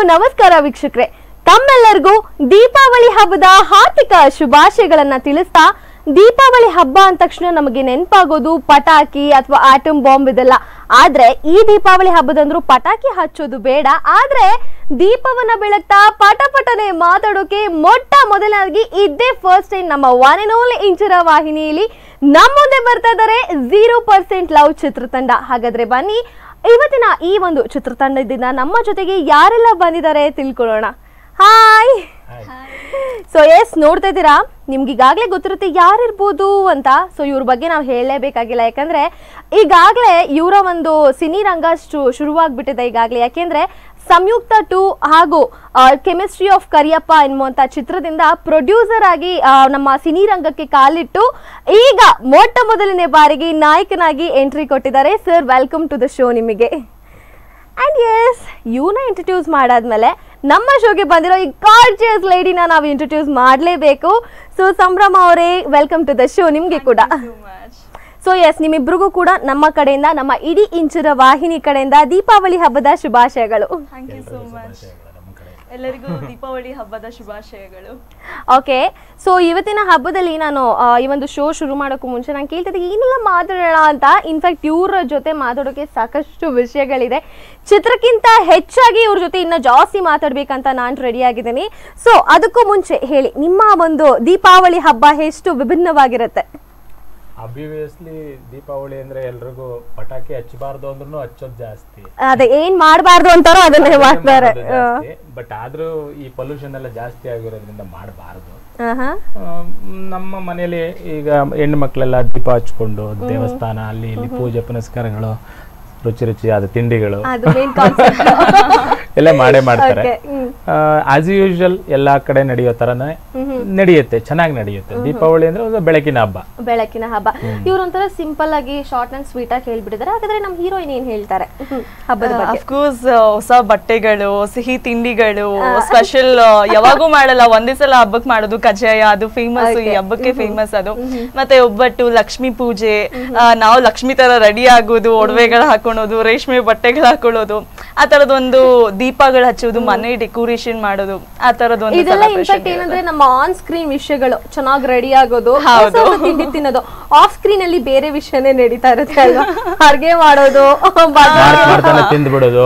ನಮಸ್ಕಾರ ವೀಕ್ಷಕರೇ ತಮ್ಮೆಲ್ಲರಿಗೂ ದೀಪಾವಳಿ ಹಬ್ಬದ ಹಾರ್ದಿಕ ಶುಭಾಶಯಗಳನ್ನ ತಿಳಿಸ್ತಾ ದೀಪಾವಳಿ ಹಬ್ಬ ಅಂದ ತಕ್ಷಣ ನಮಗೆ ನೆನಪಾಗೋದು ಪಟಾಕಿ ಅಥವಾ ಆಟಮ್ ಬಾಂಬ್ ಇದೆಲ್ಲ ಆದ್ರೆ ಈ ದೀಪಾವಳಿ ಹಬ್ಬದಂದ್ರು ಪಟಾಕಿ ಹಚ್ಚೋದು ಬೇಡ ಆದ್ರೆ ದೀಪವನ್ನ ಬೆಳಗ್ತಾ ಪಟ ಪಟನೆ ಮಾತಾಡೋಕೆ ಮೊಟ್ಟ ಮೊದಲನಾಗಿ ಇದೇ ಫಸ್ಟ್ ಟೈಮ್ ನಮ್ಮ ಒನ್ ಅಂಡ್ ಓನ್ಲಿ ಇಂಚರ ವಾಹಿನಿಯಲ್ಲಿ ನಮ್ಮ ಮುಂದೆ ಬರ್ತಾ ಇದ್ದಾರೆ ಝೀರೋ ಪರ್ಸೆಂಟ್ ಲವ್ ಚಿತ್ರತಂಡ ಹಾಗಾದ್ರೆ ಬನ್ನಿ ಇವತ್ತಿನ ಈ ಒಂದು ಚಿತ್ರತಂಡದಿಂದ ನಮ್ಮ ಜೊತೆಗೆ ಯಾರೆಲ್ಲ ಬಂದಿದ್ದಾರೆ ತಿಳ್ಕೊಳ್ಳೋಣ ಹಾಯ್ ಸೊ ಎಸ್ ನೋಡ್ತಾ ಇದ್ದೀರಾ ನಿಮ್ಗೆ ಈಗಾಗಲೇ ಗೊತ್ತಿರುತ್ತೆ ಯಾರಿರ್ಬೋದು ಅಂತ ಸೊ ಇವ್ರ ಬಗ್ಗೆ ನಾವು ಹೇಳಲೇಬೇಕಾಗಿಲ್ಲ ಯಾಕಂದ್ರೆ ಈಗಾಗಲೇ ಇವರ ಒಂದು ಸಿನಿ ರಂಗ ಶು- ಶುರುವಾಗ್ಬಿಟ್ಟಿದೆ ಈಗಾಗಲೇ ಯಾಕೆಂದ್ರೆ ಸಂಯುಕ್ತ ಟು ಹಾಗೂ ಕೆಮಿಸ್ಟ್ರಿ ಆಫ್ ಕರಿಯಪ್ಪ ಎನ್ನುವಂತ ಚಿತ್ರದಿಂದ ಪ್ರೊಡ್ಯೂಸರ್ ಆಗಿ ಆ, ನಮ್ಮ ಸಿನಿ ರಂಗಕ್ಕೆ ಕಾಲಿಟ್ಟು ಈಗ ಮೊಟ್ಟ ಮೊದಲನೇ ಬಾರಿಗೆ ನಾಯಕನಾಗಿ ಎಂಟ್ರಿ ಕೊಟ್ಟಿದ್ದಾರೆ sir welcome to the show ನಿಮಗೆ ಆ್ಯಂಡ್ ಎಸ್ ಇವನ್ನ ಇಂಟ್ರೊಡ್ಯೂಸ್ ಮಾಡಾದ್ಮೇಲೆ ನಮ್ಮ ಶೋಗೆ ಬಂದಿರೋ ಈ ಗಾರ್ಜಿಯಸ್ ಲೇಡಿನ ನಾವು ಇಂಟ್ರೊಡ್ಯೂಸ್ ಮಾಡಲೇಬೇಕು ಸೊ ಸಂಭ್ರಮ ಅವರೇ ವೆಲ್ಕಮ್ ಟು ದ ಶೋ ನಿಮಗೆ ಕೂಡ ಸೊ ಎಸ್ ನಿಮ್ಮಿಬ್ರಿಗೂ ಕೂಡ ನಮ್ಮ ಕಡೆಯಿಂದ ನಮ್ಮ ಇಡೀ ಇಂಚರ ವಾಹಿನಿ ಕಡೆಯಿಂದ ದೀಪಾವಳಿ ಹಬ್ಬದ ಶುಭಾಶಯಗಳು ಥ್ಯಾಂಕ್ ಯು ಸೋ ಮಚ್ ಎಲ್ಲರಿಗೂ ದೀಪಾವಳಿ ಹಬ್ಬದ ಶುಭಾಶಯಗಳು ಓಕೆ ಸೊ ಇವತ್ತಿನ ಹಬ್ಬದಲ್ಲಿ ನಾನು ಆ, ಈ ಒಂದು ಶೋ ಶುರು ಮಾಡೋಕ್ಕೂ ಮುಂಚೆ ನಾನು ಕೇಳ್ತಿದ್ದೆ ಏನೆಲ್ಲ ಮಾತಾಡೋಣ ಅಂತ ಇನ್ಫ್ಯಾಕ್ಟ್ ಇವ್ರ ಜೊತೆ ಮಾತಾಡೋಕೆ ಸಾಕಷ್ಟು ವಿಷಯಗಳಿದೆ ಚಿತ್ರಕ್ಕಿಂತ ಹೆಚ್ಚಾಗಿ ಇವ್ರ ಜೊತೆ ಇನ್ನ ಜಾಸ್ತಿ ಮಾತಾಡ್ಬೇಕಂತ ನಾನು ರೆಡಿ ಆಗಿದ್ದೀನಿ ಸೊ ಅದಕ್ಕೂ ಮುಂಚೆ ಹೇಳಿ ನಿಮ್ಮ ಒಂದು ದೀಪಾವಳಿ ಹಬ್ಬ ಎಷ್ಟು ವಿಭಿನ್ನವಾಗಿರುತ್ತೆ ಅಬ್ವಿಯಸ್ಲಿ ದೀಪಾವಳಿ ಅಂದ್ರೆ ಎಲ್ರಿಗೂ ಪಟಾಕಿ ಹಚ್ಚಬಾರ್ದು ಅಂದ್ರೂ ಹಚ್ಚೋದ್ ಜಾಸ್ತಿ ಅದೇ ಏನ್ ಮಾಡಬಾರ್ದು ಅಂತಾರೋ ಅದನ್ನೇ ಮಾಡ್ತಾರೆ ಬಟ್ ಆದ್ರೂ ಈ ಪೊಲ್ಯೂಷನ್ ಎಲ್ಲ ಜಾಸ್ತಿ ಆಗಿರೋದ್ರಿಂದ ಮಾಡಬಾರ್ದು ಆಹಾ. ನಮ್ಮ ಮನೇಲಿ ಈಗ ಹೆಣ್ಣು ಮಕ್ಕಳೆಲ್ಲ ದೀಪ ಹಚ್ಕೊಂಡು ದೇವಸ್ಥಾನ ಅಲ್ಲಿ ಇಲ್ಲಿ ಪೂಜೆ ಪುನಸ್ಕಾರಗಳು ರುಚಿ ರುಚಿಯಾದ ತಿಂಡಿಗಳು ಅದು ಮೇನ್ ಕಾನ್ಸೆಪ್ಟ್ ಎಲ್ಲ ಮಾಡೇ ಮಾಡ್ತಾರೆ Okay, ಹ್ಮ್. ಆಸ್ ಯೂಶುವಲ್ ಎಲ್ಲಾ ಕಡೆ ನಡೆಯೋ ತರನೇ ನಡೆಯುತ್ತೆ ಚೆನ್ನಾಗಿ ನಡೆಯುತ್ತೆ ದೀಪಾವಳಿ ಅಂದ್ರೆ ಒಂದು ಬೆಳಕಿನ ಹಬ್ಬ ಬೆಳಕಿನ ಹಬ್ಬ ಇವ್ರೊಂಥರ ಸಿಂಪಲ್ ಆಗಿ ಶಾರ್ಟ್ ಅಂಡ್ ಸ್ವೀಟ್ ಆಗಿ ಹೇಳ್ಬಿಟ್ಟಿದ್ದಾರೆ ಹಾಗಾದ್ರೆ ನಮ್ಮ ಹೀರೋಯಿನ್ ಏನ್ ಹೇಳ್ತಾರೆ ಹ್ಮ್, ಹಬ್ಬದ ಬಗ್ಗೆ ಅಫ್ಕೋರ್ಸ್ ಹೊಸ ಬಟ್ಟೆಗಳು ಸಿಹಿ ತಿಂಡಿಗಳು ಸ್ಪೆಷಲ್ ಯಾವಾಗೂ ಮಾಡಲ್ಲ ಒಂದೇ ಸಲ ಹಬ್ಬಕ್ಕೆ ಮಾಡೋದು ಕಜ್ಜಾಯ ಅದು ಫೇಮಸ್ ಈ ಹಬ್ಬಕ್ಕೆ ಫೇಮಸ್ ಅದು ಮತ್ತೆ ಒಬ್ಬಟ್ಟು ಲಕ್ಷ್ಮಿ ಪೂಜೆ ಆ, ನಾವು ಲಕ್ಷ್ಮಿ ತರ ರೆಡಿ ಆಗೋದು ಒಡವೆಗಳು ಹಾಕೊಳ್ಳೋದು ರೇಷ್ಮೆ ಬಟ್ಟೆಗಳು ಹಾಕೊಳ್ಳೋದು ಆ ತರದೊಂದು ದೀಪಗಳು ಹಚ್ಚೋದು ಮನೆ ಡೆಕೋರೇಷನ್ ಮಾಡೋದು ಆ ತರದೊಂದು ಇದೆಲ್ಲ celebration ಇನ್ಫ್ಯಾಕ್ಟ್ ಏನಂದ್ರೆ ನಮ್ಮ ಆನ್ ಸ್ಕ್ರೀನ್ ವಿಷಯಗಳು ಚೆನ್ನಾಗಿ ರೆಡಿ ಆಗೋದು ಹೌದು. ಹೊಸ ಹೊಸ ತಿಂಡಿ ತಿನ್ನೋದು ಆಫ್ ಸ್ಕ್ರೀನ್ ಅಲ್ಲಿ ಬೇರೆ ವಿಷಯನೇ ನಡೀತಾ ಇರುತ್ತೆ ಅಲ್ವಾ ಅಡ್ಗೆ ಮಾಡೋದು ಬಾಜು- ಮಾಡ್ತಾ ಮಾಡ್ತಾನೆ ತಿಂದು ಬಿಡೋದು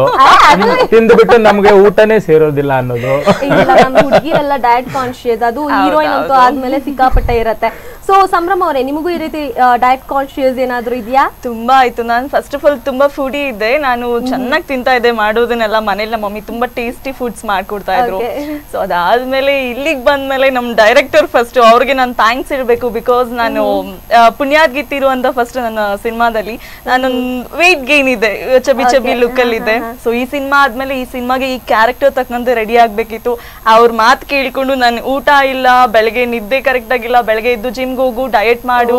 ತಿಂದು ಬಿಟ್ಟು ನಮ್ಗೆ ಊಟನೇ ಸೇರೋದಿಲ್ಲ ಅನ್ನೋದು ಇಲ್ಲ ನಮ್ಮ ಹುಡುಗಿರೆಲ್ಲ ಡಯಟ್ ಕಾನ್ಶಿಯಸ್ ಅದು ಹೀರೋಯಿನ್ ಅಂತೂ ಆದ್ಮೇಲೆ ಸಿಕ್ಕಾಪಟ್ಟೆ ಇರತ್ತೆ ಸೊ ಸಂಭ್ರಮ ಅವರೇ ನಿಮಗೂ ಈ ರೀತಿ ಡಯಟ್ ಕಾನ್ಶಿಯಸ್ ಏನಾದ್ರು ಇದೆಯಾ ತುಂಬಾ ಆಯ್ತು ನಾನು ಫಸ್ಟ್ ಆಫ್ ಆಲ್ ತುಂಬಾ ಫುಡಿ ಇದ್ದೆ ನಾನು ಚೆನ್ನಾಗಿ ತಿಂತಾ ಇದ್ದೆ ಮಾಡೋದನ್ನೆಲ್ಲ ಮನೇಲಿ ನಮ್ಮ ಮಮ್ಮಿ ತುಂಬಾ ಟೇಸ್ಟಿ ಫುಡ್ಸ್ ಮಾಡ್ಕೊಡ್ತಾ ಇದ್ರು Okay. ಸೊ ಅದಾದ್ಮೇಲೆ ಇಲ್ಲಿಗೆ ಬಂದ್ಮೇಲೆ ನಮ್ ಡೈರೆಕ್ಟರ್ ಫಸ್ಟ್ ಅವ್ರಿಗೆ ನಾನು ಥ್ಯಾಂಕ್ಸ್ ಇರಬೇಕು ಬಿಕಾಸ್ ನಾನು ಆ, ಪುಣ್ಯಾದ್ ಗಿತ್ತಿರು ಅಂತ ಫಸ್ಟ್ ನನ್ನ ಸಿನಿಮಾದಲ್ಲಿ ನಾನೊಂದು ವೆಯ್ಟ್ ಗೇನ್ ಇದೆ ಚಬಿ ಚಬಿ ಲುಕ್ ಅಲ್ಲಿ ಇದೆ ಸೊ ಈ ಸಿನಿಮಾ ಆದ್ಮೇಲೆ ಈ ಸಿನಿಮಾಗೆ ಈ ಕ್ಯಾರೆಕ್ಟರ್ ತಕ್ಕಂತೆ ರೆಡಿ ಆಗ್ಬೇಕಿತ್ತು ಅವ್ರ ಮಾತು ಕೇಳ್ಕೊಂಡು ನಾನು ಊಟ ಇಲ್ಲ ಬೆಳಗ್ಗೆ ನಿದ್ದೆ ಕರೆಕ್ಟ್ ಆಗಿಲ್ಲ ಬೆಳಗ್ಗೆ ಎದ್ದು ಜಿಮ್ಗೆ ಹೋಗು ಡಯಟ್ ಮಾಡು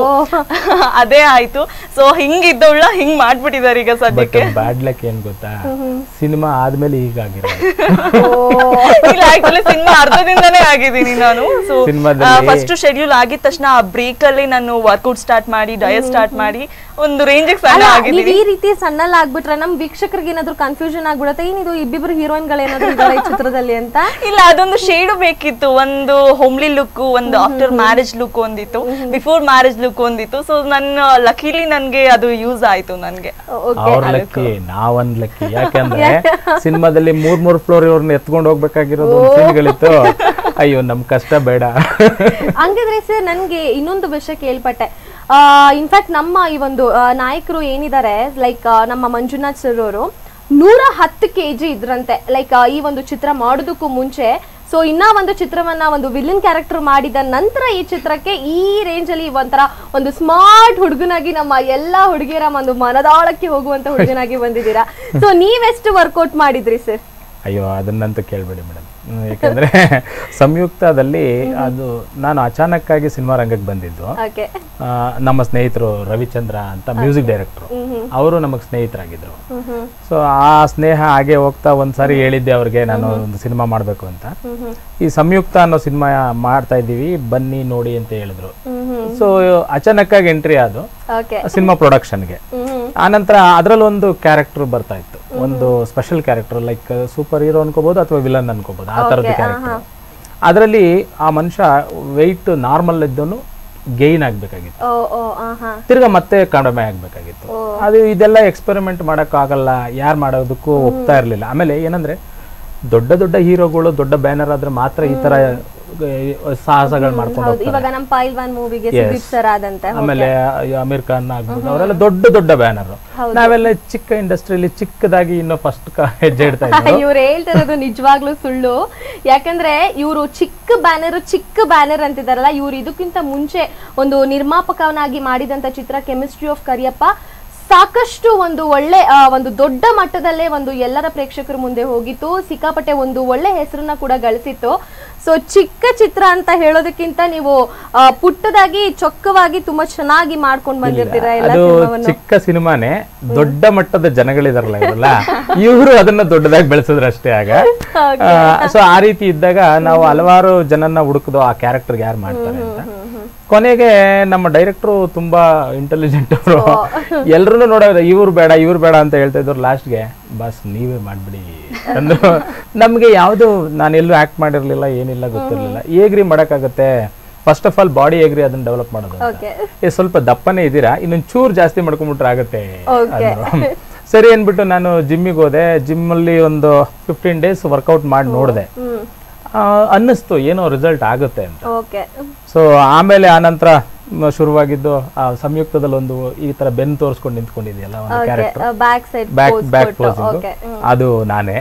ಅದೇ ಆಯ್ತು ಸೊ ಹಿಂಗಿದ್ದವಳ ಹಿಂಗ್ ಮಾಡ್ಬಿಟ್ಟಿದ್ದಾರೆ ಈಗ ಬಟ್ ಸದ್ಯಕ್ಕೆ ಬ್ಯಾಡ್ ಲಕ್ ಏನ್ ಗೊತ್ತಾ ಸಿನಿಮಾ ಆದ್ಮೇಲೆ ಹೀಗಾಗಿರೋದು ಇಲ್ಲ ಆಕ್ಚುಲಿ ಸಿನಿಮಾ ಅರ್ಧದಿಂದನೇ ಆಗಿದ್ದೀನಿ ನಾನು ಸೊ ಸಿನಿಮಾದಲ್ಲಿ- ಫಸ್ಟ್ ಶೆಡ್ಯೂಲ್ ಆಗಿದ ತಕ್ಷಣ ಆ ಬ್ರೇಕ್ ಅಲ್ಲಿ ನಾನು ವರ್ಕೌಟ್ ಸ್ಟಾರ್ಟ್ ಮಾಡಿ ಡಯಟ್ ಸ್ಟಾರ್ಟ್ ಮಾಡಿ ಒಂದು ರೇಂಜಿಗೆ ಸಣ್ಣ ಅಲ್ಲ ನೀವ್ ಆಗಿದ್ದೀನಿ ಈ ರೀತಿ ಸಣ್ಣಲ್ ಆಗ್ಬಿಟ್ರೆ ನಮ್ ವೀಕ್ಷಕರಿಗೆ ಏನಾದ್ರು ಕನ್ಫ್ಯೂಷನ್ ಆಗ್ಬಿಡುತ್ತೆ ಏನಿದು ಇಬ್ಬಿಬ್ರು ಹೀರೋಯಿನ್ ಗಳೇನಾದ್ರು ಇದಾರೆ ಈ ಚಿತ್ರದಲ್ಲಿ ಅಂತ ಇಲ್ಲ ಅದೊಂದು ಶೇಡು ಬೇಕಿತ್ತು ಒಂದು ಹೋಮ್ಲಿ ಲುಕ್ ಒಂದು ಆಫ್ಟರ್ ಮ್ಯಾರೇಜ್ ಲುಕ್ ಒಂದಿತ್ತು ಬಿಫೋರ್ ಮ್ಯಾರೇಜ್ ಲುಕ್ ಒಂದಿತ್ತು ಸೊ ನನ್ನ ಲಕಿಲಿ ನನ್ಗೆ ಅದು ಯೂಸ್ ಆಯ್ತು ನನ್ಗೆ ಅವ್ರ ಲಕ್ಕಿ ನಾವೊಂದ್ ಲಕ್ಕಿ ಯಾಕಂದ್ರೆ ಸಿನಿಮಾದಲ್ಲಿ ಮೂರ್ ಮೂರ್ ಫ್ಲೋರ್ ಇವ್ರನ್ನ ಎತ್ಕೊಂಡು ಹೋಗ್ಬೇಕಾಗಿರೋದು ಸೀನ್ಗಳಿತ್ತು ಅಯ್ಯೋ ನಮ್ ಕಷ್ಟ ಬೇಡ ಹಂಗಿದ್ರೆ ಸರ್ ನನ್ಗೆ ಇನ್ನೊಂದು ವಿಷಯ ಕೇಳ್ಪಟ್ಟೆ ಇನ್ಫ್ಯಾಕ್ಟ್ ನಮ್ಮ ಈ ಒಂದು ಆ, ನಾಯಕರು ಏನಿದ್ದಾರೆ ಲೈಕ್ ನಮ್ಮ ಮಂಜುನಾಥ್ ಸರ್ ಅವರು ನೂರ ಹತ್ತು ಕೆ ಜಿ ಇದ್ರಂತೆ ಲೈಕ್ ಈ ಒಂದು ಚಿತ್ರ ಮಾಡೋದಕ್ಕೂ ಮುಂಚೆ ಸೊ ಇನ್ನ ಒಂದು ಚಿತ್ರವನ್ನ ಒಂದು ವಿಲನ್ ಕ್ಯಾರೆಕ್ಟರ್ ಮಾಡಿದ ನಂತರ ಈ ಚಿತ್ರಕ್ಕೆ ಈ ರೇಂಜ್ ಅಲ್ಲಿ ಒಂಥರ ಒಂದು ಸ್ಮಾರ್ಟ್ ಹುಡುಗನಾಗಿ ನಮ್ಮ ಎಲ್ಲಾ ಹುಡುಗಿಯರ ಒಂದು ಮನದಾಳಕ್ಕೆ ಹೋಗುವಂತ ಹುಡುಗನಾಗಿ ಬಂದಿದ್ದೀರಾ ಸೊ ನೀವೆಷ್ಟು ವರ್ಕೌಟ್ ಮಾಡಿದ್ರಿ ಸರ್ ಅಯ್ಯೋ ಅದನ್ನಂತೂ ಕೇಳ್ಬೇಡಿ ಮೇಡಮ್ ಯಾಕಂದ್ರೆ ಸಂಯುಕ್ತದಲ್ಲಿ ಅದು ನಾನು ಅಚಾನಕ್ಕಾಗಿ ಸಿನಿಮಾ ರಂಗಕ್ಕೆ ಬಂದಿದ್ದು ಓಕೆ ಆ, ನಮ್ಮ ಸ್ನೇಹಿತರು ರವಿಚಂದ್ರ ಅಂತ ಮ್ಯೂಸಿಕ್ ಡೈರೆಕ್ಟರ್ ಅವರು ನಮಗೆ ಸ್ನೇಹಿತರಾಗಿದ್ರು ಸೊ ಆ ಸ್ನೇಹ ಹಾಗೆ ಹೋಗ್ತಾ ಒಂದ್ಸಾರಿ ಹೇಳಿದ್ದೆ ಅವ್ರಿಗೆ ನಾನು ಒಂದು ಸಿನಿಮಾ ಮಾಡಬೇಕು ಅಂತ ಈ ಸಂಯುಕ್ತ ಅನ್ನೋ ಸಿನಿಮಾ ಮಾಡ್ತಾ ಇದ್ದೀವಿ ಬನ್ನಿ ನೋಡಿ ಅಂತ ಹೇಳಿದ್ರು ಸೊ ಅಚಾನಕ್ಕಾಗಿ ಎಂಟ್ರಿ ಅದು ಓಕೆ ಸಿನಿಮಾ ಪ್ರೊಡಕ್ಷನ್ಗೆ ಆನಂತರ ಅದರಲ್ಲಿ ಒಂದು ಕ್ಯಾರೆಕ್ಟರ್ ಬರ್ತಾ ಇತ್ತು ಒಂದು special character like super hero ಅನ್ಕೋಬಹುದು ಅಥವಾ ವಿಲನ್ ಅನ್ಕೋಬಹುದು ಆ ತರದ ಕ್ಯಾರೆಕ್ಟರ್ ಅದರಲ್ಲಿ ಆ ಮನುಷ್ಯ ವೆಯ್ಟ್ ನಾರ್ಮಲ್ ಇದ್ದವನು ಗೈನ್ ಆಗ್ಬೇಕಾಗಿತ್ತು ಓ ಓ ಆ ಹಾ ತಿರ್ಗಾ ಮತ್ತೆ ಕಡಿಮೆ ಆಗ್ಬೇಕಾಗಿತ್ತು ಅದು ಇದೆಲ್ಲ ಎಕ್ಸ್ಪೆರಿಮೆಂಟ್ ಆಗಲ್ಲ ಯಾರು ಮಾಡೋದಕ್ಕೂ ಒಪ್ತಾ ಇರಲಿಲ್ಲ ಆಮೇಲೆ ಏನಂದ್ರೆ ದೊಡ್ಡ ದೊಡ್ಡ ಹೀರೋಗಳು ದೊಡ್ಡ ಬ್ಯಾನರ್ ಆದ್ರೆ ಮಾತ್ರ ಈ ತರ ಸಾಹಸಗಳು ಮಾಡ್ಕೊಂಡು ಹೌದು ಹೋಗ್ತಾರೆ ಇವಾಗ ನಮ್ಮ ಪೈಲ್ವಾನ್ ಮೂವಿಗೆ ಸುದೀಪ್ ಸರ್ ಆದಂತೆ ಆಮೇಲೆ ಅಮೀರ್ ಖಾನ್ ಆಗ್ಬೋದು ಅವರೆಲ್ಲ ದೊಡ್ಡ ದೊಡ್ಡ ಬ್ಯಾನರ್ ನಾವೆಲ್ಲ ಚಿಕ್ಕ ಇಂಡಸ್ಟ್ರಿಯಲ್ಲಿ ಚಿಕ್ಕದಾಗಿ ಇನ್ನು ಫಸ್ಟ್ ಹೆಜ್ಜೆ ಇಡ್ತಾ ಇದ್ವಿ ಇವ್ರು ಹೇಳ್ತಿರೋದು ನಿಜವಾಗ್ಲೂ ಸುಳ್ಳು ಯಾಕಂದ್ರೆ ಇವರು ಚಿಕ್ಕ ಬ್ಯಾನರ್ ಚಿಕ್ಕ ಬ್ಯಾನರ್ ಅಂತಿದಾರಲ್ಲ ಇವ್ರು ಇದಕ್ಕಿಂತ ಮುಂಚೆ ಒಂದು ನಿರ್ಮಾಪಕನಾಗಿ ಮಾಡಿದಂತ ಚಿತ್ರ ಕೆಮಿಸ್ಟ್ರಿ ಆಫ್ ಕರಿಯಪ್ಪ ಸಾಕಷ್ಟು ಒಂದು ಒಳ್ಳೆ ಆ, ಒಂದು ದೊಡ್ಡ ಮಟ್ಟದಲ್ಲೇ ಒಂದು ಎಲ್ಲರ ಪ್ರೇಕ್ಷಕರ ಮುಂದೆ ಹೋಗಿತ್ತು ಸಿಕ್ಕಾಪಟ್ಟೆ ಒಂದು ಒಳ್ಳೆ ಹೆಸರನ್ನ ಕೂಡ ಗಳಿಸಿತ್ತು ಸೊ ಚಿಕ್ಕ ಚಿತ್ರ ಅಂತ ಹೇಳೋದಕ್ಕಿಂತ ನೀವು ಆ, ಪುಟ್ಟದಾಗಿ ಚೊಕ್ಕವಾಗಿ ತುಂಬಾ ಚೆನ್ನಾಗಿ ಮಾಡ್ಕೊಂಡು ಬಂದಿರ್ತೀರಾ ಎಲ್ಲ ಅದು ಸಿನಿಮಾವನ್ನು ಚಿಕ್ಕ ಸಿನಿಮಾನೇ ದೊಡ್ಡ ಮಟ್ಟದ ಜನಗಳಿದಾರಲ್ಲ ಇವರಲ್ಲ ಇವರು ಅದನ್ನ ದೊಡ್ಡದಾಗಿ ಬೆಳೆಸಿದ್ರು ಅಷ್ಟೇ ಆಗ ಸೊ ಆ ರೀತಿ ಇದ್ದಾಗ ನಾವು ಹಲವಾರು ಜನನ್ನ ಹುಡುಕುದು ಆ ಕ್ಯಾರೆಕ್ಟರ್ ಯಾರು ಮಾಡ್ತಾರೆ ಅಂತ ಕೊನೆಗೆ ನಮ್ಮ ಡೈರೆಕ್ಟ್ರು ತುಂಬಾ ಇಂಟೆಲಿಜೆಂಟ್ ಅವರು ಎಲ್ರು ನೋಡೋದು ಇವ್ರು ಬೇಡ ಇವ್ರು ಬೇಡ ಅಂತ ಹೇಳ್ತಾ ಇದ್ರು ಲಾಸ್ಟ್ಗೆ ಬಸ್ ನೀವೇ ಮಾಡ್ಬಿಡಿ ಅಂದ್ರು ನಮ್ಗೆ ಯಾವ್ದು ನಾನು ಎಲ್ಲೂ ಆಕ್ಟ್ ಮಾಡಿರ್ಲಿಲ್ಲ ಏನಿಲ್ಲ ಗೊತ್ತಿರ್ಲಿಲ್ಲ ಹೇಗ್ರಿ ಮಾಡಕ್ಕಾಗತ್ತೆ ಫಸ್ಟ್ ಆಫ್ ಆಲ್ ಬಾಡಿ ಹೇಗ್ರಿ ಅದನ್ನ ಡೆವಲಪ್ ಮಾಡೋದು ಅಂತ. ಓಕೆ ಏ ಸ್ವಲ್ಪ ದಪ್ಪನೇ ಇದ್ದೀರಾ ಇನ್ನೊಂದ್ ಚೂರ್ ಜಾಸ್ತಿ ಮಾಡ್ಕೊಂಡ್ಬಿಟ್ರೆ ಆಗತ್ತೆ Okay. ಅಂದ್ರು. ಸರಿ ಅನ್ಬಿಟ್ಟು ನಾನು ಜಿಮ್ಮಿಗೆ ಹೋದೆ ಜಿಮ್ ಅಲ್ಲಿ ಒಂದು ಫಿಫ್ಟೀನ್ ಡೇಸ್ ವರ್ಕೌಟ್ ಮಾಡಿ ನೋಡಿದೆ ಹ್ಮ್ ಅನ್ನಿಸ್ತು ಏನೋ ರಿಸಲ್ಟ್ ಆಗುತ್ತೆ ಅಂತ ಓಕೆ ಸೊ ಆಮೇಲೆ ಆನಂತರ ಮ- ಶುರುವಾಗಿದ್ದು ಆ ಸಂಯುಕ್ತದಲ್ಲಿ ಒಂದು ಈ ತರ ಬೆನ್ ತೋರಿಸ್ಕೊಂಡು ನಿಂತ್ಕೊಂಡಿದೆಯಲ್ಲ ಒಂದು character back side back back posing okay ಅದು ನಾನೇ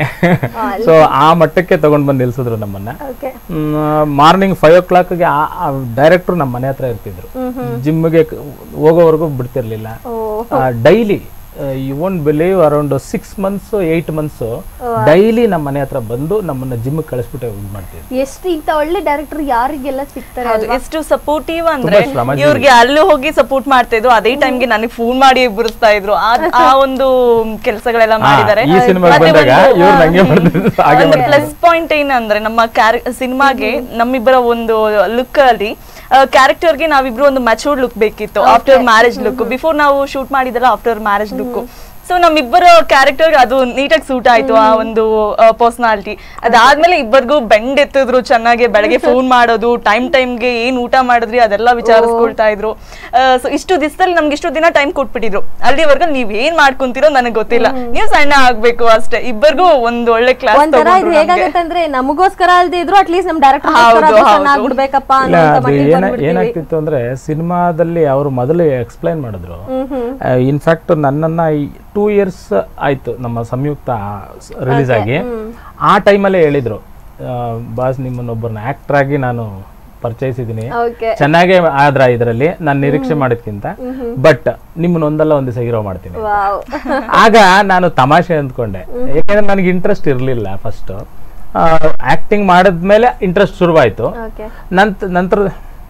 ಸೊ ಆ ಮಟ್ಟಕ್ಕೆ ತಗೊಂಡ್ ಬಂದು ನಿಲ್ಸಿದ್ರು ನಮ್ಮನ್ನ ಓಕೆ ಮಾರ್ನಿಂಗ್ ಫೈವ್ ಓ ಕ್ಲಾಕ್ಗೆ ಡೈರೆಕ್ಟ್ರು ನಮ್ಮ ಮನೆ ಹತ್ರ ಇರ್ತಿದ್ರು ಜಿಮ್ಗೆ ಹೋಗೋವರೆಗೂ ಬಿಡ್ತಿರ್ಲಿಲ್ಲ ಓ daily you won't believe around six months eight months daily ನಮ್ಮ ಮನೆ ಹತ್ರ ಬಂದು ನಮ್ಮನ್ನ ಜಿಮ್ ಕಳಿಸ್ಬಿಟ್ಟು ಇದು ಮಾಡ್ತಿದ್ರು ಎಷ್ಟು ಇಂತ ಒಳ್ಳೆ ಡೈರೆಕ್ಟರ್ ಯಾರಿಗೆಲ್ಲ ಸಿಗ್ತಾರೆ ಹೌದು ಎಷ್ಟು ಸಪೋರ್ಟಿವ್ ಅಂದ್ರೆ ತುಂಬಾ ಶ್ರಮಜೀವಿ. ಇವ್ರಿಗೆ ಅಲ್ಲಿ ಹೋಗಿ ಸಪೋರ್ಟ್ ಮಾಡ್ತಾ ಇದ್ರು ಅದೇ ಟೈಮ್ಗೆ ನನಗೆ ಫೋನ್ ಮಾಡಿ ಬುರಿಸ್ತಾ ಇದ್ರು ಆ- ಆ ಒಂದು ಕೆಲಸಗಳೆಲ್ಲ ಮಾಡಿದ್ದಾರೆ ಈ ಸಿನಿಮಾಗೆ ಮತ್ತೆ ಬಂದಾಗ ಒಂದು, ಇವ್ರು ನಂಗೆ ಮಾಡ್ತಿದ್ರು ಹಾಗೆ ಒಂದು ಪ್ಲಸ್ ಪಾಯಿಂಟ್ ಏನಂದ್ರೆ ನಮ್ಮ ಸಿನಿಮಾಗೆ ನಮ್ಮಿಬ್ಬರ ಒಂದು ಲುಕ್ ಅಲ್ಲಿ ಕ್ಯಾರೆಕ್ಟರ್ಗೆ ನಾವಿಬ್ರು ಒಂದು ಮೆಚೂರ್ಡ್ ಲುಕ್ ಬೇಕಿತ್ತು ಆಫ್ಟರ್ ಮ್ಯಾರೇಜ್ ಲುಕ್ ಬಿಫೋರ್ ನಾವು ಶೂಟ್ ಮಾಡಿದಲ್ಲ ಆಫ್ಟರ್ ಮ್ಯಾರೇಜ್ ಲುಕ್ ಸೊ ನಮ್ಮಿಬ್ಬರ ಕ್ಯಾರೆಕ್ಟರ್ ಅದು ನೀಟಾಗಿ ಸೂಟ್ ಆಯ್ತು ಆ ಒಂದು ಪರ್ಸನಾಲಿಟಿ ಅದಾದ್ಮೇಲೆ ಇಬ್ಬರಿಗೂ ಬೆಂಡ್ ಎತ್ತಿದ್ರು ಚೆನ್ನಾಗಿ ಬೆಳಗ್ಗೆ ಫೋನ್ ಮಾಡೋದು ಟೈಮ್ ಟೈಮ್ಗೆ ಏನ್ ಊಟ ಮಾಡಿದ್ರಿ ಅದೆಲ್ಲ ವಿಚಾರಿಸ್ಕೊಳ್ತಾ ಇದ್ರು ಸೊ ಇಷ್ಟು ದಿವಸದಲ್ಲಿ ನಮ್ಗೆ ಇಷ್ಟು ದಿನ ಟೈಮ್ ಕೊಟ್ಬಿಟ್ಟಿದ್ರು ಅಲ್ಲಿವರೆಗೂ ನೀವ್ ಏನ್ ಮಾಡ್ಕೊಂತೀರೋ ನನಗೆ ಗೊತ್ತಿಲ್ಲ ನೀವು ಸಣ್ಣ ಆಗ್ಬೇಕು ಅಷ್ಟೇ ಇಬ್ಬರಿಗೂ ಒಂದ್ ಒಳ್ಳೆ ಕ್ಲಾಸ್ ಒಂಥರ ಇದು ಹೇಗಾಗತ್ತೆ ಅಂದ್ರೆ ನಮಗೋಸ್ಕರ ಅಲ್ದೇ ಇದ್ರು ಅಟ್ಲೀಸ್ಟ್ ನಮ್ ಡೈರೆಕ್ಟರ್ ಹೌದು, ಹೌದು. ಚೆನ್ನಾಗ್ಬಿಡ್ಬೇಕಪ್ಪ ಇಲ್ಲ ಅನ್ನೋ ಅದು ಮಟ್ಟಿಗೆ ಏನ ಬಂದ್ಬಿಡ್ತೀವಿ ಏನಾಗ್ತಿತ್ತು ಅಂದ್ರೆ ಸಿನಿಮಾದಲ್ಲಿ ಅವರು ಮೊದಲು ಎಕ್ಸ್ಪ್ಲೈನ್ ಮಾಡಿದ್ರು ಇನ್ಫ್ಯಾಕ್ಟ್ ನನ್ನನ್ನ ಟೂ ಇಯರ್ಸ್ ಆಯ್ತು ನಮ್ಮ ಸಂಯುಕ್ತ ರಿಲೀಸ್ ಆಗಿ ಆ ಟೈಮಲ್ಲೇ ಹೇಳಿದ್ರು ಬಾಸ್ ನಿಮ್ಮನ್ನೊಬ್ಬರನ್ನ ಆಕ್ಟರ್ ಆಗಿ ನಾನು ಪರಿಚಯಿಸಿದ್ದೀನಿ ಓಕೆ ಚೆನ್ನಾಗೇ ಆದ್ರ ಇದರಲ್ಲಿ ನಾನು ನಿರೀಕ್ಷೆ ಮಾಡಿದ್ಕಿಂತ ಬಟ್ ನಿಮ್ಮನ್ನ ಒಂದಲ್ಲ ಒಂದ್ ದಿವಸ ಹೀರೋ ಮಾಡ್ತೀನಿ ವಾವ್ ಆಗ ನಾನು ತಮಾಷೆ ಅಂದ್ಕೊಂಡೆ ಯಾಕಂದ್ರೆ ನನಗೆ ಇಂಟ್ರೆಸ್ಟ್ ಇರಲಿಲ್ಲ ಫಸ್ಟ್ ಆಕ್ಟಿಂಗ್ ಮಾಡಿದ್ಮೇಲೆ ಇಂಟ್ರೆಸ್ಟ್ ಶುರುವಾಯ್ತು ಓಕೆ ನಂತ ನಂತರ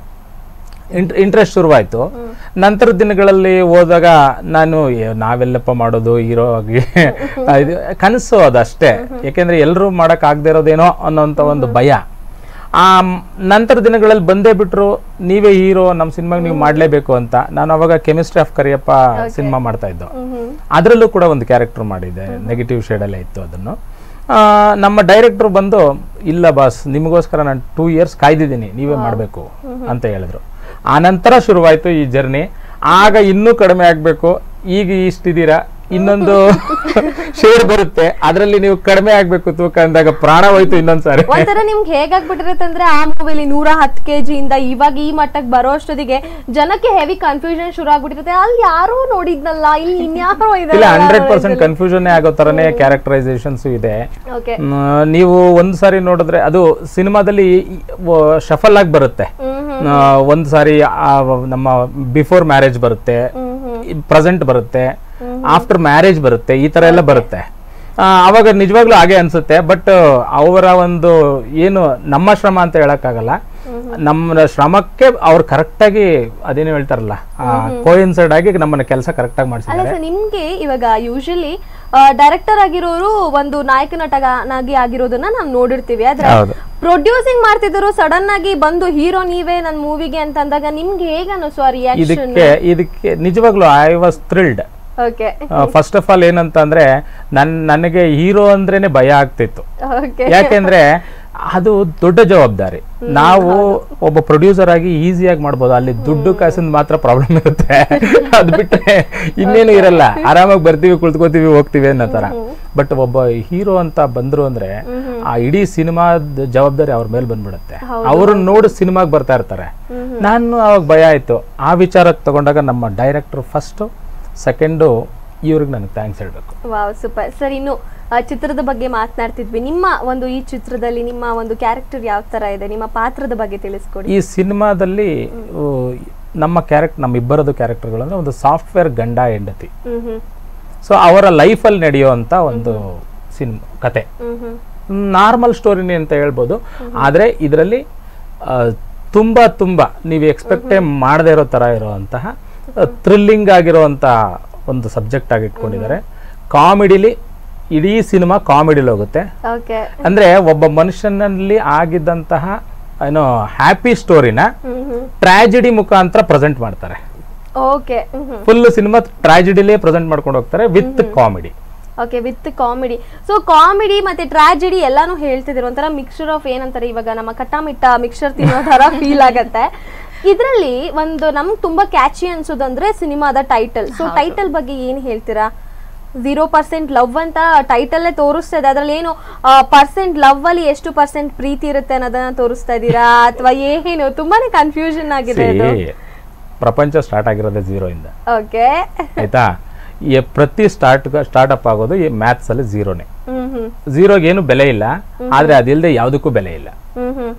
ಇಂಟ್ರೆಸ್ಟ್ ಶುರುವಾಯ್ತು ನಂತರದ ದಿನಗಳಲ್ಲಿ ಹೋದಾಗ ನಾನು ಏ, ನಾವೆಲ್ಲಪ್ಪ ಮಾಡೋದು ಹೀರೋ ಆಗಿ ಇದು ಕನಸು ಅದಷ್ಟೇ ಯಾಕೆಂದ್ರೆ ಎಲ್ಲರೂ ಮಾಡಕ್ ಆಗದೆ ಇರೋದೇನೋ ಅನ್ನೋಂಥ ಒಂದು ಭಯ ಆ ಮ್, ನಂತರ ದಿನಗಳಲ್ಲಿ ಬಂದೇ ಬಿಟ್ರು ನೀವೇ ಹೀರೋ ನಮ್ಮ ಸಿನಿಮಾಗೆ ನೀವು ಮಾಡಲೇಬೇಕು ಅಂತ ನಾನು ಅವಾಗ ಕೆಮಿಸ್ಟ್ರಿ ಆಫ್ ಕರಿಯಪ್ಪ ಸಿನಿಮಾ ಮಾಡ್ತಾ ಇದ್ದು ಅದರಲ್ಲೂ ಕೂಡ ಒಂದು ಕ್ಯಾರೆಕ್ಟರ್ ಮಾಡಿದ್ದೆ ನೆಗೆಟಿವ್ ಶೇಡಲ್ಲೇ ಇತ್ತು ಅದನ್ನು ಆ, ನಮ್ಮ ಡೈರೆಕ್ಟ್ರು ಬಂದು ಇಲ್ಲ ಬಾಸ್ ನಿಮಗೋಸ್ಕರ ನಾನು ಟೂ ಇಯರ್ಸ್ ಕಾಯ್ದಿದ್ದೀನಿ ನೀವೇ ಮಾಡಬೇಕು ಅಂತ ಹೇಳಿದ್ರು ಆ ನಂತರ ಶುರುವಾಯ್ತು ಈ ಜರ್ನಿ ಆಗ ಇನ್ನೂ ಕಡಿಮೆ ಆಗ್ಬೇಕು ಈಗ ಇಷ್ಟಿದ್ದೀರಾ ಇನ್ನೊಂದು ಶೇರ್ ಬರುತ್ತೆ ಅದರಲ್ಲಿ ನೀವು ಕಡಿಮೆ ಆಗ್ಬೇಕು ತೂಕ ಅಂದಾಗ ಪ್ರಾಣ ಹೋಯ್ತು ಇನ್ನೊಂದ್ ಸಾರಿ ಒಂಥರ ನಿಮ್ಗೆ ಹೇಗಾಗ್ಬಿಟ್ಟಿರುತ್ತೆ ಅಂದ್ರೆ ಆ ಮೂವಿಲಿ ನೂರ ಹತ್ತು ಕೆಜಿ ಇಂದ ಇವಾಗ ಈ ಮಟ್ಟಕ್ಕೆ ಬರೋ ಅಷ್ಟೊತ್ತಿಗೆ ಜನಕ್ಕೆ ಹೆವಿ ಕನ್ಫ್ಯೂಷನ್ ಶುರು ಆಗ್ಬಿಟ್ಟಿರುತ್ತೆ ಅಲ್ಲಿ ಯಾರೋ ನೋಡಿದ್ನಲ್ಲ ಇಲ್ಲಿ ಇನ್ಯಾರೋ ಇಲ್ಲ ಹಂಡ್ರೆಡ್ ಪರ್ಸೆಂಟ್ ಕನ್ಫ್ಯೂಷನ್ ಆಗೋ ತರನೇ ಕ್ಯಾರೆಕ್ಟರೈಸೇಷನ್ಸ್ ಇದೆ ಓಕೆ ಮ್, ನೀವು ಒಂದ್ ಸಾರಿ ನೋಡಿದ್ರೆ ಅದು ಸಿನಿಮಾದಲ್ಲಿ ಶಫಲ್ ಆಗಿ ಬರುತ್ತೆ ಆ, ಒಂದ್ ಸಾರಿ ಆ ನಮ್ಮ ಬಿಫೋರ್ ಮ್ಯಾರೇಜ್ ಬರುತ್ತೆ ಪ್ರೆಸೆಂಟ್ ಬರುತ್ತೆ ಆಫ್ಟರ್ ಮ್ಯಾರೇಜ್ ಬರುತ್ತೆ ಈ ತರ ಎಲ್ಲ ಬರುತ್ತೆ ಆ, ಅವಾಗ ನಿಜವಾಗ್ಲೂ ಹಾಗೆ ಅನ್ಸುತ್ತೆ ಬಟ್ ಅವರ ಒಂದು ಏನು ನಮ್ಮ ಶ್ರಮ ಅಂತ ಹೇಳಕ್ಕಾಗಲ್ಲ ನಮ್ಮ ಶ್ರಮಕ್ಕೆ ಅವ್ರು ಕರೆಕ್ಟಾಗಿ ಅದೇನು ಹೇಳ್ತಾರಲ್ಲ ಕೋಯಿನ್ಸೈಡ್ ಆಗಿ ನಮ್ಮನ್ನ ಕೆಲಸ ಕರೆಕ್ಟಾಗಿ ಅಲ್ಲ ಮಾಡಿಸಿದ್ದಾರೆ ಸರ್ ನಿಮ್ಗೆ ಇವಾಗ ಯೂಶಲಿ ಡೈರೆಕ್ಟರ್ ಆಗಿರೋರು ಒಂದು ನಾಯಕ ನಟನಾಗಿ ಆಗಿರೋದನ್ನ ನಾವು ನೋಡಿರ್ತೀವಿ ಆದ್ರೆ ಹೌದು. ಪ್ರೊಡ್ಯೂಸಿಂಗ್ ಮಾಡ್ತಿದ್ರು ಸಡನ್ ಆಗಿ ಬಂದು ಹೀರೋ ನೀವೇ ನನ್ನ ಮೂವಿಗೆ ಅಂತ ಅಂದಾಗ ನಿಮ್ಗೆ ಹೇಗ ಅನ್ನಿಸು ಆ ರಿಯಾಕ್ಷನ್ ಇದಕ್ಕೆ ಇದಕ್ಕೆ ನಿಜವಾಗ್ಲೂ I was thrilled okay first of all ಏನಂತ ಅಂದ್ರೆ ನನ್ ನನಗೆ ಹೀರೋ ಅಂದ್ರೇನೆ ಭಯ ಆಗ್ತಿತ್ತು ಓಕೆ ಯಾಕೆಂದ್ರೆ ಅದು ದೊಡ್ಡ ಜವಾಬ್ದಾರಿ ನಾವು ಒಬ್ಬ ಪ್ರೊಡ್ಯೂಸರ್ ಆಗಿ ಈಸಿಯಾಗಿ ಮಾಡ್ಬೋದು ಅಲ್ಲಿ ದುಡ್ಡು ಕಾಸಿನ ಮಾತ್ರ ಪ್ರಾಬ್ಲಮ್ ಇರುತ್ತೆ ಅದ್ ಬಿಟ್ರೆ ಇನ್ನೇನು ಇರಲ್ಲ ಆರಾಮಾಗಿ ಬರ್ತೀವಿ ಕುಳಿತುಕೋತೀವಿ ಹೋಗ್ತೀವಿ ಅನ್ನೋ ತರ ಬಟ್ ಒಬ್ಬ ಹೀರೋ ಅಂತ ಬಂದ್ರು ಅಂದ್ರೆ ಆ ಇಡೀ ಸಿನಿಮಾದ ಜವಾಬ್ದಾರಿ ಅವ್ರ ಮೇಲೆ ಬಂದ್ಬಿಡುತ್ತೆ ಅವ್ರನ್ನ ನೋಡಿ ಸಿನಿಮಾಗ್ ಬರ್ತಾ ಇರ್ತಾರೆ ನಾನು ಅವಾಗ ಭಯ ಆಯ್ತು ಆ ವಿಚಾರಕ್ಕೆ ತಗೊಂಡಾಗ ನಮ್ಮ ಡೈರೆಕ್ಟರ್ ಫಸ್ಟ್ ಸೆಕೆಂಡು ಇವ್ರಿಗೆ ನನಗೆ ಥ್ಯಾಂಕ್ಸ್ ಹೇಳ್ಬೇಕು ವಾವ್ ಸೂಪರ್ ಸರ್ ಇನ್ನು ಆ, ಚಿತ್ರದ ಬಗ್ಗೆ ಮಾತನಾಡ್ತಿದ್ವಿ ನಿಮ್ಮ ಒಂದು ಈ ಚಿತ್ರದಲ್ಲಿ ನಿಮ್ಮ ಒಂದು ಕ್ಯಾರೆಕ್ಟರ್ ಯಾವ ತರ ಇದೆ ನಿಮ್ಮ ಪಾತ್ರದ ಬಗ್ಗೆ ತಿಳಿಸ್ಕೊಡಿ ಈ ಸಿನಿಮಾದಲ್ಲಿ ಆ, ನಮ್ಮ ಕ್ಯಾರೆಕ್ಟ್ ನಮ್ಮ ಇಬ್ಬರದು ಕ್ಯಾರೆಕ್ಟರ್ಗಳು ಅಂದ್ರೆ ಒಂದು ಸಾಫ್ಟ್ವೇರ್ ಗಂಡ ಹೆಂಡತಿ ಹ್ಮ್ ಹ್ಮ್ ಸೊ ಅವರ ಲೈಫಲ್ಲಿ ನಡೆಯುವಂತ ಒಂದು ಸಿನಿಮಾ ಕತೆ ಹ್ಮ್ ಹ್ಮ್ ನಾರ್ಮಲ್ ಸ್ಟೋರಿನೇ ಅಂತ ಹೇಳ್ಬೋದು ಆದರೆ ಇದರಲ್ಲಿ ತುಂಬಾ ತುಂಬಾ ನೀವು ಎಕ್ಸ್ಪೆಕ್ಟೇ ಮಾಡದೇ ಇರೋ ತರ ಇರುವಂತಹ ಥ್ರಿಲ್ಲಿಂಗ್ ಆಗಿರುವಂತ ಒಂದು ಸಬ್ಜೆಕ್ಟ್ ಆಗಿ ಇಟ್ಕೊಂಡಿದ್ದಾರೆ ಕಾಮಿಡಿಲಿ ಇಡೀ ಸಿನಿಮಾ ಕಾಮಿಡಿಲಿ ಹೋಗುತ್ತೆ ಓಕೆ ಅಂದ್ರೆ ಒಬ್ಬ ಮನುಷ್ಯನಲ್ಲಿ ಆಗಿದ್ದಂತಹ ಏನೋ ಹ್ಯಾಪಿ ಸ್ಟೋರಿನ ಹ್ಮ್ ಹ್ಮ್ ಟ್ರಾಜಿಡಿ ಮುಖಾಂತರ ಪ್ರೆಸೆಂಟ್ ಮಾಡ್ತಾರೆ ಓಕೆ ಹ್ಮ್ ಹ್ಮ್ ಫುಲ್ ಸಿನಿಮಾ ಟ್ರಾಜಿಡಿಲೇ ಪ್ರೆಸೆಂಟ್ ಮಾಡ್ಕೊಂಡು ಹೋಗ್ತಾರೆ with comedy okay with comedy so comedy ಮತ್ತೆ ಟ್ರಾಜಿಡಿ ಎಲ್ಲಾನು ಹೇಳ್ತಿದ್ರು ಒಂಥರ ಮಿಕ್ಸ್ಚರ್ ಆಫ್ ಏನಂತಾರೆ ಇವಾಗ ನಮ್ಮ ಕಟ್ಟಾಮಿಟ್ಟ ಮಿಕ್ಸ್ಚರ್ ತಿನ್ನೋ ತರ ಫೀಲ್ ಆಗತ್ತೆ ಇದರಲ್ಲಿ ಒಂದು ನಮ್ಗೆ ತುಂಬಾ ಕ್ಯಾಚಿ ಅನ್ಸೋದಂದ್ರೆ ಸಿನಿಮಾದ ಟೈಟಲ್ ಸೊ ಟೈಟಲ್ ಬಗ್ಗೆ ಏನ್ ಹೇಳ್ತೀರಾ ಝೀರೋ ಪರ್ಸೆಂಟ್ ಲವ್ ಅಂತ ಟೈಟಲ್ಲೇ ತೋರಿಸ್ತಾ ಇದೆ ಅದ್ರಲ್ಲಿ ಏನು ಪರ್ಸೆಂಟ್ ಲವ್ ಅಲ್ಲಿ ಎಷ್ಟು ಪರ್ಸೆಂಟ್ ಪ್ರೀತಿ ಇರುತ್ತೆ ಅನ್ನೋದನ್ನ ತೋರಿಸ್ತಾ ಇದ್ದೀರಾ ಅಥವಾ ಏನು ತುಂಬಾನೇ ಕನ್ಫ್ಯೂಷನ್ ಆಗಿದೆ ಇದು ಪ್ರಪಂಚ ಸ್ಟಾರ್ಟ್ ಆಗಿರೋದೇ ಝೀರೋ ಇಂದ ಓಕೆ ಆಯ್ತಾ ಈ ಪ್ರತಿ ಸ್ಟಾರ್ಟ್ ಸ್ಟಾರ್ಟ್ಅಪ್ ಆಗೋದು ಈ ಮ್ಯಾಥ್ಸ್ ಅಲ್ಲಿ ಝೀರೋನೇ ಹ್ಮ್ ಹ್ಮ್ ಝೀರೋಗೆ ಏನು ಬೆಲೆ ಇಲ್ಲ ಆದ್ರೆ ಅದಿಲ್ಲದೆ ಯಾವುದಕ್ಕೂ ಬೆಲೆ ಇಲ್ಲ ಹ್ಮ್ ಹ್ಮ್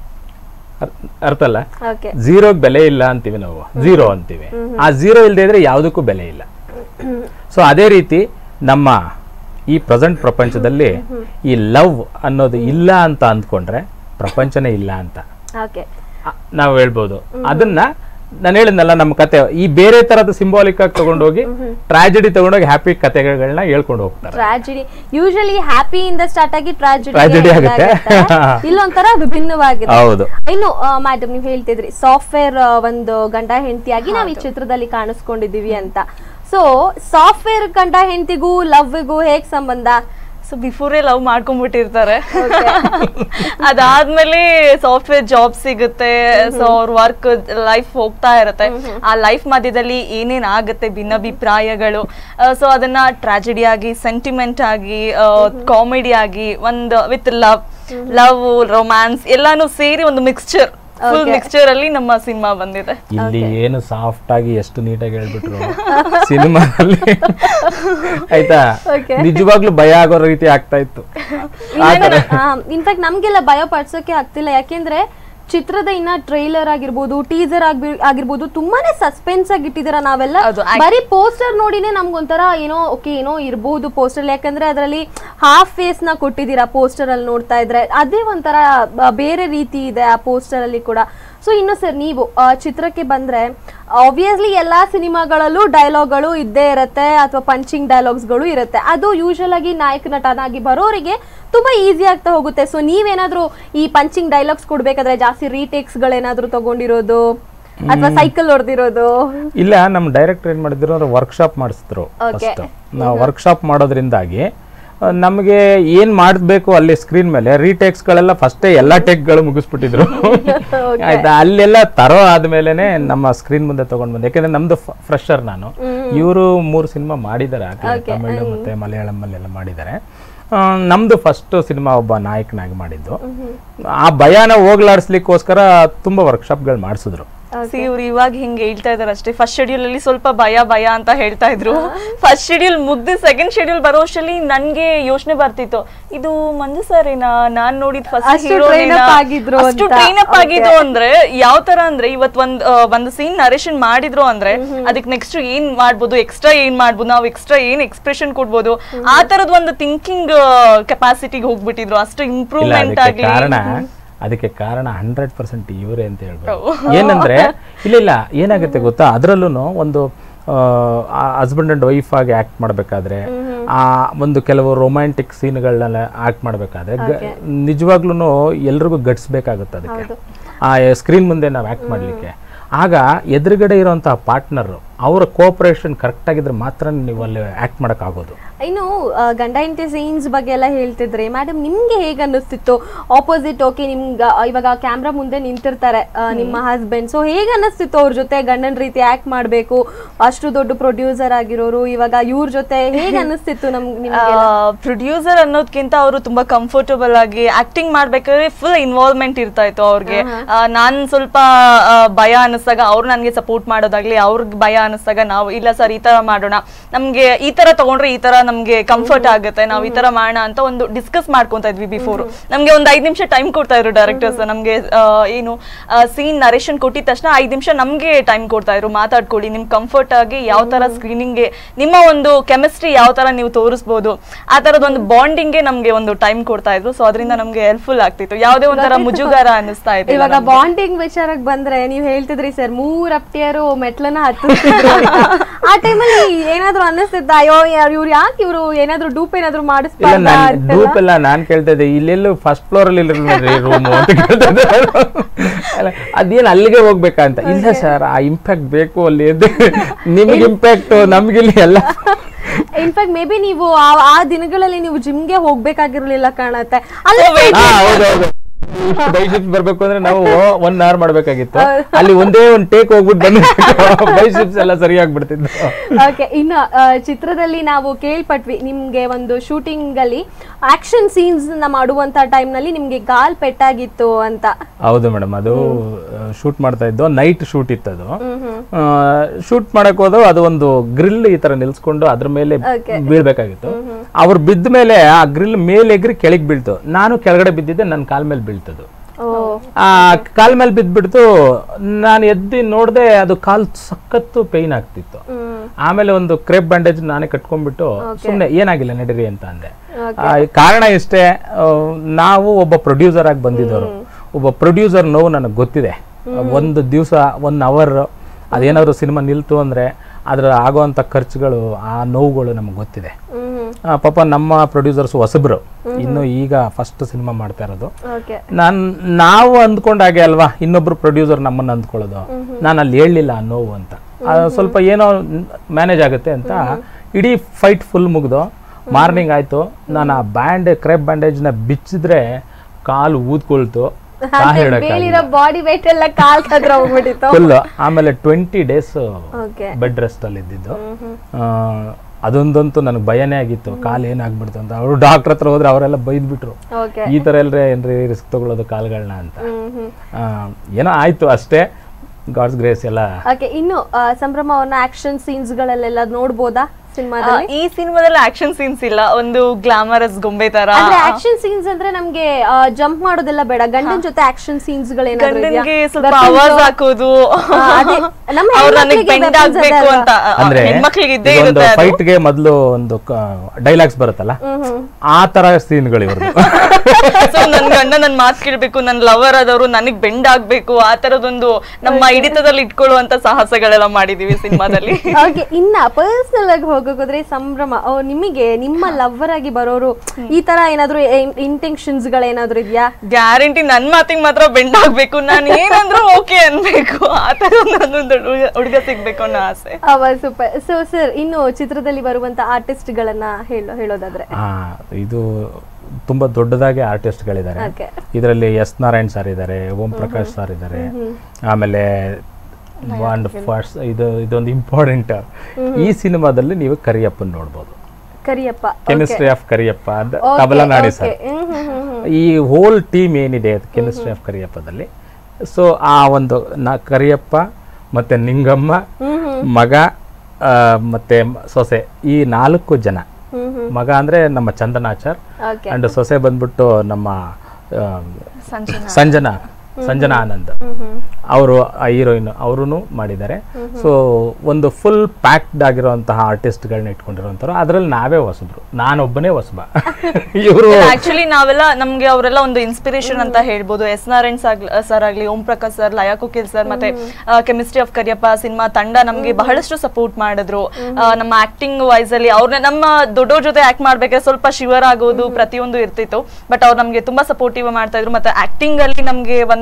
ಅರ್- ಅರ್ಥ ಅಲ್ಲ ಓಕೆ ಝೀರೋಗೆ ಬೆಲೆ ಇಲ್ಲ ಅಂತೀವಿ ನಾವು ಝೀರೋ ಅಂತೀವಿ ಆ ಝೀರೋ ಇಲ್ಲದೆ ಇದ್ರೆ ಯಾವುದಕ್ಕೂ ಬೆಲೆ ಇಲ್ಲ ಸೊ ಅದೇ ರೀತಿ ನಮ್ಮ ಈ ಪ್ರೆಸೆಂಟ್ ಪ್ರಪಂಚದಲ್ಲಿ ಈ ಲವ್ ಅನ್ನೋದು ಇಲ್ಲ ಅಂತ ಅಂದ್ಕೊಂಡ್ರೆ ಪ್ರಪಂಚನೇ ಇಲ್ಲ ಅಂತ ಓಕೆ ಅ- ನಾವು ಹೇಳ್ಬೋದು ಅದನ್ನ ನಾನು ಹೇಳಿದ್ನಲ್ಲ ನಮ್ಮ ಕತೆ ಈ ಬೇರೆ ತರದ ಸಿಂಬಾಲಿಕ್ ಆಗಿ ತಗೊಂಡೋಗಿ ಟ್ರಾಜಿಡಿ ತಗೊಂಡೋಗಿ ಹ್ಯಾಪಿ ಕತೆಗಳನ್ನ ಹೇಳ್ಕೊಂಡು ಹೋಗ್ತಾರೆ ಟ್ರಾಜಿಡಿ ಯೂಶಲಿ ಹ್ಯಾಪಿ ಇಂದ ಸ್ಟಾರ್ಟ್ ಆಗಿ ಟ್ರಾಜಿಡಿ Tragedy ಆಗುತ್ತೆ. ಇಲ್ಲೊಂಥರ ವಿಭಿನ್ನವಾಗಿದೆ ಹೌದು ಇನ್ನು ಮೇಡಮ್ ನೀವು ಹೇಳ್ತಿದ್ರಿ ಸಾಫ್ಟ್ವೇರ್ ಒಂದು ಗಂಡ ಹೆಂಡತಿಯಾಗಿ ನಾವು ಈ ಚಿತ್ರದಲ್ಲಿ ಕಾಣಿಸ್ಕೊಂಡಿದೀವಿ ಅಂತ ಸೊ ಸಾಫ್ಟ್ವೇರ್ ಗಂಡ ಹೆಂಡತಿಗೂ ಲವ್ಗೂ ಹೇಗ್ ಸಂಬಂಧ ಸೊ ಬಿಫೋರೇ ಲವ್ ಮಾಡ್ಕೊಂಡ್ಬಿಟ್ಟಿರ್ತಾರೆ ಅದಾದ್ಮೇಲೆ ಸಾಫ್ಟ್ವೇರ್ ಜಾಬ್ ಸಿಗುತ್ತೆ ಸೊ ಅವ್ರ ವರ್ಕ್ ಲೈಫ್ ಹೋಗ್ತಾ ಇರುತ್ತೆ ಆ ಲೈಫ್ ಮಧ್ಯದಲ್ಲಿ ಏನೇನ್ ಆಗುತ್ತೆ ಭಿನ್ನಾಭಿಪ್ರಾಯಗಳು ಸೊ ಅದನ್ನ ಟ್ರಾಜಿಡಿ ಆಗಿ ಸೆಂಟಿಮೆಂಟ್ ಆಗಿ ಕಾಮಿಡಿ ಆಗಿ ಒಂದು ವಿತ್ ಲವ್ ಲವ್ ರೊಮ್ಯಾನ್ಸ್ ಎಲ್ಲಾನು ಸೇರಿ ಒಂದು ಮಿಕ್ಸ್ಚರ್ ಫುಲ್ ಮಿಕ್ಸ್ಚರ್ ಅಲ್ಲಿ ನಮ್ಮ ಸಿನಿಮಾ ಬಂದಿದೆ ಇಲ್ಲಿ ಏನು ಸಾಫ್ಟ್ ಆಗಿ ಎಷ್ಟು ನೀಟಾಗಿ ಹೇಳ್ಬಿಟ್ರು ಸಿನಿಮಾದಲ್ಲಿ ಆಯ್ತಾ Okay. ನಿಜವಾಗ್ಲೂ ಭಯ ಆಗೋ ರೀತಿ ಆಗ್ತಾ ಇತ್ತು ಇನ್ಫ್ಯಾಕ್ಟ್ ನಮ್ಗೆಲ್ಲ ಭಯ ಪಡ್ಸೋಕೆ ಆಗ್ತಿಲ್ಲ ಯಾಕೆಂದ್ರೆ ಚಿತ್ರದ ಇನ್ನ ಟ್ರೈಲರ್ ಆಗಿರ್ಬೋದು ಟೀಸರ್ ಆಗಿರ್ಬೋದು ತುಂಬಾನೇ ಸಸ್ಪೆನ್ಸ್ ಆಗಿ ಇಟ್ಟಿದ್ದೀರಾ ನಾವೆಲ್ಲ ಹೌದು, act- ಬರೀ ಪೋಸ್ಟರ್ ನೋಡಿನೇ ನಮ್ಗೊಂಥರ ಏನೋ ಓಕೆ ಏನೋ ಇರ್ಬೋದು ಪೋಸ್ಟರ್ ಯಾಕಂದ್ರೆ ಅದರಲ್ಲಿ ಹಾಫ್ ಫೇಸ್ ನ ಕೊಟ್ಟಿದ್ದೀರಾ ಪೋಸ್ಟರ್ ಅಲ್ಲಿ ನೋಡ್ತಾ ಇದ್ರೆ ಅದೇ ಒಂಥರ ಬ- ಬೇರೆ ರೀತಿ ಇದೆ ಆ ಪೋಸ್ಟರ್ ಅಲ್ಲಿ ಕೂಡ ಸೊ ಇನ್ನು ಸರ್ ನೀವು ಆ, ಚಿತ್ರಕ್ಕೆ ಬಂದ್ರೆ ಆಬ್ವಿಯಸ್ಲಿ ಎಲ್ಲಾ ಸಿನಿಮಾಗಳಲ್ಲೂ ಡೈಲಾಗ್ಗಳು ಇದ್ದೇ ಇರುತ್ತೆ ಅಥವಾ ಪಂಚಿಂಗ್ ಡೈಲಾಗ್ಸ್ಗಳು ಇರುತ್ತೆ ಅದು ಯೂಶಲ್ ಆಗಿ ನಾಯಕ ನಟನಾಗಿ ಬರೋರಿಗೆ ತುಂಬಾ ಈಸಿ ಆಗ್ತಾ ಹೋಗುತ್ತೆ ಸೊ ನೀವೇನಾದ್ರೂ ಈ ಪಂಚಿಂಗ್ ಡೈಲಾಗ್ಸ್ ಕೊಡ್ಬೇಕಾದ್ರೆ ಜಾಸ್ತಿ ರೀಟೇಕ್ಸ್ ಗಳೇನಾದ್ರೂ ತಗೊಂಡಿರೋದು ಅಥವಾ ಸೈಕಲ್ ಹೊಡೆದಿರೋದು ಇಲ್ಲ ನಮ್ಮ ಡೈರೆಕ್ಟರ್ ಏನ್ ಮಾಡಿದ್ರು ಅಂದ್ರೆ ವರ್ಕ್ಶಾಪ್ ಮಾಡಿಸಿದ್ರು Okay. ಫಸ್ಟ್ ನಾವು ವರ್ಕ್ಶಾಪ್ ಮಾಡೋದ್ರಿಂದಾಗಿ ಆ, ನಮಗೆ ಏನ್ ಮಾಡಬೇಕು ಅಲ್ಲಿ ಸ್ಕ್ರೀನ್ ಮೇಲೆ ರೀಟೇಕ್ಸ್ ಗಳೆಲ್ಲ ಫಸ್ಟೇ ಎಲ್ಲಾ ಟೆಕ್ಗಳು ಮುಗಿಸ್ಬಿಟ್ಟಿದ್ರು ಆಯ್ತಾ ಅಲ್ಲೆಲ್ಲ ತರೋ ಆದ್ಮೇಲೆನೆ ನಮ್ಮ ಸ್ಕ್ರೀನ್ ಮುಂದೆ ತಗೊಂಡ್ ಬಂದೆ ಯಾಕಂದ್ರೆ ನಮ್ದು ಫ್ರೆಶರ್ ನಾನು ಇವರು ಮೂರು ಸಿನಿಮಾ ಮಾಡಿದ್ದಾರೆ ಆಗ್ಲೇ ತಮಿಳು ಮತ್ತೆ ಮಲಯಾಳಂ ಅಲ್ಲೆಲ್ಲ ಮಾಡಿದ್ದಾರೆ ಆ, ನಮ್ದು ಫಸ್ಟ್ ಸಿನಿಮಾ ಒಬ್ಬ ನಾಯಕನಾಗಿ ಮಾಡಿದ್ದು ಆ ಭಯನ ಹೋಗ್ಲಾಡಿಸ್ಲಿಕ್ಕೋಸ್ಕರ ತುಂಬಾ ವರ್ಕ್ಶಾಪ್ಗಳು ಮಾಡಿಸಿದ್ರು ಸಿ ಇವ್ರು ಇವಾಗ ಹಿಂಗೆ ಹೇಳ್ತಾ ಇದಾರೆ ಅಷ್ಟೇ ಫಸ್ಟ್ ಶೆಡ್ಯೂಲ್ ಅಲ್ಲಿ ಸ್ವಲ್ಪ ಭಯ ಭಯ ಅಂತ ಹೇಳ್ತಾ ಇದ್ರು ಫಸ್ಟ್ ಶೆಡ್ಯೂಲ್ ಮುಗ್ದು ಸೆಕೆಂಡ್ ಶೆಡ್ಯೂಲ್ ಬರೋ ಅಷ್ಟರಲ್ಲಿ ನನ್ಗೆ ಯೋಚನೆ ಬರ್ತಿತ್ತು ಇದು ಮಂಜು ಸರ್ ಏನಾ ನಾನ್ ನೋಡಿದ್ ಫಸ್ಟ್ ಅಷ್ಟು train up ಆಗಿದ್ರು ಅಷ್ಟು ಅಂತ. Train up Okay. ಆಗಿದ್ದು ಅಂದ್ರೆ ಯಾವ ತರ ಅಂದ್ರೆ ಇವತ್ ಒಂದ್ ಆ, ಒಂದು ಸೀನ್ ನರೇಷನ್ ಮಾಡಿದ್ರು ಅಂದ್ರೆ ಅದಕ್ಕೆ ನೆಕ್ಸ್ಟ್ ಏನ್ ಮಾಡ್ಬೋದು ಎಕ್ಸ್ಟ್ರಾ ಏನ್ ಮಾಡ್ಬೋದು ನಾವು ಎಕ್ಸ್ಟ್ರಾ ಏನ್ ಎಕ್ಸ್ಪ್ರೆಷನ್ ಕೊಡ್ಬೋದು ಆ ತರದ್ ಒಂದು ಥಿಂಕಿಂಗ್ ಕೆಪಾಸಿಟಿಗೆ ಹೋಗ್ಬಿಟ್ಟಿದ್ರು ಅಷ್ಟು ಇಲ್ಲ ಇಂಪ್ರೂವ್ಮೆಂಟ್ ಅದಕ್ಕೆ ಆಗಿ ಕಾರಣ ಅದಕ್ಕೆ ಕಾರಣ ಹಂಡ್ರೆಡ್ ಪರ್ಸೆಂಟ್ ಇವರೇ ಅಂತ ಹೇಳ್ಬೋದು ಏನಂದ್ರೆ ಇಲ್ಲ ಇಲ್ಲ ಏನಾಗುತ್ತೆ ಗೊತ್ತಾ ಅದ್ರಲ್ಲೂ ಒಂದು ಹಸ್ಬೆಂಡ್ ಅಂಡ್ ವೈಫ್ ಆಗಿ ಆಕ್ಟ್ ಮಾಡ್ಬೇಕಾದ್ರೆ ಆ ಒಂದು ಕೆಲವು ರೊಮ್ಯಾಂಟಿಕ್ ಸೀನ್ಗಳನ್ನೆಲ್ಲ ಆಕ್ಟ್ ಮಾಡ್ಬೇಕಾದ್ರೆ ನಿಜವಾಗ್ಲೂ ಎಲ್ರಿಗೂ ಗಟ್ಸ್ಬೇಕಾಗುತ್ತೆ ಅದಕ್ಕೆ ಆ ಸ್ಕ್ರೀನ್ ಮುಂದೆ ನಾವು ಆಕ್ಟ್ ಮಾಡ್ಲಿಕ್ಕೆ ಆಗ ಎದುರುಗಡೆ ಇರುವಂತಹ ಪಾರ್ಟ್ನರ್ ಅವರ ಕೋಆಪರೇಷನ್ ಕರೆಕ್ಟ್ ಆಗಿದ್ರೆ ಮಾತ್ರ ನೀವು ಅಲ್ಲಿ ಆಕ್ಟ್ ಮಾಡಕ್ ಆಗೋದು ಇನ್ನು ಆ, ಗಂಡ ಹೆಂಡತಿ ಸೀನ್ಸ್ ಬಗ್ಗೆ ಎಲ್ಲ ಹೇಳ್ತಿದ್ರಿ ಮೇಡಮ್ ನಿಮ್ಗೆ ಹೇಗೆ ಅನ್ನಿಸ್ತಿತ್ತು ಆಪೋಸಿಟ್ ಓಕೆ ನಿಮ್ಗೆ ಆ, ಇವಾಗ ಕ್ಯಾಮ್ರಾ ಮುಂದೆ ನಿಂತಿರ್ತಾರೆ ಆ, ನಿಮ್ಮ ಹಸ್ಬೆಂಡ್ ಸೊ ಹೇಗೆ ಅನ್ನಿಸ್ತಿತ್ತು ಅವ್ರ ಜೊತೆ ಗಂಡನ ರೀತಿ ಆಕ್ಟ್ ಮಾಡಬೇಕು ಅಷ್ಟು ದೊಡ್ಡ ಪ್ರೊಡ್ಯೂಸರ್ ಆಗಿರೋರು ಇವಾಗ ಇವ್ರ ಜೊತೆ ಹೇಗೆ ಅನ್ನಿಸ್ತಿತ್ತು ನಮ್ಗೆ ನಿಮ್ಗೆ ಪ್ರೊಡ್ಯೂಸರ್ ಅನ್ನೋದ್ಕಿಂತ ಅವರು ತುಂಬಾ ಕಂಫರ್ಟಬಲ್ ಆಗಿ ಆಕ್ಟಿಂಗ್ ಮಾಡ್ಬೇಕಾದ್ರೆ ಫುಲ್ ಇನ್ವಾಲ್ವ್ಮೆಂಟ್ ಇರ್ತಾ ಇತ್ತು ಅವ್ರಿಗೆ ಆ, ನಾನ್ ಸ್ವಲ್ಪ ಆ, ಭಯ ಅನಿಸ್ದಾಗ ಅವ್ರು ನನ್ಗೆ ಸಪೋರ್ಟ್ ಮಾಡೋದಾಗ್ಲಿ ಅವ್ರಿಗೆ ಭಯ ಅನಿಸ್ದಾಗ ನಾವು ಇಲ್ಲ ಸರ್ ಈ ತರ ಮಾಡೋಣ ನಮ್ಗೆ ಈ ತರ ತಗೊಂಡ್ರೆ ಈ ತರ ನಮ್ಗೆ ಕಂಫರ್ಟ್ ಆಗುತ್ತೆ ನಾವು ಈ ತರ ಮಾಡೋಣ ಅಂತ ಒಂದು ಡಿಸ್ಕಸ್ ಮಾಡ್ಕೊಂತ ಇದ್ವಿ ಬಿಫೋರ್ ನಮ್ಗೆ ಒಂದು ಐದ್ ನಿಮಿಷ ಟೈಮ್ ಕೊಡ್ತಾ ಇದ್ರು ಡೈರೆಕ್ಟರ್ಸ್ ನಮ್ಗೆ ಆ, ಏನು ಸೀನ್ ನರೇಷನ್ ಕೊಟ್ಟಿದ ತಕ್ಷಣ ಐದ್ ನಿಮಿಷ ನಮ್ಗೆ ಟೈಮ್ ಕೊಡ್ತಾ ಇದ್ರು ಮಾತಾಡ್ಕೊಳ್ಳಿ ನಿಮ್ ಕಂಫರ್ಟ್ ಆಗಿ ಯಾವ ತರ ಸ್ಕ್ರೀನಿಂಗ್ ಗೆ ನಿಮ್ಮ ಒಂದು ಕೆಮಿಸ್ಟ್ರಿ ಯಾವ ತರ ನೀವು ತೋರಿಸ್ಬೋದು ಆ ತರದ ಒಂದು ಬಾಂಡಿಂಗ್ ಗೆ ನಮ್ಗೆ ಒಂದು ಟೈಮ್ ಕೊಡ್ತಾ ಇದ್ರು ಸೊ ಅದರಿಂದ ನಮ್ಗೆ ಹೆಲ್ಪ್ಫುಲ್ ಆಗ್ತಿತ್ತು ಯಾವುದೇ ಒಂಥರ ಮುಜುಗಾರ ಅನಿಸ್ತಾ ಇತ್ತು ಇವಾಗ ಬಾಂಡಿಂಗ್ ವಿಚಾರಕ್ಕೆ ಬಂದ್ರೆ ನೀವ್ ಹೇಳ್ತಿದ್ರಿ ಸರ್ ಮೂರ್ ಅಪ್ಟಿಯರು ಮೆಟ್ಲನ್ನ ಹತ್ತಿಸ್ತಿದ್ರು ಅಂತ. ಆ ಟೈಮಲ್ಲಿ ಏನಾದ್ರು ಅನ್ನಿಸ್ತಿದ್ದ ಅಯ್ಯೋ ಇವ್ರು ಯಾಕೆ ಇವ್ರು ಏನಾದ್ರು ಡೂಪ್ ಏನಾದ್ರು ಇಲ್ಲ ಮಾಡಿಸ್ಬಾರ್ದಾ ನಾನ್ ಅಂತೆಲ್ಲ? ಡೂಪ್ ಎಲ್ಲ ನಾನ್ ಕೇಳ್ತಾ ಇದ್ದೆ ಇಲ್ಲೆಲ್ಲೂ ಫಸ್ಟ್ ಫ್ಲೋರ್ ಅಲ್ಲಿ ರೂಮ್ ಅಂತ ಕೇಳ್ತಾ ಇದ್ದೆ ಅಲ್ಲ, ಅದೇನ್ ಅಲ್ಲಿಗೆ ಹೋಗ್ಬೇಕಂತ ಇಲ್ಲ ಸರ್ ಆ ಇಂಪ್ಯಾಕ್ಟ್ ಬೇಕು ಅಲ್ಲಿ ಅಂತ. ನಿಮ್ಗೆ ಇಂಪ್ಯಾಕ್ಟ್ ನಮ್ಗೆ ಇಲ್ಲಿ ಎಲ್ಲ ಇನ್ಫ್ಯಾಕ್ಟ್ ಮೇ ಬಿ ನೀವು ಆ- ಆ ದಿನಗಳಲ್ಲಿ ನೀವು ಜಿಮ್ಗೆ ಹೋಗ್ಬೇಕಾಗಿರ್ಲಿಲ್ಲ ಕಾಣತ್ತೆ ಅಲ್ಲಿ ಹಾ ಹೌದೌದು ಬೈಸಿಪ್ಸ್ ಬರ್ಬೇಕು ಅಂದ್ರೆ ನಾವು ಒನ್ ಅವರ್ ಮಾಡ್ಬೇಕಾಗಿತ್ತು ಅಲ್ಲಿ ಒಂದೇ ಒಂದ್ ಟೇಕ್ ಹೋಗ್ಬಿಟ್ಟು ಬಂದ ಬೈಸಿಪ್ಸ್ ಎಲ್ಲ ಸರಿಯಾಗ್ಬಿಡ್ತಿದ್ದು ಓಕೆ ಇನ್ನು ಆ, ಚಿತ್ರದಲ್ಲಿ ನಾವು ಕೇಳ್ಪಟ್ವಿ ನಿಮ್ಗೆ ಒಂದು ಶೂಟಿಂಗ್ ಅಲ್ಲಿ ಆಕ್ಷನ್ ಸೀನ್ಸ್ ನ ಮಾಡುವಂತ ಟೈಮ್ ನಲ್ಲಿ ನಿಮ್ಗೆ ಗಾಲ್ ಪೆಟ್ಟಾಗಿತ್ತು ಅಂತ ಹೌದು ಮೇಡಮ್ ಅದು ಶೂಟ್ ಮಾಡ್ತಾ ಇದ್ದು ನೈಟ್ ಶೂಟ್ ಇತ್ತು ಅದು ಶೂಟ್ ಮಾಡಕ್ ಹೋದ್ರು ಅದು ಒಂದು ಗ್ರಿಲ್ ಈ ತರ ನಿಲ್ಸ್ಕೊಂಡು ಅದ್ರ ಮೇಲೆ Okay. ಬೀಳ್ಬೇಕಾಗಿತ್ತು ಅವ್ರು ಬಿದ್ದ ಮೇಲೆ ಆ ಗ್ರಿಲ್ ಮೇಲೆ ಎಗ್ರಿ ಕೆಳಗ್ ಬೀಳ್ತು ನಾನು ಕೆಳಗಡೆ ಬಿದ್ದಿದ್ದೆ ನನ್ನ ಕಾಲ್ ಮೇಲೆ ಬೀಳ್ತದು ಓ ಆ ಕಾಲ್ ಮೇಲೆ ಬಿದ್ದ್ಬಿಡ್ತು ನಾನು ಎದ್ದಿ ನೋಡ್ದೆ ಅದು ಕಾಲ್ ಸಖತ್ತು ಪೈನ್ ಆಗ್ತಿತ್ತು ಹ್ಮ್ ಆಮೇಲೆ ಒಂದು ಕ್ರೇಪ್ ಬ್ಯಾಂಡೇಜ್ ನಾನೇ ಕಟ್ಕೊಂಡ್ಬಿಟ್ಟು ಸುಮ್ಮನೆ ಏನಾಗಿಲ್ಲ ನಡೀರಿ ಅಂತ ಅಂದೆ ಆ, ಕಾರಣ ಇಷ್ಟೇ ಆ, ನಾವು ಒಬ್ಬ ಪ್ರೊಡ್ಯೂಸರ್ ಆಗಿ ಬಂದಿದ್ದವರು ಒಬ್ಬ ಪ್ರೊಡ್ಯೂಸರ್ ನೋವು ನನಗೆ ಗೊತ್ತಿದೆ ಒಂದು ದಿವಸ ಒನ್ ಅವರ್ ಅದೇನಾದ್ರು ಸಿನಿಮಾ ನಿಲ್ತು ಅಂದ್ರೆ ಅದ್ರ ಆಗುವಂತ ಖರ್ಚುಗಳು ಆ ನೋವುಗಳು ನಮ್ಗೆ ಗೊತ್ತಿದೆ ಹ್ಮ್ ಆ, ಪಾಪ ನಮ್ಮ ಪ್ರೊಡ್ಯೂಸರ್ಸ್ ಹೊಸಬ್ರು ಇನ್ನು ಈಗ ಫಸ್ಟ್ ಸಿನಿಮಾ ಮಾಡ್ತಾ ಇರೋದು ಓಕೆ ನಾನ್ ನಾವು ಅಂದ್ಕೊಂಡಾಗೆ ಅಲ್ವಾ ಇನ್ನೊಬ್ರು ಪ್ರೊಡ್ಯೂಸರ್ ನಮ್ಮನ್ನ ಅಂದ್ಕೊಳ್ಳೋದು ನಾನು ಅಲ್ಲಿ ಹೇಳಲಿಲ್ಲ ಆ ನೋವು ಅಂತ ಆ, ಸ್ವಲ್ಪ ಏನೋ ಮ್ಯಾನೇಜ್ ಆಗುತ್ತೆ ಅಂತ ಇಡೀ ಫೈಟ್ ಫುಲ್ ಮುಗ್ದು ಮಾರ್ನಿಂಗ್ ಆಯ್ತು ನಾನು ಆ ಬ್ಯಾಂಡ್ ಕ್ರೇಪ್ ಬ್ಯಾಂಡೇಜ್ನ ಬಿಚ್ಚಿದ್ರೆ ಕಾಲು ಊದ್ಕೊಳ್ತು ಬೇಲಿರೋ ಬಾಡಿ ವೇಟ್ ಎಲ್ಲ ಕಾಲ್ ಕದ್ರ ಹೋಗ್ಬಿಟ್ಟಿತ್ತು ಫುಲ್ ಆಮೇಲೆ twenty days okay bed rest ಅಲ್ಲಿ ಇದ್ದಿದ್ದು ಆ, ಅದೊಂದಂತೂ ನನಗೆ ಭಯನೇ ಆಗಿತ್ತು ಕಾಲು ಏನಾಗ್ಬಿಡ್ತು ಅಂತ ಅವರು ಡಾಕ್ಟರ್ ಹತ್ರ ಹೋದ್ರೆ ಅವರೆಲ್ಲ ಬೈದ್ಬಿಟ್ರು ಓಕೆ ಈ ತರ ಎಲ್ಲರೇ ಏನ್ರಿ ರಿಸ್ಕ್ ತಗೊಳ್ಳೋದು ಕಾಲ್ಗಳನ್ನ ಅಂತ ಹ್ಮ್ ಹ್ಮ್ ಆ, ಏನೋ ಆಯ್ತು ಅಷ್ಟೇ ಗಾಡ್ಸ್ ಗ್ರೇಸ್ ಎಲ್ಲ ಓಕೆ ಇನ್ನು ಆ, ಸಂಭ್ರಮ ಅವ್ರನ್ನ ಆಕ್ಷನ್ ಸೀನ್ಸ್ ಗಳಲ್ಲೆಲ್ಲ ನೋಡ್ಬೋದಾ ಸಿನಿಮಾದಲ್ಲಿ ಈ ಸಿನಿಮಾದಲ್ಲಿ ಆಕ್ಷನ್ ಸೀನ್ಸ್ ಇಲ್ಲ ಒಂದು ಗ್ಲಾಮರಸ್ ಗೊಂಬೆ ತರ ಅಂದ್ರೆ ಆಕ್ಷನ್ ಸೀನ್ಸ್ ಅಂದ್ರೆ ನಮ್ಗೆ ಜಂಪ್ ಮಾಡೋದೆಲ್ಲ ಬೇಡ ಗಂಡನ್ ಜೊತೆ ಆಕ್ಷನ್ ಸೀನ್ಸ್ ಗಳೇನಾದ್ರು ಗಂಡನ್ಗೆ ಸ್ವಲ್ಪ ಆವಾಜ್ ಹಾಕೋದು ಅದೇ. ನಮ್ಮ ಅವ್ರು ನನಗೆ ಹೆಣ್ಮಕ್ಳಿಗೆ ಬೆಂಡ್ weapons ಆಗ್ಬೇಕು ಅದಲ್ವಾ? ಅಂತ ಅಂದ್ರೆ ಹೆಣ್ಮಕ್ಳಿಗೆ ಇದ್ದೇ ಈಗ ಒಂದು ಇರುತ್ತೆ ಅದು. ಫೈಟ್ ಗೆ ಮೊದಲು ಒಂದು ಡೈಲಾಗ್ಸ್ ಬರುತ್ತಲ್ಲ ಆ ತರ ಸೀನ್ಗಳು ಇವ್ರದ್ದು ಸೊ ನನ್ ಗಂಡ ನನ್ ಮಾತ್ ಕೇಳ್ಬೇಕು ನನ್ ಲವರ್ ಆದವರು ನನಗ್ ಬೆಂಡ್ ಆಗ್ಬೇಕು ಆ ತರದೊಂದು ನಮ್ಮ ಹಿಡಿತದಲ್ಲಿ ಇಟ್ಕೊಳ್ಳುವಂತ ಸಾಹಸಗಳೆಲ್ಲ ಮಾಡಿದೀವಿ ಸಿನಿಮಾದಲ್ಲಿ ಓಕೆ ಇನ್ನ ಪರ್ಸನಲ್ ಆಗಿ ಹೋಗೋದ್ರೆ ಸಂಭ್ರಮ ಓ, ನಿಮಗೆ ನಿಮ್ಮ ಲವ್ವರ್ ಆಗಿ ಬರೋರು ಈ ತರ ಏನಾದ್ರು ಇಂಟೆನ್ಷನ್ಸ್ ಗಳೇನಾದ್ರು ಇದೆಯಾ ಗ್ಯಾರಂಟಿ ನನ್ ಮಾತಿಗೆ ಮಾತ್ರ ಬೆಂಡ್ ಆಗ್ಬೇಕು ನಾನು ಏನಂದ್ರೂ ಓಕೆ ಅನ್ಬೇಕು ಆ ತರ ನನ್ನೊಂದು ಹುಡುಗ ಸಿಗ್ಬೇಕು ಅನ್ನೋ ಆಸೆ ಸೂಪರ್ ಸೊ ಸರ್ ಇನ್ನು ಚಿತ್ರದಲ್ಲಿ ಬರುವಂತ ಆರ್ಟಿಸ್ಟ್ ಗಳನ್ನ ಹೇಳೋ ಹೇಳೋದಾದ್ರೆ ಆ ಇದು ತುಂಬಾ ದೊಡ್ಡದಾಗಿ ಆರ್ಟಿಸ್ಟ್ಗಳಿದ್ದಾರೆ ಓಕೆ ಇದರಲ್ಲಿ ಎಸ್ ನಾರಾಯಣ್ ಸರ್ ಇದ್ದಾರೆ ಓಂ ಪ್ರಕಾಶ್ ಸರ್ ಇದ್ದಾರೆ ಆಮೇಲೆ ಒಂದು ಫಸ್ಟ್ ಇದು ಇದೊಂದು ಇಂಪಾರ್ಟೆಂಟ್ ಈ ಸಿನಿಮಾದಲ್ಲಿ ನೀವು ಕರಿಯಪ್ಪನ್ ನೋಡ್ಬೋದು ಕರಿಯಪ್ಪ ಕೆಮಿಸ್ಟ್ರಿ ಆಫ್ ಕರಿಯಪ್ಪ ಅಂತ Okay, ತಬಲನಾಡಿ okay. ಸರ್ ಹ್ಮ್ ಹ್ಮ್ ಹ್ಮ್ ಹ್ಮ್. ಈ ಹೋಲ್ ಟೀಮ್ ಏನಿದೆ ಕೆಮಿಸ್ಟ್ರಿ ಆಫ್ ಕರಿಯಪ್ಪದಲ್ಲಿ ಸೊ ಆ ಒಂದು ನಾ ಕರಿಯಪ್ಪ ಮತ್ತೆ ನಿಂಗಮ್ಮ ಮಗ ಆ, ಮತ್ತೆ ಮ- ಸೊಸೆ ಈ ನಾಲ್ಕು ಜನ ಹ್ಮ್ ಹ್ಮ್ ಮಗ ಅಂದ್ರೆ ನಮ್ಮ ಚಂದನಾಚಾರ್ ಓಕೆ ಅಂಡ್ ಸೊಸೆ ಬಂದ್ಬಿಟ್ಟು ನಮ್ಮ ಆ, ಸಂಜನಾ ಸಂಜನಾ ಸಂಜನಾ ಆನಂದ್ ಅವರು ಹೀರೋಯಿನ್ ಅವರು ಮಾಡಿದ್ದಾರೆ ಸೊ ಒಂದು ಫುಲ್ ಪ್ಯಾಕ್ಡ್ ಆಗಿರುವಂತಹ ಆರ್ಟಿಸ್ಟ್ಗಳನ್ನ ಇಟ್ಕೊಂಡಿರುವಂಥವ್ರು ಅದರಲ್ಲಿ ನಾವೇ ಹೊಸಬ್ರು ನಾನೊಬ್ಬನೇ ಹೊಸಬ ಇವರು ಆಕ್ಚುಲಿ ನಾವೆಲ್ಲ ನಮ್ಗೆ ಅವರೆಲ್ಲ ಒಂದು ಇನ್ಸ್ಪಿರೇಷನ್ ಅಂತ ಹೇಳ್ಬೋದು ಎಸ್ ನಾರಾಯಣ್ ಸರ್ ಆಗ್ಲಿ ಓಂ ಪ್ರಕಾಶ್ ಸರ್ ಲಯಾ ಕುಕಿಲ್ ಸರ್ ಮತ್ತೆ ಕೆಮಿಸ್ಟ್ರಿ ಆಫ್ ಕರಿಯಪ್ಪ ಸಿನಿಮಾ ತಂಡ ನಮ್ಗೆ ಬಹಳಷ್ಟು ಸಪೋರ್ಟ್ ಮಾಡಿದ್ರು ಆ, ನಮ್ಮ ಆಕ್ಟಿಂಗ್ ವೈಸ್ ಅಲ್ಲಿ ಅವ್ರನ್ನ ನಮ್ಮ ದೊಡ್ಡವ್ರ ಜೊತೆ ಆಕ್ಟ್ ಮಾಡ್ಬೇಕಾದ್ರೆ ಸ್ವಲ್ಪ ಶಿವರ್ ಆಗೋದು ಪ್ರತಿಯೊಂದು ಇರ್ತಿತ್ತು ಬಟ್ ಅವ್ರು ನಮ್ಗೆ ತುಂಬಾ ಸಪೋರ್ಟಿವ್ ಮಾಡ್ತಾ ಇದ್ರು ಮತ್ತೆ ಆಕ್ಟಿಂಗ್ ಅಲ್ಲಿ ನಮ್ಗೆ ಒಂದು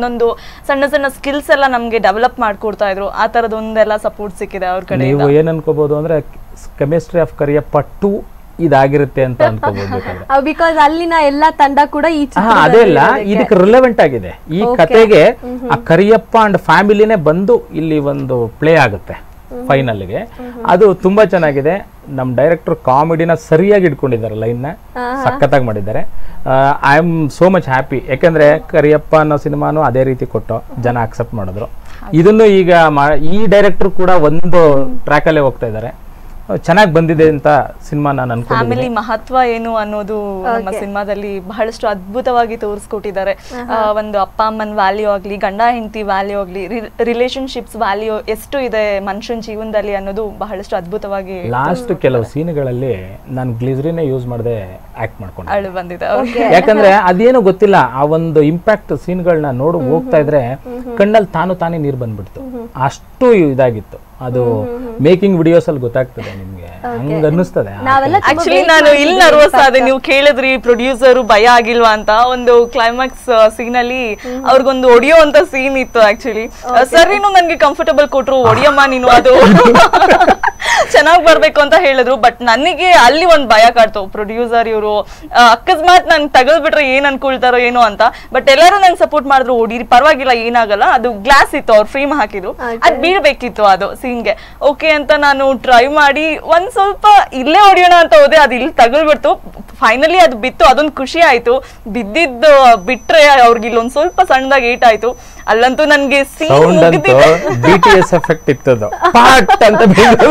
ಒಂದೊಂದು ಸಣ್ಣ ಸಣ್ಣ ಸ್ಕಿಲ್ಸ್ ಎಲ್ಲ ನಮ್ಗೆ ಡೆವಲಪ್ ಮಾಡ್ಕೊಡ್ತಾ ಇದ್ರು ಆ ತರದೊಂದೆಲ್ಲ ಸಪೋರ್ಟ್ ಸಿಕ್ಕಿದೆ ಅವ್ರ ಕಡೆ ನೀವು ಏನ್ ಅನ್ಕೋಬಹುದು ಅಂದ್ರೆ ಕೆಮಿಸ್ಟ್ರಿ ಆಫ್ ಕರಿಯಪ್ಪ ಟು ಇದಾಗಿರುತ್ತೆ ಅಂತ ಅನ್ಕೋಬಹುದು ಬೇಕಾದ್ರೆ ಬಿಕಾಸ್ ಅಲ್ಲಿನ ಎಲ್ಲಾ ತಂಡ ಕೂಡ ಈ ಹಾ ಚಿತ್ರದಲ್ಲಿ ಅದೇ ಅಲ್ಲ ಇರೋದಕ್ಕೆ. ಇದಕ್ಕೆ ರಿಲೆವೆಂಟ್ ಆಗಿದೆ ಈ ಕತೆಗೆ ಆ ಕರಿಯಪ್ಪ ಅಂಡ್ ಫ್ಯಾಮಿಲಿನೇ ಬಂದು ಇಲ್ಲಿ ಒಂದು ಪ್ಲೇ ಆಗುತ್ತೆ ಫೈನಲ್ಗೆ ಅದು ತುಂಬಾ ಚೆನ್ನಾಗಿದೆ ನಮ್ಮ ಡೈರೆಕ್ಟರ್ ಕಾಮಿಡಿನ ಸರಿಯಾಗಿ ಇಟ್ಕೊಂಡಿದ್ದಾರೆ ಲೈನ್ನ ಸಖತ್ತಾಗಿ ಮಾಡಿದ್ದಾರೆ I am so much happy ಯಾಕಂದ್ರೆ ಕರಿಯಪ್ಪ ಅನ್ನೋ ಸಿನಿಮಾನು ಅದೇ ರೀತಿ ಕೊಟ್ಟು ಜನ ಅಕ್ಸೆಪ್ಟ್ ಮಾಡಿದ್ರು ಇದನ್ನು ಈಗ ಮಾ- ಈ ಡೈರೆಕ್ಟರ್ ಕೂಡ ಒಂದು ಟ್ರ್ಯಾಕಲ್ಲೇ ಹೋಗ್ತಾ ಇದ್ದಾರೆ ಚೆನ್ನಾಗಿ ಬಂದಿದೆ ಅಂತ ಸಿನಿಮಾ ನಾನು ಅನ್ಕೊಂಡಿದ್ದೀನಿ ಫ್ಯಾಮಿಲಿ ಮಹತ್ವ ಏನು ಅನ್ನೋದು ನಮ್ಮ ಸಿನಿಮಾದಲ್ಲಿ ಬಹಳಷ್ಟು ಅದ್ಭುತವಾಗಿ ತೋರಿಸ್ಕೊಟ್ಟಿದ್ದಾರೆ ಆ, ಒಂದು ಅಪ್ಪ ಅಮ್ಮನ ವ್ಯಾಲ್ಯೂ ಆಗ್ಲಿ ಗಂಡ ಹೆಂಡತಿ ವ್ಯಾಲ್ಯೂ ಆಗ್ಲಿ ರಿಲೇಶನ್ಶಿಪ್ಸ್ ವ್ಯಾಲ್ಯೂ ಎಷ್ಟು ಇದೆ ಮನುಷ್ಯನ ಜೀವನದಲ್ಲಿ ಅನ್ನೋದು ಬಹಳಷ್ಟು ಅದ್ಭುತವಾಗಿ ಲಾಸ್ಟ್ ಕೆಲವು ಸೀನ್ಗಳಲ್ಲಿ ನಾನು ಗ್ಲಿಸರಿನೇ ಯೂಸ್ ಮಾಡದೆ ಆಕ್ಟ್ ಮಾಡ್ಕೊಂಡೆ ಅಳು ಬಂದಿದೆ ಅವ್ರಿಗೆ ಯಾಕಂದ್ರೆ ಅದೇನು ಗೊತ್ತಿಲ್ಲ ಆ ಒಂದು ಇಂಪ್ಯಾಕ್ಟ್ ಸೀನ್ಗಳನ್ನ ನೋಡು ಹೋಗ್ತಾ ಇದ್ರೆ ಕಣ್ಣಲ್ಲಿ ತಾನು ತಾನೇ ನೀರು ಬಂದ್ಬಿಡ್ತು ಅಷ್ಟು ಇದಾಗಿತ್ತು ಅದು ಮೇಕಿಂಗ್ ವಿಡಿಯೋಸ್ ಅಲ್ಲಿ ಗೊತ್ತಾಗ್ತದೆ ನಿಮ್ಗೆ ಹಂಗ ಅನ್ನಿಸ್ತದೆ ಆ ನಾವೆಲ್ಲ ತುಂಬಾ ಆಕ್ಚುಲಿ wait ನಾನು ಮಾಡಿದ್ವಿ ಇಲ್ಲಿ ನರ್ವಸ್ ಆದೆ ನೀವು ಕೇಳಿದ್ರಿ ಪ್ರೊಡ್ಯೂಸರ್ ಭಯ ಆಗಿಲ್ವಾ ಅಂತ ಒಂದು ಕ್ಲೈಮ್ಯಾಕ್ಸ್ ಸೀನ್ ಅಲ್ಲಿ ಅವ್ರಿಗೊಂದು ಒಡಿಯೋ ಅಂತ ಸೀನ್ ಇತ್ತು ಆಕ್ಚುಲಿ ಸರಿನು ನನ್ಗೆ ಕಂಫರ್ಟಬಲ್ ಕೊಟ್ರು ಒಡಿಯಮ್ಮ ನೀನು ಅದು ಚೆನ್ನಾಗ್ ಬರ್ಬೇಕು ಅಂತ ಹೇಳಿದ್ರು ಬಟ್ ನನಗೆ ಅಲ್ಲಿ ಒಂದ್ ಭಯ ಕಾಡ್ತು ಪ್ರೊಡ್ಯೂಸರ್ ಇವರು ಅಕಸ್ಮಾತ್ ನನ್ ತಗಲ್ಬಿಟ್ರೆ ಏನ್ ಅನ್ಕೊಳ್ತಾರೋ ಏನೋ ಅಂತ ಬಟ್ ಎಲ್ಲರೂ ನಂಗೆ ಸಪೋರ್ಟ್ ಮಾಡಿದ್ರು ಓಡಿರಿ ಪರವಾಗಿಲ್ಲ ಏನಾಗಲ್ಲ ಅದು ಗ್ಲಾಸ್ ಇತ್ತು ಅವ್ರು ಫ್ರೇಮ್ ಹಾಕಿದ್ರು ಅದ್ ಬೀಳ್ಬೇಕಿತ್ತು ಅದು ಸೀನ್ಗೆ ಓಕೆ ಅಂತ ನಾನು ಟ್ರೈ ಮಾಡಿ ಒಂದ್ ಸ್ವಲ್ಪ ಇಲ್ಲೇ ಹೊಡಿಯೋಣ ಅಂತ ಹೋದೆ ಅದು ಇಲ್ಲಿ ತಗಲ್ಬಿಡ್ತು ಫೈನಲಿ ಅದು ಬಿತ್ತು ಅದೊಂದು ಖುಷಿ ಆಯ್ತು ಬಿದ್ದಿದ್ದು ಬಿಟ್ರೆ ಅವ್ರಿಗೆ ಇಲ್ಲೊಂದ್ ಸ್ವಲ್ಪ ಸಣ್ಣದಾಗಿ ಏಟ್ ಆಯ್ತು ಅಲ್ಲಂತೂ ನನ್ಗೆ ಸೀನ್ ಸೌಂಡ್ ಅಂತೂ ಬಿ ಟಿ ಎಸ್ ಎಫೆಕ್ಟ್ ಇತ್ತದು ಪಾಟ್ ಅಂತ ಬೀಳೋದು.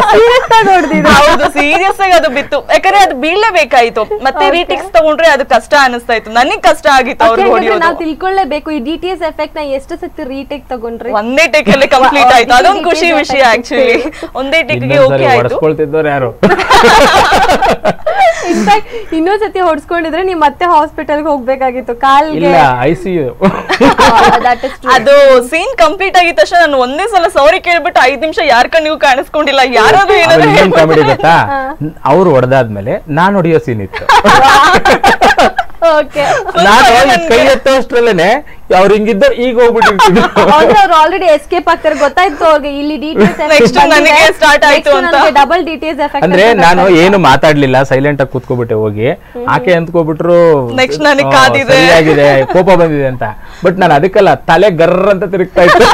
ಹೌದು ಸೀರಿಯಸ್ ಆಗಿ ಅದು ಬಿತ್ತು ಯಾಕಂದ್ರೆ ಅದು ಬೀಳಲೇಬೇಕಾಯ್ತು ಮತ್ತೆ ರೀಟಿಕ್ಸ್ ತಗೊಂಡ್ರೆ ಅದು ಕಷ್ಟ ಅನಿಸ್ತಾ ಇತ್ತು ನನಗ್ ಕಷ್ಟ ಆಗಿತ್ತು ಅವ್ರಿಗೆ ಹೊಡಿಯೋದು ನಾವು ತಿಳ್ಕೊಳ್ಳೇಬೇಕು ಈ ಡಿ ಟಿ ಎಸ್ ಎಫೆಕ್ಟ್ ನ ಎಷ್ಟು ಸತಿ ರೀಟೇಕ್ ತಗೊಂಡ್ರಿ ಒಂದೇ ಟೇಕ್ ಅಲ್ಲಿ ಕಂಪ್ಲೀಟ್ ಆಯ್ತು ಅದೊಂದು ಖುಷಿ ವಿಷಯ ಆಕ್ಚುಲಿ ಒಂದೇ ಟೇಕ್ ಗೆ ಇನ್ನೊಂದ್ಸರಿ ಓಕೆ ಆಯ್ತು ಹೊಡೆಸ್ಕೊಳ್ತಿದ್ದವ್ರು ಯಾರು ಇನ್ಫ್ಯಾಕ್ಟ್ ಇನ್ನೊಂದ್ಸತಿ ಹೊಡ್ಸ್ಕೊಂಡಿದ್ರೆ ನೀವ್ ಮತ್ತೆ ಹಾಸ್ಪಿಟಲ್ಗೆ ಹೋಗ್ಬೇಕಾಗಿತ್ತು ಕಾಲ್ಗೆ ಇಲ್ಲ I see you that is ಅದು ಸೀನ್ ಕಂಪ್ಲೀಟ್ ಆಗಿದ ತಕ್ಷಣ ನಾನು ಒಂದೇ ಸಲ ಸಾರಿ ಕೇಳ್ಬಿಟ್ಟು ಐದ್ ನಿಮಿಷ ಯಾರ ಕಣ್ಣಿಗೂ ಕಾಣಿಸ್ಕೊಂಡಿಲ್ಲ ಯಾರಾದ್ರೂ ಏನಾದ್ರು ಏನ್ ಕಾಮಿಡಿ ಗೊತ್ತಾ ಅವ್ರು ಹೊಡೆದಾದ್ಮೇಲೆ ನಾನ್ ಹೊಡಿಯೋ ಸೀನ್ ಇತ್ತು ಓಕೆ ನಾನು ಈ ಕೈ ಎತ್ತೋಷ್ಟ್ರಲ್ಲೇನೆ ಅವ್ರು ಹಿಂಗಿದ್ದ ಈಗ ಹೋಗ್ಬಿಟ್ಟಿರ್ತಿದ್ರು ಅವ್ರು ಆಲ್ರೆಡಿ ಎಸ್ಕೇಪ್ ಆಗ್ತಾರೆ ಗೊತ್ತಾಯ್ತು ಅವ್ರಿಗೆ ಇಲ್ಲಿ ಡಿ ಟಿ Next ನನಗೆ start ಆಯ್ತು ಅಂತ. Double D T S effect ಅಂದ್ರೆ ನಾನು ಏನು ಮಾತಾಡ್ಲಿಲ್ಲ ಸೈಲೆಂಟ್ ಆಗಿ ಕೂತ್ಕೊಬಿಟ್ಟೆ ಹೋಗಿ ಆಕೆ ಅಂದ್ಕೊಬಿಟ್ರು Next ನನಗ್ ಆ, ಕಾದಿದೆ. ಸರಿಯಾಗಿದೆ ಕೋಪ ಬಂದಿದೆ ಅಂತ ಬಟ್ ನಾನು ಅದಕ್ಕಲ್ಲ ತಲೆ ಗರ್ರ ಅಂತ ತಿರುಗ್ತಾ ಇತ್ತು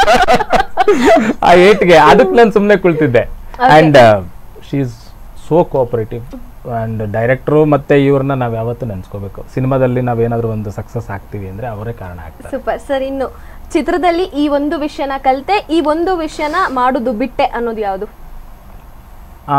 ಆ ಏಟ್ಗೆ ಅದಕ್ಕೆ ನಾನು ಸುಮ್ನೆ ಕುಳ್ತಿದ್ದೆ and she is so cooperative and ಡೈರೆಕ್ಟ್ರು ಮತ್ತೆ ಇವ್ರನ್ನ ನಾವ್ ಯಾವತ್ತೂ ನೆನ್ಸ್ಕೋಬೇಕು ಸಿನಿಮಾದಲ್ಲಿ ನಾವೇನಾದ್ರೂ ಒಂದು ಸಕ್ಸಸ್ ಆಗ್ತೀವಿ ಅಂದ್ರೆ ಅವರೇ ಕಾರಣ ಆಗ್ತಾರೆ ಸೂಪರ್ ಸರ್ ಇನ್ನು ಚಿತ್ರದಲ್ಲಿ ಈ ಒಂದು ವಿಷಯನ ಕಲಿತೆ ಈ ಒಂದು ವಿಷಯನ ಮಾಡುದು ಬಿಟ್ಟೆ ಅನ್ನೋದು ಯಾವುದು ಆ,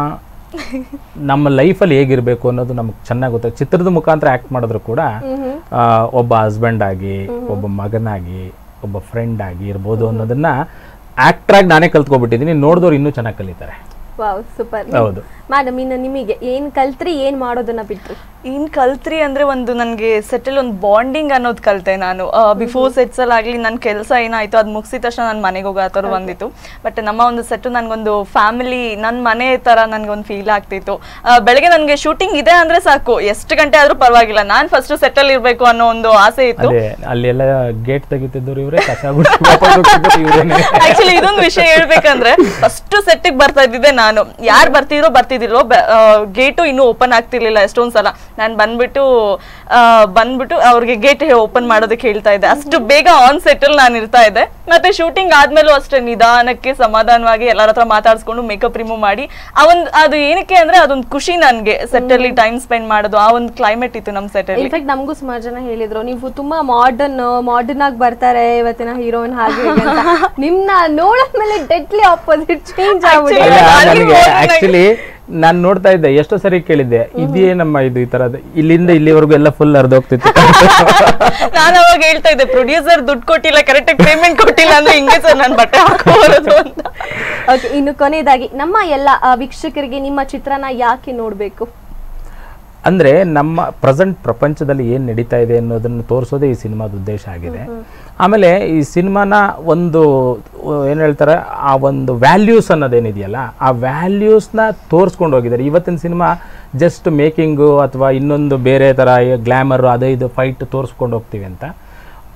ನಮ್ಮ ಲೈಫಲ್ಲಿ ಹೇಗಿರ್ಬೇಕು ಅನ್ನೋದು ನಮ್ಗೆ ಚೆನ್ನಾಗಿ ಗೊತ್ತಾಗ ಚಿತ್ರದ ಮುಖಾಂತರ ಆಕ್ಟ್ ಮಾಡಿದ್ರು ಕೂಡ ಆ, ಒಬ್ಬ ಹಸ್ಬೆಂಡ್ ಆಗಿ ಒಬ್ಬ ಮಗನಾಗಿ ಒಬ್ಬ ಫ್ರೆಂಡ್ ಆಗಿ ಇರ್ಬೋದು ಅನ್ನೋದನ್ನ ಆಕ್ಟರ್ ಆಗಿ ನಾನೇ ಕಲ್ತ್ಕೊಬಿಟ್ಟಿದ್ದೀನಿ ನೋಡಿದವ್ರು ಇನ್ನೂ ಚೆನ್ನಾಗಿ ಕಲಿತಾರೆ ವಾವ್ ಸೂಪರ್ ಹೌದು ಮೇಡಮ್ ಇನ್ನು ನಿಮಗೆ ಏನ್ ಕಲ್ತ್ರಿ ಏನ್ ಮಾಡೋದನ್ನ ಬಿಟ್ರಿ ಏನ್ ಕಲ್ತ್ರಿ ಅಂದ್ರೆ ಒಂದು ನನ್ಗೆ ಸೆಟಲ್ ಒಂದು ಬಾಂಡಿಂಗ್ ಅನ್ನೋದು ಕಲ್ತೆ ನಾನು ಬಿಫೋರ್ ಸೆಟ್ಸ್ ಅಲ್ಲಿ ಆಗ್ಲಿ ನನ್ನ ಕೆಲಸ ಏನಾಯ್ತು ಅದ್ ಮುಗಿಸಿದ ತಕ್ಷಣ ನಾನು ಮನೆಗೆ ಹೋಗೋ ಆ ಥರ ಬಂದಿತ್ತು ಬಟ್ ನಮ್ಮ ಒಂದು ಸೆಟ್ ನನ್ಗೊಂದು ಫ್ಯಾಮಿಲಿ ನನ್ನ ಮನೆ ತರ ನನ್ಗೊಂದು ಫೀಲ್ ಆಗ್ತಿತ್ತು ಆ, ಬೆಳಗ್ಗೆ ನನ್ಗೆ ಶೂಟಿಂಗ್ ಇದೆ ಅಂದ್ರೆ ಸಾಕು ಎಷ್ಟು ಗಂಟೆ ಆದ್ರೂ ಪರವಾಗಿಲ್ಲ ನಾನ್ ಫಸ್ಟ್ ಸೆಟಲ್ ಇರ್ಬೇಕು ಅನ್ನೋ ಒಂದು ಆಸೆ ಇತ್ತು ಅದೇ ಅಲ್ಲೆಲ್ಲ ಗೇಟ್ ತೆಗಿತಿದ್ದವ್ರು ಇವರೇ ಕಸ ಗುಡ್ಸಿ ವಾಪಸ್ ಹೋಗ್ತಿದ್ದವ್ರು ಇವ್ರೇನೆ ಆಕ್ಚುಲಿ ಇದೊಂದು ವಿಷಯ ಹೇಳ್ಬೇಕಂದ್ರೆ ಫಸ್ಟ್ ಸೆಟ್ಟಿಗೆ ಬರ್ತಾ ಇದ್ದಿದ್ದೆ ನಾನು ಯಾರು ಬರ್ತಿದ್ರೋ ಬರ್ತಿದ್ದಿಲ್ವೋ ಗೇಟು ಇನ್ನೂ ಓಪನ್ ಆಗ್ತಿರ್ಲಿಲ್ಲ ಎಷ್ಟೊಂದ್ ಸಲ ನಾನು ಬಂದ್ಬಿಟ್ಟು ಆ, ಬಂದ್ಬಿಟ್ಟು ಅವ್ರಿಗೆ ಗೇಟ್ ಓಪನ್ ಮಾಡೋದಕ್ಕೆ ಹೇಳ್ತಾ ಇದ್ದೆ ಅಷ್ಟು ಬೇಗ ಆನ್ ಸೆಟಲ್ ನಾನು ಇರ್ತಾ ಇದ್ದೆ ಮತ್ತೆ ಶೂಟಿಂಗ್ ಆದ್ಮೇಲೂ ಅಷ್ಟೇ ನಿಧಾನಕ್ಕೆ ಸಮಾಧಾನವಾಗಿ ಎಲ್ಲರ ಹತ್ರ ಮಾತಾಡ್ಸ್ಕೊಂಡು ಮೇಕಪ್ ರಿಮೂವ್ ಮಾಡಿ ಆ ಒಂದು ಅದು ಏನಕ್ಕೆ ಅಂದ್ರೆ ಅದೊಂದು ಖುಷಿ ನನ್ಗೆ ಸೆಟ್ ಅಲ್ಲಿ ಟೈಮ್ ಸ್ಪೆಂಡ್ ಮಾಡೋದು ಆ ಒಂದು ಕ್ಲೈಮೇಟ್ ಇತ್ತು ನಮ್ಮ ಸೆಟ್ ಅಲ್ಲಿ ಇನ್ಫ್ಯಾಕ್ಟ್ ನಮಗೂ ಸುಮಾರು ಜನ ಹೇಳಿದ್ರು ನೀವು ತುಂಬಾ ಮಾಡರ್ನ್ ಮಾಡರ್ನ್ ಆಗಿ ಬರ್ತಾರೆ ಇವತ್ತಿನ ಹೀರೋಯಿನ್ ಹಾಗೆ ಹೀಗೆ ಅಂತ ನಿಮ್ನ ನೋಡದ್ಮೇಲೆ ಡೆಡ್ಲಿ ಆಪೋಸಿಟ್ ಚೇಂಜ್ ಆಗ್ಬಿಡಿ ಇಲ್ಲ ಅಲ್ಲಿ ನನಗೆ ಹೋಗಿ ಆಕ್ಚುಲಿ ನಾನು ನೋಡ್ತಾ ಇದ್ದೆ ಎಷ್ಟೋ ಸರಿ ಕೇಳಿದ್ದೆ ಇದೇ ನಮ್ಮ ಇದು ಈ ತರದ್ ಇಲ್ಲಿಂದ ಇಲ್ಲಿವರೆಗೂ ಎಲ್ಲ ಫುಲ್ ಅರ್ಧೋಗ್ತಿತ್ತು ನಾನು ಅವಾಗ ಹೇಳ್ತಾ ಇದ್ದೆ ಪ್ರೊಡ್ಯೂಸರ್ ದುಡ್ಡು ಕೊಟ್ಟಿಲ್ಲ ಕರೆಕ್ಟ್ ಪೇಮೆಂಟ್ ಕೊಟ್ಟಿಲ್ಲ ಅಂದ್ರೆ ಹಿಂಗೆ ಸರ್ ನಾನು ಬಟ್ಟೆ ಹಾಕೋಬಾರದು ಅಂತ ಓಕೆ ಇನ್ನು ಕೊನೆಯದಾಗಿ ನಮ್ಮ ಎಲ್ಲ ಆ, ವೀಕ್ಷಕರಿಗೆ ನಿಮ್ಮ ಚಿತ್ರನ ಯಾಕೆ ನೋಡ್ಬೇಕು ಅಂದ್ರೆ ನಮ್ಮ ಪ್ರೆಸೆಂಟ್ ಪ್ರಪಂಚದಲ್ಲಿ ಏನ್ ನಡೀತಾ ಇದೆ ಅನ್ನೋದನ್ನ ತೋರಿಸೋದೇ ಈ ಸಿನಿಮಾದ ಉದ್ದೇಶ ಆಗಿದೆ ಆಮೇಲೆ ಈ ಸಿನಿಮಾನ ಒಂದು ಅಹ್, ಏನ್ ಹೇಳ್ತಾರೆ ಆ ಒಂದು ವ್ಯಾಲ್ಯೂಸ್ ಅನ್ನೋದೇನಿದೆಯಲ್ಲ ಆ ವ್ಯಾಲ್ಯೂಸ್ನ ತೋರಿಸ್ಕೊಂಡು ಹೋಗಿದ್ದಾರೆ ಇವತ್ತಿನ ಸಿನಿಮಾ ಜಸ್ಟ್ ಮೇಕಿಂಗು ಅಥವಾ ಇನ್ನೊಂದು ಬೇರೆ ಥರ ಗ್ಲಾಮರ್ ಅದು ಇದು ಫೈಟ್ ತೋರಿಸ್ಕೊಂಡು ಹೋಗ್ತೀವಿ ಅಂತ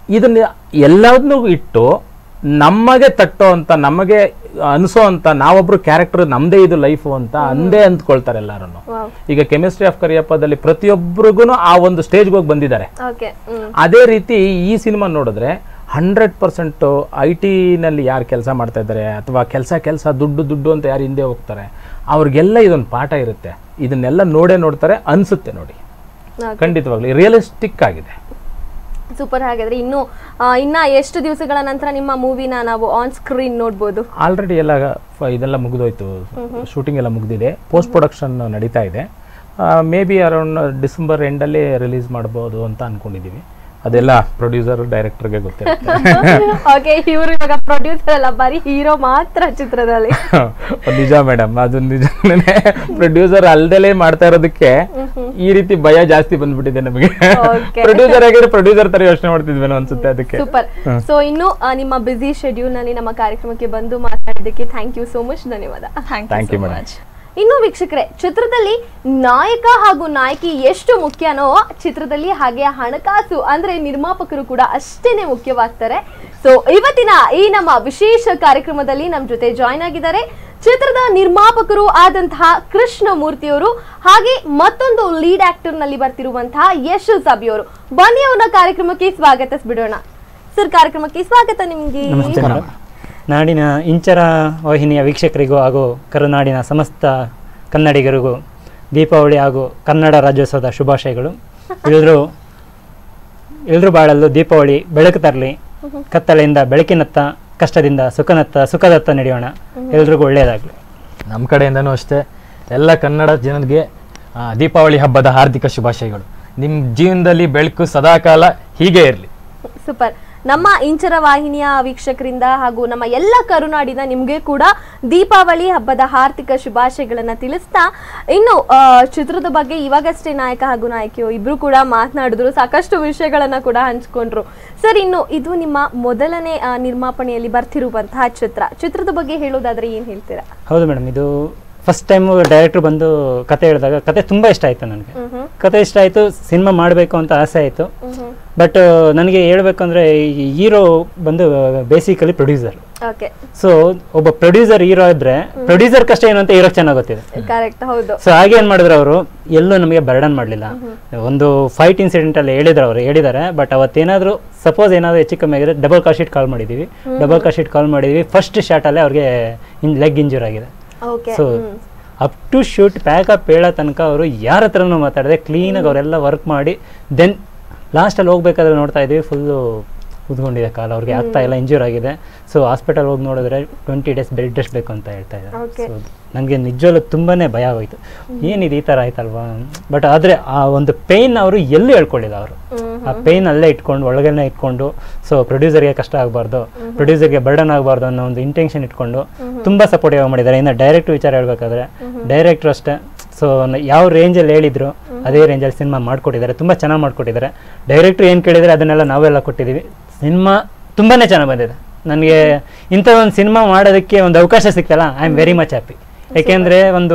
ಇದನ್ನ ಎಲ್ಲದನ್ನೂ ಇಟ್ಟು ನಮಗೆ ತಟ್ಟೋ ಅಂತ ನಮಗೆ ಅನಿಸೋ ಅಂತ ನಾವೊಬ್ರು ಕ್ಯಾರೆಕ್ಟರ್ ನಮ್ದೇ ಇದು ಲೈಫು ಅಂತ ಅಂದೇ ಅಂದ್ಕೊಳ್ತಾರೆ ಎಲ್ಲರೂ Wow. ಈಗ ಕೆಮಿಸ್ಟ್ರಿ ಆಫ್ ಕರಿಯಪ್ಪದಲ್ಲಿ ಪ್ರತಿಯೊಬ್ಬರಿಗೂ ಆ ಒಂದು ಸ್ಟೇಜ್ಗೆ ಹೋಗಿ ಬಂದಿದ್ದಾರೆ ಓಕೆ ಹ್ಮ್ ಅದೇ ರೀತಿ ಈ ಸಿನಿಮಾ ನೋಡಿದ್ರೆ ಹಂಡ್ರೆಡ್ ಪರ್ಸೆಂಟ್ ಐ ಟಿನಲ್ಲಿ ಯಾರು ಕೆಲಸ ಮಾಡ್ತಾ ಇದ್ದಾರೆ ಅಥವಾ ಕೆಲಸ ಕೆಲಸ ದುಡ್ಡು ದುಡ್ಡು ಅಂತ ಯಾರು ಹಿಂದೆ ಹೋಗ್ತಾರೆ ಅವ್ರಿಗೆಲ್ಲ ಇದೊಂದು ಪಾಠ ಇರುತ್ತೆ ಇದನ್ನೆಲ್ಲ ನೋಡೇ ನೋಡ್ತಾರೆ ಅನ್ಸುತ್ತೆ ನೋಡಿ ಖಂಡಿತವಾಗ್ಲಿ ರಿಯಲಿಸ್ಟಿಕ್ ಆಗಿದೆ ಸೂಪರ್ ಹಾಗಾದ್ರೆ ಇನ್ನು ಆ, ಇನ್ನ ಎಷ್ಟು ದಿವಸಗಳ ನಂತರ ನಿಮ್ಮ ಮೂವಿನ ನಾವು ಆನ್ ಸ್ಕ್ರೀನ್ ನೋಡ್ಬೋದು ಆಲ್ರೆಡಿ ಎಲ್ಲ ಫ- ಇದೆಲ್ಲ ಮುಗಿದೋಯ್ತು ಶೂಟಿಂಗ್ ಎಲ್ಲ ಮುಗಿದಿದೆ ಪೋಸ್ಟ್ ಪ್ರೊಡಕ್ಷನ್ ನಡೀತಾ ಇದೆ ಮೇ ಬಿ ಅರೌಂಡ್ ಡಿಸೆಂಬರ್ ಎಂಡಲ್ಲಿ ರಿಲೀಸ್ ಮಾಡ್ಬೋದು ಅಂತ ಅನ್ಕೊಂಡಿದ್ದೀವಿ ಅದೆಲ್ಲ ಪ್ರೊಡ್ಯೂಸರ್ ಡೈರೆಕ್ಟರ್ಗೆ ಗೊತ್ತಿರುತ್ತೆ ಓಕೆ ಇವರು ಇವಾಗ ಪ್ರೊಡ್ಯೂಸರ್ ಅಲ್ಲ ಬರೀ ಹೀರೋ ಮಾತ್ರ ಚಿತ್ರದಲ್ಲಿ ನಿಜ ಮೇಡಮ್ ಅದು ನಿಜನೇ ಪ್ರೊಡ್ಯೂಸರ್ ಅಲ್ದಲೇ ಮಾಡ್ತಾ ಇರೋದಕ್ಕೆ ಈ ರೀತಿ ಭಯ ಜಾಸ್ತಿ ಬಂದ್ಬಿಟ್ಟಿದೆ ನಮಗೆ Okay. ಪ್ರೊಡ್ಯೂಸರ್ ಆಗಿದ್ರೆ ಪ್ರೊಡ್ಯೂಸರ್ ತರ ಯೋಚನೆ ಮಾಡ್ತಿದ್ವೇನೋ ಅನ್ಸುತ್ತೆ ಅದಕ್ಕೆ ಸೂಪರ್ ಸೊ ಇನ್ನು ಆ, ನಿಮ್ಮ ಬಿಸಿ ಶೆಡ್ಯೂಲ್ ನಲ್ಲಿ ನಮ್ಮ ಕಾರ್ಯಕ್ರಮಕ್ಕೆ ಬಂದು ಮಾತಾಡಿದ್ದಕ್ಕೆ ಥ್ಯಾಂಕ್ ಯು ಸೋ ಮಚ್ ಧನ್ಯವಾದ thank Thank you you, so madam. Much ಇನ್ನು ವೀಕ್ಷಕರೇ ಚಿತ್ರದಲ್ಲಿ ನಾಯಕ ಹಾಗೂ ನಾಯಕಿ ಎಷ್ಟು ಮುಖ್ಯನೋ ಚಿತ್ರದಲ್ಲಿ ಹಾಗೆ ಹಣಕಾಸು ಅಂದ್ರೆ ನಿರ್ಮಾಪಕರು ಕೂಡ ಅಷ್ಟೇನೆ ಮುಖ್ಯವಾಗ್ತಾರೆ ಸೊ ಇವತ್ತಿನ ಈ ನಮ್ಮ ವಿಶೇಷ ಕಾರ್ಯಕ್ರಮದಲ್ಲಿ ನಮ್ಮ ಜೊತೆ ಜಾಯ್ನ್ ಆಗಿದ್ದಾರೆ ಚಿತ್ರದ ನಿರ್ಮಾಪಕರು ಆದಂತಹ ಕೃಷ್ಣಮೂರ್ತಿಯವರು ಹಾಗೆ ಮತ್ತೊಂದು ಲೀಡ್ ಆಕ್ಟರ್ ನಲ್ಲಿ ಬರ್ತಿರುವಂತಹ ಯಶ್ ಸಬಿಯವರು ಬನ್ನಿ ಅವ್ರನ್ನ ಕಾರ್ಯಕ್ರಮಕ್ಕೆ ಸ್ವಾಗತಿಸ್ಬಿಡೋಣ ಸರ್ ಕಾರ್ಯಕ್ರಮಕ್ಕೆ ಸ್ವಾಗತ ನಿಮ್ಗೆ ನಮಸ್ತೆ ಮೇಡಮ್ ನಾಡಿನ ಇಂಚರ ವಾಹಿನಿಯ ವೀಕ್ಷಕರಿಗೂ ಹಾಗೂ ಕರುನಾಡಿನ ಸಮಸ್ತ ಕನ್ನಡಿಗರಿಗೂ ದೀಪಾವಳಿ ಹಾಗೂ ಕನ್ನಡ ರಾಜ್ಯೋತ್ಸವದ ಶುಭಾಶಯಗಳು ಎಲ್ಲರೂ ಎಲ್ಲರೂ ಬಾಳಲು ದೀಪಾವಳಿ ಬೆಳಕು ತರಲಿ ಕತ್ತಲೆಯಿಂದ ಬೆಳಕಿನತ್ತ ಕಷ್ಟದಿಂದ ಸುಖನತ್ತ ಸುಖದತ್ತ ನಡೆಯೋಣ ಎಲ್ರಿಗೂ ಒಳ್ಳೆಯದಾಗಲಿ ನಮ್ಮ ಕಡೆಯಿಂದನೂ ಅಷ್ಟೇ ಎಲ್ಲ ಕನ್ನಡ ಜನರಿಗೆ ಆ, ದೀಪಾವಳಿ ಹಬ್ಬದ ಹಾರ್ದಿಕ ಶುಭಾಶಯಗಳು ನಿಮ್ಮ ಜೀವನದಲ್ಲಿ ಬೆಳಕು ಸದಾಕಾಲ ಹೀಗೆ ಇರಲಿ ಸೂಪರ್ ನಮ್ಮ ಇಂಚರ ವಾಹಿನಿಯ ವೀಕ್ಷಕರಿಂದ ಹಾಗೂ ನಮ್ಮ ಎಲ್ಲ ಕರುನಾಡಿನ ನಿಮಗೆ ಕೂಡ ದೀಪಾವಳಿ ಹಬ್ಬದ ಹಾರ್ದಿಕ ಶುಭಾಶಯಗಳನ್ನ ತಿಳಿಸ್ತಾ ಇನ್ನು ಆ, ಚಿತ್ರದ ಬಗ್ಗೆ ಇವಾಗಷ್ಟೇ ನಾಯಕ ಹಾಗೂ ನಾಯಕಿಯು ಇಬ್ರು ಕೂಡ ಮಾತನಾಡಿದ್ರು ಸಾಕಷ್ಟು ವಿಷಯಗಳನ್ನ ಕೂಡ ಹಂಚ್ಕೊಂಡ್ರು ಸರ್ ಇನ್ನು ಇದು ನಿಮ್ಮ ಮೊದಲನೇ ಆ, ನಿರ್ಮಾಪಣೆಯಲ್ಲಿ ಬರ್ತಿರುವಂತಹ ಚಿತ್ರ ಚಿತ್ರದ ಬಗ್ಗೆ ಹೇಳೋದಾದ್ರೆ ಏನ್ ಹೇಳ್ತೀರಾ ಹೌದು ಮೇಡಮ್ ಇದು ಫಸ್ಟ್ ಟೈಮ್ ಡೈರೆಕ್ಟ್ರ್ ಬಂದು ಕತೆ ಹೇಳಿದಾಗ ಕತೆ ತುಂಬ ಇಷ್ಟ ಆಯಿತು ನನಗೆ ಕತೆ ಇಷ್ಟ ಆಯಿತು ಸಿನಿಮಾ ಮಾಡಬೇಕು ಅಂತ ಆಸೆ ಆಯಿತು ಬಟ್ ನನಗೆ ಹೇಳ್ಬೇಕಂದ್ರೆ ಈ ಹೀರೋ ಬಂದು ಬೇಸಿಕಲಿ ಪ್ರೊಡ್ಯೂಸರ್ ಓಕೆ ಸೊ ಒಬ್ಬ ಪ್ರೊಡ್ಯೂಸರ್ ಹೀರೋ ಇದ್ರೆ ಪ್ರೊಡ್ಯೂಸರ್ ಕಷ್ಟ ಏನು ಅಂತ ಹೀರೋಗೆ ಚೆನ್ನಾಗಿ ಗೊತ್ತಿದೆ ಕರೆಕ್ಟ್ ಹೌದು ಸೊ ಹಾಗೆ ಏನು ಮಾಡಿದ್ರು ಅವರು ಎಲ್ಲೂ ನಮಗೆ ಬರ್ಡನ್ ಮಾಡಲಿಲ್ಲ ಒಂದು ಫೈಟ್ ಇನ್ಸಿಡೆಂಟ್ ಅಲ್ಲಿ ಹೇಳಿದ್ರು ಅವರು ಹೇಳಿದ್ದಾರೆ ಬಟ್ ಅವತ್ತೇನಾದರೂ ಸಪೋಸ್ ಏನಾದರೂ ಹೆಚ್ಚು ಕಮ್ಮಿ ಆಗಿದ್ರೆ ಡಬಲ್ ಕಾಲ್ ಶೀಟ್ ಕಾಲ್ ಮಾಡಿದ್ದೀವಿ ಡಬಲ್ ಕಾಲ್ ಶೀಟ್ ಕಾಲ್ ಮಾಡಿದ್ದೀವಿ ಫಸ್ಟ್ ಶಾಟಲ್ಲೇ ಅವ್ರಿಗೆ ಲೆಗ್ ಇಂಜೂರ್ ಆಗಿದೆ okay so up to shoot pack up ಹೇಳೋ ತನಕ ಅವರು ಯಾರ ಹತ್ರನೂ ಮಾತಾಡದೆ ಕ್ಲೀನಾಗಿ ಅವರೆಲ್ಲ ವರ್ಕ್ ಮಾಡಿ ದೆನ್ ಲಾಸ್ಟಲ್ಲಿ ಹೋಗ್ಬೇಕಾದ್ರೆ ನೋಡ್ತಾ ಇದ್ದೀವಿ ಫುಲ್ಲು ಉದ್ಕೊಂಡಿದೆ ಕಾಲ ಅವ್ರಿಗೆ ಆಗ್ತಾ ಇಲ್ಲ ಇಂಜೂರ್ ಆಗಿದೆ ಸೊ ಹಾಸ್ಪಿಟಲ್ ಹೋಗಿ ನೋಡಿದ್ರೆ ಟ್ವೆಂಟಿ ಡೇಸ್ ಬೆಡ್ ರೆಸ್ಟ್ ಬೇಕು ಅಂತ ಹೇಳ್ತಾ ಇದ್ದಾರೆ Okay. ಸೊ ನನಗೆ ನಿಜವಲ್ಲೂ ತುಂಬಾ ಭಯ ಆಗೋಯ್ತು ಏನಿದೆ ಈ ಥರ ಆಯ್ತಲ್ವಾ ಬಟ್ ಆದರೆ ಆ ಒಂದು ಪೇಯ್ನ್ ಅವರು ಎಲ್ಲೂ ಹೇಳ್ಕೊಳ್ಳಿಲ್ಲ ಅವರು ಆ ಪೇಯ್ನ್ ಅಲ್ಲೇ ಇಟ್ಕೊಂಡು ಒಳಗನೆ ಇಟ್ಕೊಂಡು ಸೊ ಪ್ರೊಡ್ಯೂಸರ್ಗೆ ಕಷ್ಟ ಆಗಬಾರ್ದು ಪ್ರೊಡ್ಯೂಸರ್ಗೆ ಬರ್ಡನ್ ಆಗಬಾರ್ದು ಅನ್ನೋ ಒಂದು ಇಂಟೆನ್ಷನ್ ಇಟ್ಕೊಂಡು ತುಂಬ ಸಪೋರ್ಟಿವ್ ಮಾಡಿದ್ದಾರೆ ಇನ್ನು ಡೈರೆಕ್ಟ್ ವಿಚಾರ ಹೇಳ್ಬೇಕಾದ್ರೆ ಡೈರೆಕ್ಟ್ರು ಅಷ್ಟೇ ಸೊ ಯಾವ ರೇಂಜಲ್ಲಿ ಹೇಳಿದ್ರು ಅದೇ ರೇಂಜಲ್ಲಿ ಸಿನಿಮಾ ಮಾಡಿಕೊಟ್ಟಿದ್ದಾರೆ ತುಂಬ ಚೆನ್ನಾಗಿ ಮಾಡಿಕೊಟ್ಟಿದ್ದಾರೆ ಡೈರೆಕ್ಟ್ರು ಏನು ಕೇಳಿದರೆ ಅದನ್ನೆಲ್ಲ ನಾವೆಲ್ಲ ಕೊಟ್ಟಿದ್ದೀವಿ ಸಿನಿಮಾ ತುಂಬಾ ಚೆನ್ನಾಗಿ ಬಂದಿದೆ ನನಗೆ ಇಂಥ ಒಂದು ಸಿನಿಮಾ ಮಾಡೋದಕ್ಕೆ ಒಂದು ಅವಕಾಶ ಸಿಕ್ತಲ್ಲ I am very much happy ಯಾಕೆಂದರೆ ಒಂದು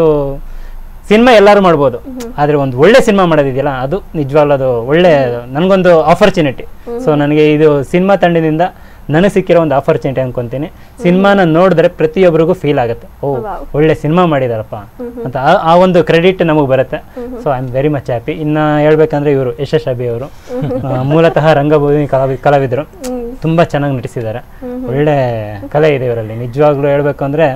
ಸಿನಿಮಾ ಎಲ್ಲರೂ ಮಾಡ್ಬೋದು ಆದರೆ ಒಂದು ಒಳ್ಳೆ ಸಿನಿಮಾ ಮಾಡೋದಿದೆಯಲ್ಲ ಅದು ನಿಜವಾಗ್ಲೂ ಅದು ಒಳ್ಳೆ ನನಗೊಂದು ಆಪರ್ಚುನಿಟಿ ಸೊ ನನಗೆ ಇದು ಸಿನಿಮಾ ತಂಡದಿಂದ ನನಗೆ ಸಿಕ್ಕಿರೋ ಒಂದು ಆಪರ್ಚುನಿಟಿ ಅನ್ಕೊಂತೀನಿ ಸಿನಿಮಾನ ನೋಡಿದ್ರೆ ಪ್ರತಿಯೊಬ್ಬರಿಗೂ ಫೀಲ್ ಆಗುತ್ತೆ ಓ ಒಳ್ಳೆ ಸಿನಿಮಾ ಮಾಡಿದಾರಪ್ಪ ಅಂತ ಆ- ಆ ಒಂದು ಕ್ರೆಡಿಟ್ ನಮಗೆ ಬರುತ್ತೆ so I am very much happy ಇನ್ನು ಹೇಳ್ಬೇಕಂದ್ರೆ ಇವರು ಯಶಸ್ ಅಭಿ ಅವರು ಆ, ಮೂಲತಃ ರಂಗಭೂಮಿ ಕಲಾವಿ ಕಲಾವಿದರು ತುಂಬ ಚೆನ್ನಾಗಿ ನಟಿಸಿದ್ದಾರೆ ಒಳ್ಳೆ ಕಲೆ ಇದೆ ಇವರಲ್ಲಿ ನಿಜವಾಗ್ಲೂ ಹೇಳ್ಬೇಕು ಅಂದರೆ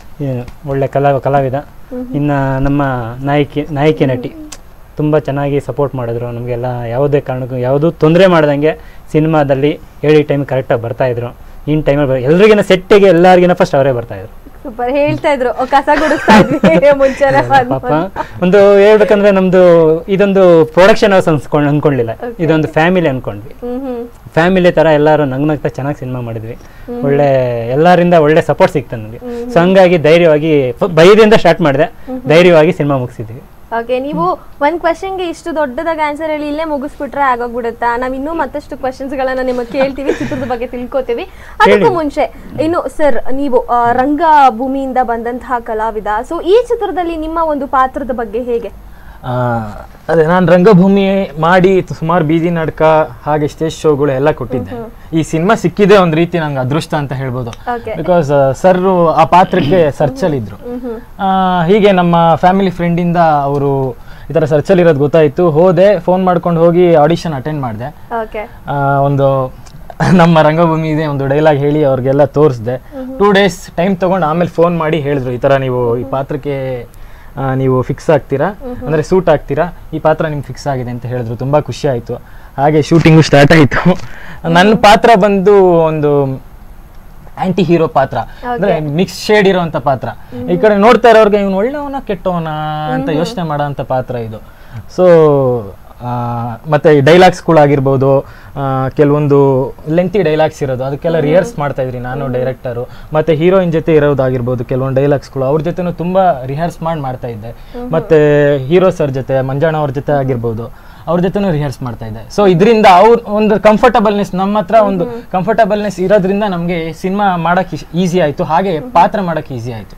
ಒಳ್ಳೆ ಕಲಾ ಕಲಾವಿದ ಇನ್ನು ನಮ್ಮ ನಾಯಕಿ ನಾಯಕಿ ನಟಿ ತುಂಬ ಚೆನ್ನಾಗಿ ಸಪೋರ್ಟ್ ಮಾಡಿದ್ರು ನಮಗೆಲ್ಲ ಯಾವುದೇ ಕಾರಣಕ್ಕೂ ಯಾವುದೂ ತೊಂದರೆ ಮಾಡ್ದಂಗೆ ಸಿನಿಮಾದಲ್ಲಿ ಹೇಳಿ ಟೈಮ್ ಕರೆಕ್ಟಾಗಿ ಬರ್ತಾಯಿದ್ರು ಇನ್ ಟೈಮಲ್ಲಿ ಎಲ್ರಿಗಿನ ಸೆಟ್ಟಿಗೆ ಎಲ್ಲರಿಗಿನ ಫಸ್ಟ್ ಅವರೇ ಬರ್ತಾಯಿದ್ರು ಸೂಪರ್ ಹೇಳ್ತಾ ಇದ್ರು "ಓ, ಕಸ ಗುಡಿಸ್ತಾ ಇದ್ವಿ ಮುಂಚೆನೆ ಪಾಪ ಒಂದು ಹೇಳ್ಬೇಕಂದ್ರೆ ನಮ್ದು ಇದೊಂದು ಪ್ರೊಡಕ್ಷನ್ ಹೌಸ್ ಅನ್ಸ್ಕೊಂಡು ಅನ್ಕೊಂಡಿಲ್ಲ ಇದೊಂದು ಫ್ಯಾಮಿಲಿ ಅನ್ಕೊಂಡ್ವಿ ಹ್ಮ್ ಹ್ಮ್ ಫ್ಯಾಮಿಲಿ ತರ ಎಲ್ಲರೂ ನಗ್ನಗ್ತಾ ಚೆನ್ನಾಗಿ ಸಿನಿಮಾ ಮಾಡಿದ್ವಿ ಒಳ್ಳೆ ಎಲ್ಲರಿಂದ ಒಳ್ಳೆ ಸಪೋರ್ಟ್ ಸಿಕ್ತು ನನಗೆ ಸೊ ಹಂಗಾಗಿ ಧೈರ್ಯವಾಗಿ ಫ- ಭಯದಿಂದ ಸ್ಟಾರ್ಟ್ ಮಾಡಿದೆ ಧೈರ್ಯವಾಗಿ ಸಿನಿಮಾ ಮುಗಿಸಿದ್ವಿ ಓಕೆ ನೀವು ಒಂದ್ ಕ್ವಶನ್ಗೆ ಇಷ್ಟು ದೊಡ್ಡದಾಗಿ ಆನ್ಸರ್ ಹೇಳಿ ಇಲ್ಲೇ ಮುಗಿಸ್ಬಿಟ್ರೆ ಆಗೋಗ್ಬಿಡುತ್ತಾ ನಾವ್ ಇನ್ನೂ ಮತ್ತಷ್ಟು ಕ್ವಶನ್ಸ್ ಗಳನ್ನ ನಿಮಗೆ ಕೇಳ್ತೀವಿ ಚಿತ್ರದ ಬಗ್ಗೆ ತಿಳ್ಕೊತೀವಿ ಅದಕ್ಕೂ ಮುಂಚೆ ಇನ್ನು ಸರ್ ನೀವು ಆ, ರಂಗ ಭೂಮಿಯಿಂದ ಬಂದಂತಹ ಕಲಾವಿದ ಸೊ ಈ ಚಿತ್ರದಲ್ಲಿ ನಿಮ್ಮ ಒಂದು ಪಾತ್ರದ ಬಗ್ಗೆ ಹೇಗೆ ಆ, ಅದೇ ನಾನು ರಂಗಭೂಮಿ ಮಾಡಿ ಸುಮಾರು ಬೀದಿ ನಾಟಕ ಹಾಗೆ ಸ್ಟೇಜ್ ಶೋಗಳು ಎಲ್ಲ ಕೊಟ್ಟಿದ್ದೆ ಈ ಸಿನಿಮಾ ಸಿಕ್ಕಿದೆ ಒಂದ್ ರೀತಿ ನಂಗೆ ಅದೃಷ್ಟ ಅಂತ ಹೇಳ್ಬೋದು Okay. ಬಿಕಾಸ್ ಸರ್ ಆ ಪಾತ್ರಕ್ಕೆ ಸರ್ಚಲ್ಲಿದ್ರು ಆ, ಹೀಗೆ ನಮ್ಮ ಫ್ಯಾಮಿಲಿ ಫ್ರೆಂಡಿಂದ ಅವರು ಈ ಥರ ಸರ್ಚಲ್ಲಿ ಇರೋದು ಗೊತ್ತಾಯಿತು ಹೋದೆ ಫೋನ್ ಮಾಡ್ಕೊಂಡು ಹೋಗಿ ಆಡಿಷನ್ ಅಟೆಂಡ್ ಮಾಡಿದೆ ಓಕೆ ಒಂದು ನಮ್ಮ ರಂಗಭೂಮಿ ಇದೆ ಒಂದು ಡೈಲಾಗ್ ಹೇಳಿ ಅವ್ರಿಗೆಲ್ಲ ತೋರಿಸ್ದೆ ಟೂ ಡೇಸ್ ಟೈಮ್ ತಗೊಂಡು ಆಮೇಲೆ ಫೋನ್ ಮಾಡಿ ಹೇಳಿದ್ರು ಈ ಥರ ನೀವು ಈ ಪಾತ್ರಕ್ಕೆ ಆ, ನೀವು ಫಿಕ್ಸ್ ಆಗ್ತೀರಾ ಅಂದರೆ ಸೂಟ್ ಆಗ್ತೀರಾ ಈ ಪಾತ್ರ ನಿಮ್ಗೆ ಫಿಕ್ಸ್ ಆಗಿದೆ ಅಂತ ಹೇಳಿದ್ರು ತುಂಬ ಖುಷಿ ಆಯಿತು ಹಾಗೆ ಶೂಟಿಂಗು ಸ್ಟಾರ್ಟ್ ಆಯಿತು ನನ್ನ ಪಾತ್ರ ಬಂದು ಒಂದು ಆಂಟಿ ಹೀರೋ ಪಾತ್ರ ಅಂದ್ರೆ ಮಿಕ್ಸ್ ಶೇಡ್ ಇರೋಂಥ ಪಾತ್ರ ಈ ಕಡೆ ನೋಡ್ತಾ ಇರೋರ್ಗೆ ಇವ್ನು ಒಳ್ಳೆಯವನ ಕೆಟ್ಟವನ ಅಂತ ಯೋಚನೆ ಮಾಡೋಂಥ ಪಾತ್ರ ಇದು ಸೊ ಮತ್ತೆ ಡೈಲಾಗ್ಸ್ಗಳಾಗಿರ್ಬೋದು ಕೆಲವೊಂದು ಲೆಂತಿ ಡೈಲಾಗ್ಸ್ ಇರೋದು ಅದಕ್ಕೆಲ್ಲ ರಿಹರ್ಸ್ ಮಾಡ್ತಾ ಇದ್ರಿ ನಾನು ಡೈರೆಕ್ಟರು ಮತ್ತೆ ಹೀರೋಯಿನ್ ಜೊತೆ ಇರೋದಾಗಿರ್ಬೋದು ಕೆಲವೊಂದು ಡೈಲಾಗ್ಸ್ಗಳು ಅವ್ರ ಜೊತೆನೂ ತುಂಬಾ ರಿಹರ್ಸ್ ಮಾಡಿ ಮಾಡ್ತಾ ಇದ್ದೆ ಮತ್ತೆ ಹೀರೋ ಸರ್ ಜೊತೆ ಮಂಜಾಣ ಅವ್ರ ಜೊತೆ ಆಗಿರ್ಬೋದು ಅವ್ರ ಜೊತೆನೂ ರಿಹರ್ಸ್ ಮಾಡ್ತಾ ಇದ್ದೆ ಸೊ ಇದರಿಂದ ಅವ್ರ ಒಂದು ಕಂಫರ್ಟಬಲ್ನೆಸ್ ನಮ್ಮ ಹತ್ರ ಒಂದು ಕಂಫರ್ಟಬಲ್ನೆಸ್ ಇರೋದ್ರಿಂದ ನಮಗೆ ಸಿನಿಮಾ ಮಾಡಕ್ಕೆ ಈಸಿ ಆಯ್ತು ಹಾಗೆ ಪಾತ್ರ ಮಾಡಕ್ಕೆ ಈಸಿ ಆಯ್ತು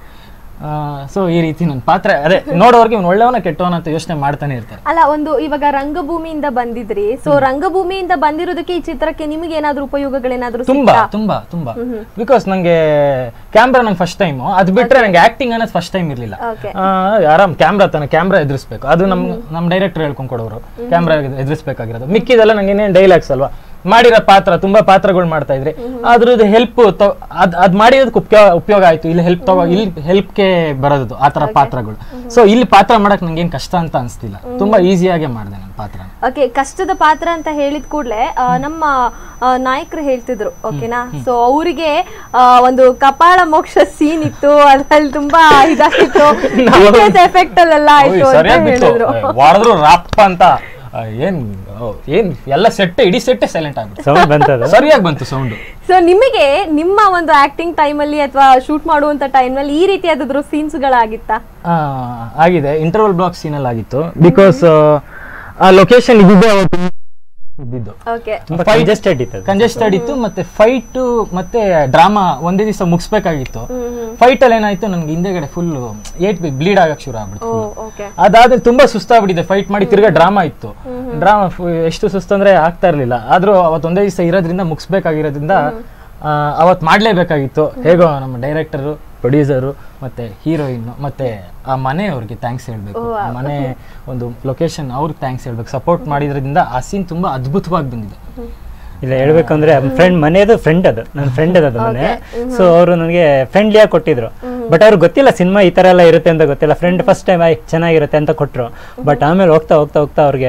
ಸೊ ಈ ರೀತಿ ನನ್ನ ಪಾತ್ರ ಅದೇ ನೋಡೋರ್ಗೆ ಇವ್ನು ಒಳ್ಳೆಯವನ ಕೆಟ್ಟವನ ಅಂತ ಯೋಚನೆ ಮಾಡ್ತಾನೆ ಇರ್ತಾರೆ ಅಲ್ಲ ಒಂದು ಇವಾಗ ರಂಗಭೂಮಿಯಿಂದ ಬಂದಿದ್ರಿ ಸೊ ರಂಗಭೂಮಿಯಿಂದ ಬಂದಿರೋದಕ್ಕೆ ಈ ಚಿತ್ರಕ್ಕೆ ನಿಮಗೆ ಏನಾದ್ರೂ ಉಪಯೋಗಗಳೇನಾದ್ರೂ ತುಂಬಾ ಸಿಕ್ತಾ? ತುಂಬಾ ತುಂಬಾ ಬಿಕಾಸ್ ನಂಗೆ ಕ್ಯಾಮ್ರಾ ನಂಗೆ ಫಸ್ಟ್ ಟೈಮ್ ಅದು ಬಿಟ್ರೆ ನಂಗೆ ಆಕ್ಟಿಂಗ್ ಅನ್ನೋದು ಫಸ್ಟ್ ಟೈಮ್ ಇರ್ಲಿಲ್ಲ Okay. ಆ, ಆರಾಮ್ ಕ್ಯಾಮ್ರಾ ತಾನೆ ಕ್ಯಾಮ್ರಾ ಎದುರಿಸ್ಬೇಕು ಅದು ನಮ್ ನಮ್ ಡೈರೆಕ್ಟರ್ ಹೇಳ್ಕೊಂಡ್ ಕೊಡೋರು ಕ್ಯಾಮ್ರಾ ಎದುರಿಸ್ಬೇಕಾಗಿರೋದು ಮಿಕ್ಕಿದೆಲ್ಲ ನಂಗೆ ಏನೇನು ಡೈಲಾಗ್ಸ್ ಅಲ್ವಾ ಮಾಡಿರೋ ಪಾತ್ರ ತುಂಬಾ ಪಾತ್ರಗಳು ಮಾಡ್ತಾ ಇದ್ರಿ ಅದ್ರದ್ದು ಹೆಲ್ಪ್ ಅದ್ ಅದ್ ಮಾಡಿರೋದಕ್ಕೆ ಉಪಯೋಗ ಉಪಯೋಗ ಆಯ್ತು ಇಲ್ಲಿ ಹೆಲ್ಪ್ ತಗೋ ಇಲ್ಲಿ ಹೆಲ್ಪ್ಗೆ ಬರೋದು ಆ ತರ ಪಾತ್ರಗಳು ಸೊ ಇಲ್ಲಿ ಪಾತ್ರ ಮಾಡಕ್ ನಂಗೆ ಏನ್ ಕಷ್ಟ ಅಂತ ಅನ್ಸ್ತಿಲ್ಲ ತುಂಬಾ ಈಸಿಯಾಗೆ ಮಾಡಿದೆ ನನ್ನ ಪಾತ್ರ ಓಕೆ ಕಷ್ಟದ ಪಾತ್ರ ಅಂತ ಹೇಳಿದ ಕೂಡಲೇ ನಮ್ಮ ಆ, ನಾಯಕರು ಹೇಳ್ತಿದ್ರು ಓಕೆನಾ ಸೊ ಅವರಿಗೆ ಒಂದು ಕಪಾಳ ಮೋಕ್ಷ ಸೀನ್ ಇತ್ತು ಅದ್ರಲ್ಲಿ ತುಂಬಾ ಇದಾಗಿತ್ತು ಎಫೆಕ್ಟ್ ಅಲ್ಲೆಲ್ಲ ಆಯ್ತು ಅಂತ ಸರಿಯಾಗಿ ಬಿತ್ತು ಹೇಳಿದ್ರು ಹೊಡೆದ್ರು ರಾಪ್ ಅಂತ ಆ, ಏನ್ ಓ, ಏನ್ ಎಲ್ಲ ಸೆಟ್ ಇಡೀ ಸೆಟ್ಟೆ ಸೈಲೆಂಟ್ ಆಗ್ಬಿಟ್ಟು ಸೌಂಡ್ ಬಂತದ ಸರಿಯಾಗಿ ಬಂತು ಸೌಂಡ್ ಸೊ ನಿಮಗೆ ನಿಮ್ಮ ಒಂದು ಆಕ್ಟಿಂಗ್ ಟೈಮಲ್ಲಿ ಅಥವಾ ಶೂಟ್ ಮಾಡುವಂತ ಟೈಮ್ನಲ್ಲಿ ಈ ರೀತಿಯಾದ್ರು ಸೀನ್ಸ್ಗಳಾಗಿತ್ತಾ ಆಗಿದೆ ಇಂಟರ್ವಲ್ ಬ್ಲಾಕ್ ಸೀನಲ್ಲಿ ಆಗಿತ್ತು ಬಿಕಾಸ್ ಆ ಲೊಕೇಶನ್ ಇದ್ದಿದ್ದು ಅವತ್ತು ಇದ್ದಿದ್ದು ಓಕೆ ತುಂಬಾ ಕಂಜೆಸ್ಟೆಡ್ ಇತ್ತು ಅದು. ಕಂಜೆಸ್ಟೆಡ್ ಇತ್ತು ಮತ್ತೆ ಫೈಟ್ ಮತ್ತೆ ಡ್ರಾಮಾ ಒಂದೇ ದಿವಸ ಮುಗಿಸ್ಬೇಕಾಗಿತ್ತು ಫೈಟ್ ಅಲ್ಲಿ ಏನಾಯ್ತು ನನ್ಗೆ ಹಿಂದೆಗಡೆ ಫುಲ್ ಏಟ್ ಬ್ಲೀಡ್ ಆಗಕ್ ಶುರು ಆಗ್ಬಿಡ್ತು ಓ full. ಓಕೆ ಅದಾದ್ರೆ ತುಂಬಾ ಸುಸ್ತಾಗ್ಬಿಟ್ಟಿದೆ ಫೈಟ್ ಮಾಡಿ ತಿರ್ಗಾ ಡ್ರಾಮಾ ಇತ್ತು ಡ್ರಾಮಾ ಎಷ್ಟು ಸುಸ್ತಂದ್ರೆ ಆಗ್ತಾ ಇರ್ಲಿಲ್ಲ ಆದ್ರೂ ಅವತ್ತೊಂದೇ ದಿವಸ ಇರೋದ್ರಿಂದ ಮುಗಿಸ್ಬೇಕಾಗಿರೋದ್ರಿಂದ ಆ, ಅವತ್ ಮಾಡ್ಲೇಬೇಕಾಗಿತ್ತು ಹೇಗೋ ನಮ್ಮ ಡೈರೆಕ್ಟರು ಪ್ರೊಡ್ಯೂಸರು ಮತ್ತೆ ಹೀರೋಯಿನ್ ಮತ್ತೆ ಆ ಮನೆಯವ್ರಿಗೆ ಥ್ಯಾಂಕ್ಸ್ ಹೇಳ್ಬೇಕು ಆ ಮನೆ ಒಂದು ಲೊಕೇಶನ್ ಅವ್ರಿಗೆ ಥ್ಯಾಂಕ್ಸ್ ಹೇಳ್ಬೇಕು ಸಪೋರ್ಟ್ ಮಾಡಿದ್ರಿಂದ ಆ ಸೀನ್ ತುಂಬಾ ಅದ್ಭುತವಾಗಿ ಬಂದಿದೆ ಇಲ್ಲ ಹೇಳ್ಬೇಕಂದ್ರೆ ಫ್ರೆಂಡ್ ಮನೆಯದು ಫ್ರೆಂಡ್ ಅದು ನನ್ನ ಫ್ರೆಂಡ್ ಅದು ಮನೆ ಸೊ ಅವರು ನನಗೆ ಫ್ರೆಂಡ್ಲಿಯಾಗಿ ಕೊಟ್ಟಿದ್ರು ಬಟ್ ಅವ್ರಿಗೆ ಗೊತ್ತಿಲ್ಲ ಸಿನಿಮಾ ಈ ತರ ಎಲ್ಲ ಇರುತ್ತೆ ಅಂತ ಗೊತ್ತಿಲ್ಲ ಫ್ರೆಂಡ್ ಫಸ್ಟ್ ಟೈಮ್ ಆಯ್ ಚೆನ್ನಾಗಿರುತ್ತೆ ಅಂತ ಕೊಟ್ಟರು ಬಟ್ ಆಮೇಲೆ ಹೋಗ್ತಾ ಹೋಗ್ತಾ ಹೋಗ್ತಾ ಅವ್ರಿಗೆ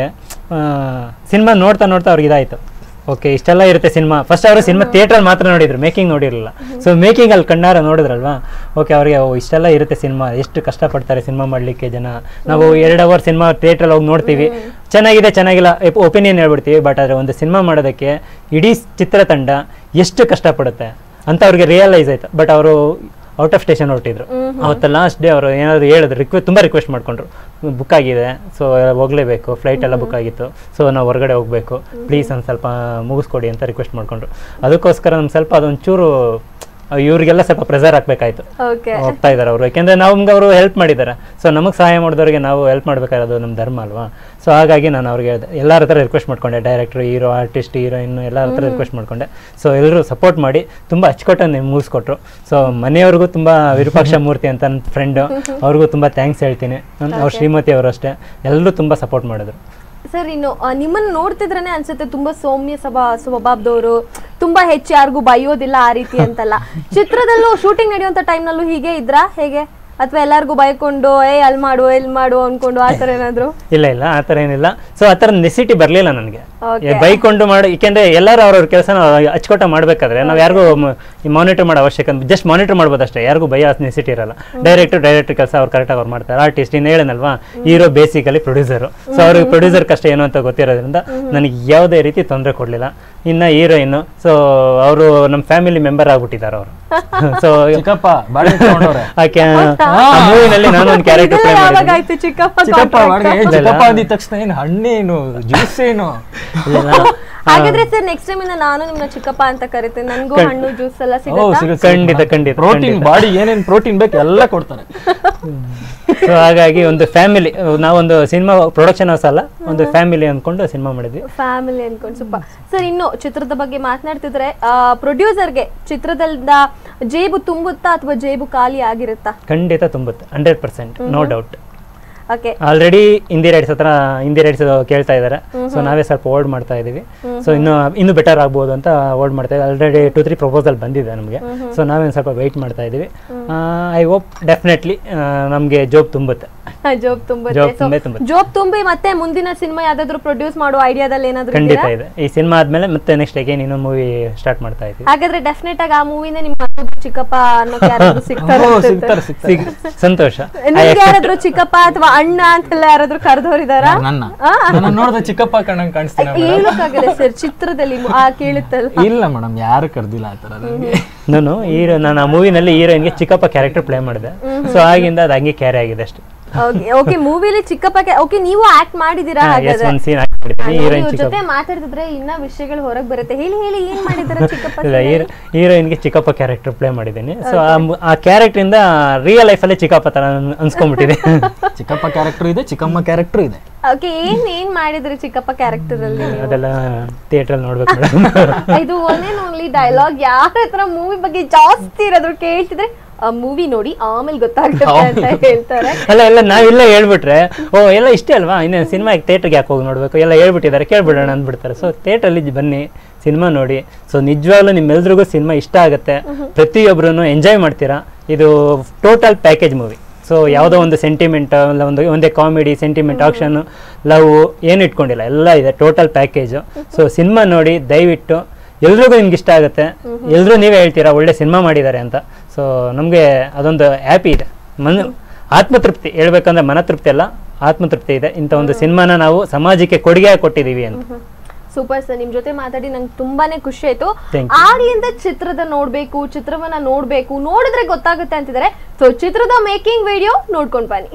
ಸಿನಿಮಾ ನೋಡ್ತಾ ನೋಡ್ತಾ ಅವ್ರಿಗೆ ಇದಾಯ್ತು ಓಕೆ ಇಷ್ಟೆಲ್ಲ ಇರುತ್ತೆ ಸಿನಿಮಾ ಫಸ್ಟ್ ಅವರು ಸಿನಿಮಾ ಥಿಯೇಟ್ರಲ್ಲಿ ಮಾತ್ರ ನೋಡಿದ್ರು ಮೇಕಿಂಗ್ ನೋಡಿರಲಿಲ್ಲ ಸೊ ಮೇಕಿಂಗ್ ಅಲ್ಲಿ ಕಣ್ಣಾರ ನೋಡಿದ್ರಲ್ವಾ ಓಕೆ ಅವ್ರಿಗೆ ಓ ಇಷ್ಟೆಲ್ಲ ಇರುತ್ತೆ ಸಿನಿಮಾ ಎಷ್ಟು ಕಷ್ಟಪಡ್ತಾರೆ ಸಿನಿಮಾ ಮಾಡಲಿಕ್ಕೆ ಜನ ನಾವು ಎರಡು ಅವರ್ ಸಿನಿಮಾ ಥಿಯೇಟ್ರಲ್ಲಿ ಹೋಗಿ ನೋಡ್ತೀವಿ ಚೆನ್ನಾಗಿದೆ ಚೆನ್ನಾಗಿಲ್ಲ ಒಪಿನಿಯನ್ ಹೇಳ್ಬಿಡ್ತೀವಿ ಬಟ್ ಆದರೆ ಒಂದು ಸಿನಿಮಾ ಮಾಡೋದಕ್ಕೆ ಇಡೀ ಚಿತ್ರತಂಡ ಎಷ್ಟು ಕಷ್ಟಪಡುತ್ತೆ ಅಂತ ಅವ್ರಿಗೆ ರಿಯಲೈಸ್ ಆಯ್ತು ಬಟ್ ಅವರು ಔಟ್ ಆಫ್ ಸ್ಟೇಷನ್ ಹೊರಟಿದ್ರು ಅವತ್ತು ಲಾಸ್ಟ್ ಡೇ ಅವರು ಏನಾದ್ರು ಹೇಳಿದ್ರು ರಿಕ್ವೆ ತುಂಬ ರಿಕ್ವೆಸ್ಟ್ ಮಾಡ್ಕೊಂಡ್ರು ಬುಕ್ ಆಗಿದೆ ಸೊ ಹೋಗ್ಲೇಬೇಕು ಫ್ಲೈಟ್ ಎಲ್ಲ ಬುಕ್ ಆಗಿತ್ತು ಸೊ ನಾವು ಹೊರಗಡೆ ಹೋಗಬೇಕು ಪ್ಲೀಸ್ ಒಂದು ಸ್ವಲ್ಪ ಮುಗಿಸ್ಕೊಡಿ ಅಂತ ರಿಕ್ವೆಸ್ಟ್ ಮಾಡ್ಕೊಂಡ್ರು ಅದಕ್ಕೋಸ್ಕರ ನಮ್ಗೆ ಸ್ವಲ್ಪ ಅದೊಂಚೂರು ಇವ್ರಿಗೆಲ್ಲ ಸ್ವಲ್ಪ ಪ್ರೆಸರ್ ಹಾಕ್ಬೇಕಾಯ್ತು ಓಕೆ ಹೋಗ್ತಾ ಇದ್ದಾರೆ ಅವರು ಯಾಕೆಂದ್ರೆ ನಮ್ಗೆ ಅವರು ಹೆಲ್ಪ್ ಮಾಡಿದ್ದಾರೆ ಸೊ ನಮಗೆ ಸಹಾಯ ಮಾಡಿದವ್ರಿಗೆ ನಾವು ಹೆಲ್ಪ್ ಮಾಡ್ಬೇಕಾಗಿರೋದು ನಮ್ಮ ಧರ್ಮ ಅಲ್ವಾ ಸೊ ಹಾಗಾಗಿ ನಾನು ಅವ್ರಿಗೆ ಹೇಳ್ದೆ ಎಲ್ಲರ ಹತ್ರ ರಿಕ್ವೆಸ್ಟ್ ಮಾಡ್ಕೊಂಡೆ ಡೈರೆಕ್ಟ್ರು ಹೀರೋ ಆರ್ಟಿಸ್ಟ್ ಹೀರೋಯಿನ್ ಎಲ್ಲರ ಹತ್ರ ರಿಕ್ವೆಸ್ಟ್ ಮಾಡ್ಕೊಂಡೆ ಸೊ ಎಲ್ಲರೂ ಸಪೋರ್ಟ್ ಮಾಡಿ ತುಂಬ ಅಚ್ಚುಕಟ್ಟಾಗಿ ನೀವು ಮುಗಿಸ್ಕೊಟ್ರು ಸೊ ಮನೆಯವ್ರಿಗೂ ತುಂಬ ವಿರೂಪಾಕ್ಷ ಮೂರ್ತಿ ಅಂತ ನನ್ನ ಫ್ರೆಂಡು ಅವ್ರಿಗೂ ತುಂಬ ಥ್ಯಾಂಕ್ಸ್ ಹೇಳ್ತೀನಿ ಅವ್ರ ಶ್ರೀಮತಿ ಅವರು ಅಷ್ಟೇ ಎಲ್ಲರೂ ತುಂಬ ಸಪೋರ್ಟ್ ಮಾಡಿದ್ರು ಸರ್ ಇನ್ನು ಆ, ನಿಮ್ಮನ್ನ ನೋಡ್ತಿದ್ರೇನೆ ಅನ್ಸುತ್ತೆ ತುಂಬಾ ಸೌಮ್ಯ ಸ್ವಭಾ ಸ್ವಭಾವದವರು ತುಂಬಾ ಹೆಚ್ಚು ಯಾರಿಗೂ ಬೈಯೋದಿಲ್ಲ ಆ ರೀತಿ ಅಂತಲ್ಲ ಚಿತ್ರದಲ್ಲೂ ಶೂಟಿಂಗ್ ನಡೆಯುವಂತ ಟೈಮ್ನಲ್ಲೂ ಹೀಗೆ ಇದ್ರಾ ಹೇಗೆ ಅಥವಾ ಎಲ್ಲಾರ್ಗೂ ಬೈಕೊಂಡು ಏ ಅಲ್ಲಿ ಮಾಡು ಎಲ್ಲಿ ಮಾಡು ಅನ್ಕೊಂಡು ಆ ಥರ ಏನಾದ್ರು ಇಲ್ಲ ಇಲ್ಲ ಆ ಥರ ಏನಿಲ್ಲ ಸೊ ಆ ಥರ ನೆಸಿಟಿ ಬರಲಿಲ್ಲ ನನಗೆ Okay. ಬೈಕೊಂಡು ಮಾಡಿ ಏಕೆಂದ್ರೆ ಎಲ್ಲರೂ ಅವ್ರವ್ರ ಕೆಲಸನ ಅಚ್ಚುಕಟ್ಟ ಮಾಡಬೇಕಾದ್ರೆ ನಾವು ಯಾರಿಗೂ ಮಾನಿಟರ್ ಮಾಡೋ ಅವಶ್ಯಕ ಜಸ್ಟ್ ಮಾನಿಟರ್ ಮಾಡ್ಬೋದು ಅಷ್ಟೇ ಯಾರಿಗೂ ಭಯ ನೆಸಿಟಿ ಇರಲ್ಲ ಡೈರೆಕ್ಟರ್ ಡೈರೆಕ್ಟರ್ ಕೆಲಸ ಅವ್ರು ಕರೆಕ್ಟಾಗಿ ಅವ್ರು ಮಾಡ್ತಾರೆ ಆರ್ಟಿಸ್ಟ್ ಇನ್ನು ಹೇಳನಲ್ವಾ ಹೀರೋ ಬೇಸಿಕಲಿ ಪ್ರೊಡ್ಯೂಸರು ಸೊ ಅವ್ರಿಗೆ ಪ್ರೊಡ್ಯೂಸರ್ ಕಷ್ಟ ಏನು ಅಂತ ಗೊತ್ತಿರೋದ್ರಿಂದ ನನಗೆ ಯಾವುದೇ ರೀತಿ ತೊಂದರೆ ಕೊಡಲಿಲ್ಲ ಇನ್ನು ಹೀರೋಯಿನ್ ಸೊ ಅವರು ನಮ್ಮ ಫ್ಯಾಮಿಲಿ ಮೆಂಬರ್ ಆಗ್ಬಿಟ್ಟಿದ್ದಾರೆ ಅವರು ಸೊ ಚಿಕ್ಕಪ್ಪ ಬಾಳೆ ತಗೊಂಡವ್ರೆ ಆಕೆ ಆ ಮೂವಿನಲ್ಲಿ ನಾನು ಒಂದು ಕ್ಯಾರೆಕ್ಟರ್ ಇದೆಲ್ಲ ಪ್ಲೇ ಯಾವಾಗ ಮಾಡಿದ್ದೀನಿ ಆಯ್ತು ಚಿಕ್ಕಪ್ಪ ಚಿಕ್ಕಪ್ಪ contract? ಬಾಡಿಗೆ ಚಿಕ್ಕಪ್ಪ ಅಂದಿದ ತಕ್ಷಣ ಏನು ಹಣ್ಣೇನು ಜ್ಯೂಸ್ ಏನು ಇಲ್ಲ. ಹಾಗಾದ್ರೆ ಸರ್ ನೆಕ್ಸ್ಟ್ ಟೈಮ್ ಇಂದ ನಾನು ನಿಮ್ನ ಚಿಕ್ಕಪ್ಪ ಅಂತ ಕರಿತೀನಿ ನನ್ಗೂ ಹಣ್ಣು ಜ್ಯೂಸ್ ಎಲ್ಲ ಓ ಸಿಗುತ್ತಾ ಸಿಗುತ್ತೆ ಖಂಡಿತ ಖಂಡಿತ ಪ್ರೋಟೀನ್ ಬಾಡಿ ಏನೇನ್ ಪ್ರೋಟೀನ್ ಬೇಕು ಎಲ್ಲ ಕೊಡ್ತಾರೆ ಸೊ ಹಾಗಾಗಿ ಒಂದು ಫ್ಯಾಮಿಲಿ ನಾವೊಂದು ಸಿನಿಮಾ ಪ್ರೊಡಕ್ಷನ್ ಹೌಸ್ ಅಲ್ಲ ಒಂದು ಫ್ಯಾಮಿಲಿ ಅಂದ್ಕೊಂಡು ಸಿನಿಮಾ ಮಾಡಿದ್ವಿ ಫ್ಯಾಮಿಲಿ ಅನ್ಕೊಂಡು ಸ್ವಲ್ಪ ಸರ್ ಇನ್ನು ಚಿತ್ರದ ಬಗ್ಗೆ ಮಾತನಾಡ್ತಿದ್ರೆ ಪ್ರೊಡ್ಯೂಸರ್ಗೆ ಚಿತ್ರದಿಂದ ಜೇಬು ತುಂಬುತ್ತಾ ಅಥವಾ ಜೇಬು ಖಾಲಿ ಆಗಿರುತ್ತಾ ಖಂಡಿತ ತುಂಬುತ್ತೆ hundred percent no doubt okay already Hindi rights ಹತ್ರ ಹಿಂದಿ ರೈಟ್ಸ್ ಕೇಳ್ತಾ ಇದ್ದಾರೆ ಸೊ ನಾವೇ ಸ್ವಲ್ಪ ಹೋಲ್ಡ್ ಮಾಡ್ತಾ ಇದೀವಿ ಸೊ ಇನ್ನು ಇನ್ನು ಬೆಟರ್ ಆಗ್ಬೋದು ಅಂತ ಹೋಲ್ಡ್ ಮಾಡ್ತಾ ಇದ್ದೀವಿ ಆಲ್ರೆಡಿ ಟು ತ್ರೀ ಪ್ರಪೋಸಲ್ ಬಂದಿದೆ ನಮಗೆ ಸೊ ನಾವೇನು ಸ್ವಲ್ಪ ವೆಯ್ಟ್ ಮಾಡ್ತಾ ಇದೀವಿ ಐ ಹೋಪ್ ಡೆಫಿನೆಟ್ಲಿ ನಮಗೆ ಜಾಬ್ ತುಂಬುತ್ತೆ ಜೋಬ್ ತುಂಬುತ್ತೆ Job So, ತುಂಬೇ ತುಂಬುತ್ತೆ. ಜೋಬ್ ತುಂಬಿ ಮತ್ತೆ ಮುಂದಿನ ಸಿನಿಮಾ ಯಾವ್ದಾದ್ರು ಪ್ರೊಡ್ಯೂಸ್ ಮಾಡೋ ಐಡಿಯಾದಲ್ಲಿ ಏನಾದ್ರು ಖಂಡಿತ ಇದೆಯಾ? ಇದೆ ಈ ಸಿನಿಮಾ ಆದ್ಮೇಲೆ ಮತ್ತೆ ನೆಕ್ಸ್ಟ್ ಅಗೇನ್ ಇನ್ನೊಂದು ಮೂವಿ ಸ್ಟಾರ್ಟ್ ಮಾಡ್ತಾ ಇದ್ದೀವಿ ಹಾಗಾದ್ರೆ ಡೆಫಿನೆಟ್ ಆಗಿ ಆ ಮೂವಿನೇ ನಿಮ್ಮ ಮಗು ಚಿಕ್ಕಪ್ಪ ಅನ್ನೋ ಯಾರಾದ್ರೂ ಸಿಗ್ತಾರೆ ಓ, ಅನ್ಸುತ್ತೆ. ಸಿಗ್ತಾರೆ ಸಿಗ್ತಾರೆ ಸಿಗ್- ಸಂತೋಷ ನಿಮ್ಗೆ ಯಾರಾದ್ರೂ ಚಿಕ್ಕಪ್ಪ ಅಥವಾ ಅಣ್ಣ ಅಂತೆಲ್ಲ ಯಾರಾದ್ರೂ ಕರೆದವರಿದಾರ ನನ್ನ ನನ್ನ ನೋಡಿದ್ರೆ ಚಿಕ್ಕಪ್ಪ ಕಣ್ಣಂಗ್ ಕಾಣಿಸ್ತೀನಿ ಹೇಳಕ್ಕಾಗಲ್ಲ ಸರ್ ಚಿತ್ರದಲ್ಲಿ ಮು- ಆ ಕೇಳುತ್ತಲ್ಲ ಇಲ್ಲ ಮೇಡಮ್ ಯಾರು ಕರ್ದಿಲ್ಲ ಆ ತರ ನನಗೆ ನಾನು ಹೀರೋ ನಾನು ಆ ಮೂವಿನಲ್ಲಿ ಹೀರೋಯಿನ್ಗೆ ಚಿಕ್ಕಪ್ಪ ಕ್ಯಾರೆಕ್ಟರ್ ಪ್ಲೇ ಮಾಡಿದೆ ಸೊ ಆಗಿಂದ ಅದು ಹಂಗೆ ಕ್ಯಾರಿ ಆಗಿದೆ ಅಷ್ಟೇ ಓಕೆ ಮೂವಿಲಿ ಚಿಕ್ಕಪ್ಪ ಓಕೆ ನೀವು ಆಕ್ಟ್ ಮಾಡಿದೀರಾ ಎಸ್ ಹಾಗಾದ್ರೆ ಒಂದು ಸೀನ್ ಹಾಕ್ಬಿಟ್ಟಿದ್ದೀನಿ ಹೀರೋಯಿನ್ ಇವ್ರ ಚಿಕ್ಕಪ್ಪ ಜೊತೆ ಮಾತಾಡ್ತಿದ್ರೆ ಇನ್ನ ವಿಷಯಗಳು ಹೊರಗ್ ಬರುತ್ತೆ ಹೇಳಿ ಹೇಳಿ ಏನ್ ಮಾಡಿದಾರೆ ಚಿಕ್ಕಪ್ಪ ಇಲ್ಲ ಹೀರೋಯಿನ್ಗೆ ಚಿಕ್ಕಪ್ಪ ಕ್ಯಾರೆಕ್ಟರ್ ಪ್ಲೇ ಮಾಡಿದ್ದೀನಿ ಸೊ ಆ ಕ್ಯಾರೆಕ್ಟರ್ ಇಂದ ರಿಯಲ್ ಲೈಫಲ್ಲೇ ಚಿಕ್ಕಪ್ಪ ತರ ಅನ್- ಅನ್ಸ್ಕೊಂಡ್ಬಿಟ್ಟಿದೆ ಚಿಕ್ಕಪ್ಪ ಕ್ಯಾರೆಕ್ಟರ್ ಇದೆ ಚಿಕ್ಕಮ್ಮ ಕ್ಯಾರೆಕ್ಟರ್ ಇದೆ ಓಕೆ ಏನ್ ಏನ್ ಮಾಡಿದ್ರಿ ಚಿಕ್ಕಪ್ಪ ಕ್ಯಾರೆಕ್ಟರ್ ಅಲ್ಲಿ ನೀವು? ಅದೆಲ್ಲ ಥಿಯೇಟ್ರಲ್ಲಿ ನೋಡ್ಬೇಕು ಮೇಡಮ್ ಇದು ಒನ್ ಓನ್ಲಿ ಡೈಲಾಗ್ ಯಾರ ಹತ್ರ ಮೂವಿ ಬಗ್ಗೆ ಜಾಸ್ತಿ ಇರೋದ್ರು ಕೇಳ್ತಿದ್ರೆ ಆ ಮೂವಿ ನೋಡಿ ಆಮೇಲೆ ಗೊತ್ತಾಗುತ್ತೆ ಅಂತ ಹೇಳ್ತಾರೆ ಅಲ್ಲ ಎಲ್ಲ ನಾವೆಲ್ಲ ಹೇಳ್ಬಿಟ್ರೆ ಓ ಎಲ್ಲ ಇಷ್ಟೇ ಅಲ್ವಾ ಇನ್ನು ಸಿನಿಮಾ ಥಿಯೇಟ್ರಿಗೆ ಯಾಕೆ ಹೋಗಿ ನೋಡ್ಬೇಕು ಎಲ್ಲ ಹೇಳ್ಬಿಟ್ಟಿದ್ದಾರೆ ಕೇಳ್ಬಿಡೋಣ ಅಂದ್ಬಿಡ್ತಾರೆ ಸೊ ಥಿಯೇಟ್ರಲ್ಲಿ ಬನ್ನಿ ಸಿನಿಮಾ ನೋಡಿ ಸೊ ನಿಜವಾಗ್ಲೂ ನಿಮ್ಮೆಲ್ರಿಗೂ ಸಿನಿಮಾ ಇಷ್ಟ ಆಗುತ್ತೆ ಪ್ರತಿಯೊಬ್ಬರೂ ಎಂಜಾಯ್ ಮಾಡ್ತೀರಾ ಇದು ಟೋಟಲ್ ಪ್ಯಾಕೇಜ್ ಮೂವಿ ಸೊ ಯಾವುದೋ ಒಂದು ಸೆಂಟಿಮೆಂಟ್ ಅಲ್ಲ ಒಂದು ಒಂದೇ ಕಾಮಿಡಿ ಸೆಂಟಿಮೆಂಟ್ ಆಕ್ಷನ್ ಲವ್ ಏನು ಇಟ್ಕೊಂಡಿಲ್ಲ ಎಲ್ಲ ಇದೆ ಟೋಟಲ್ ಪ್ಯಾಕೇಜು ಸೊ ಸಿನಿಮಾ ನೋಡಿ ದಯವಿಟ್ಟು ಎಲ್ರಿಗೂ ನಿಮ್ಗೆ ಇಷ್ಟ ಆಗುತ್ತೆ ಎಲ್ಲರೂ ನೀವೇ ಹೇಳ್ತೀರಾ ಒಳ್ಳೆ ಸಿನಿಮಾ ಮಾಡಿದ್ದಾರೆ ಅಂತ ಸೊ ನಮಗೆ ಅದೊಂದು ಹ್ಯಾಪಿ ಇದೆ ಮನ್ ಆತ್ಮತೃಪ್ತಿ ಹೇಳ್ಬೇಕಂದ್ರೆ ಮನತೃಪ್ತಿ ಅಲ್ಲ ಆತ್ಮತೃಪ್ತಿ ಇದೆ ಇಂಥ ಒಂದು ಸಿನಿಮಾನ ನಾವು ಸಮಾಜಕ್ಕೆ ಕೊಡುಗೆಯಾಗಿ ಕೊಟ್ಟಿದ್ದೀವಿ ಅಂತ ಸೂಪರ್ ಸರ್ ನಿಮ್ ಜೊತೆ ಮಾತಾಡಿ ನಂಗೆ ತುಂಬಾನೇ ಖುಷಿ ಆಯ್ತು Thank ಆಗ್ಲಿಂದ ಚಿತ್ರದ ನೋಡ್ಬೇಕು ಚಿತ್ರವನ್ನ ನೋಡ್ಬೇಕು ನೋಡಿದ್ರೆ ಗೊತ್ತಾಗುತ್ತೆ ಅಂತಿದ್ದಾರೆ ಸೊ ಚಿತ್ರದ ಮೇಕಿಂಗ್ ವಿಡಿಯೋ ನೋಡ್ಕೊಂಡ್ ಬನ್ನಿ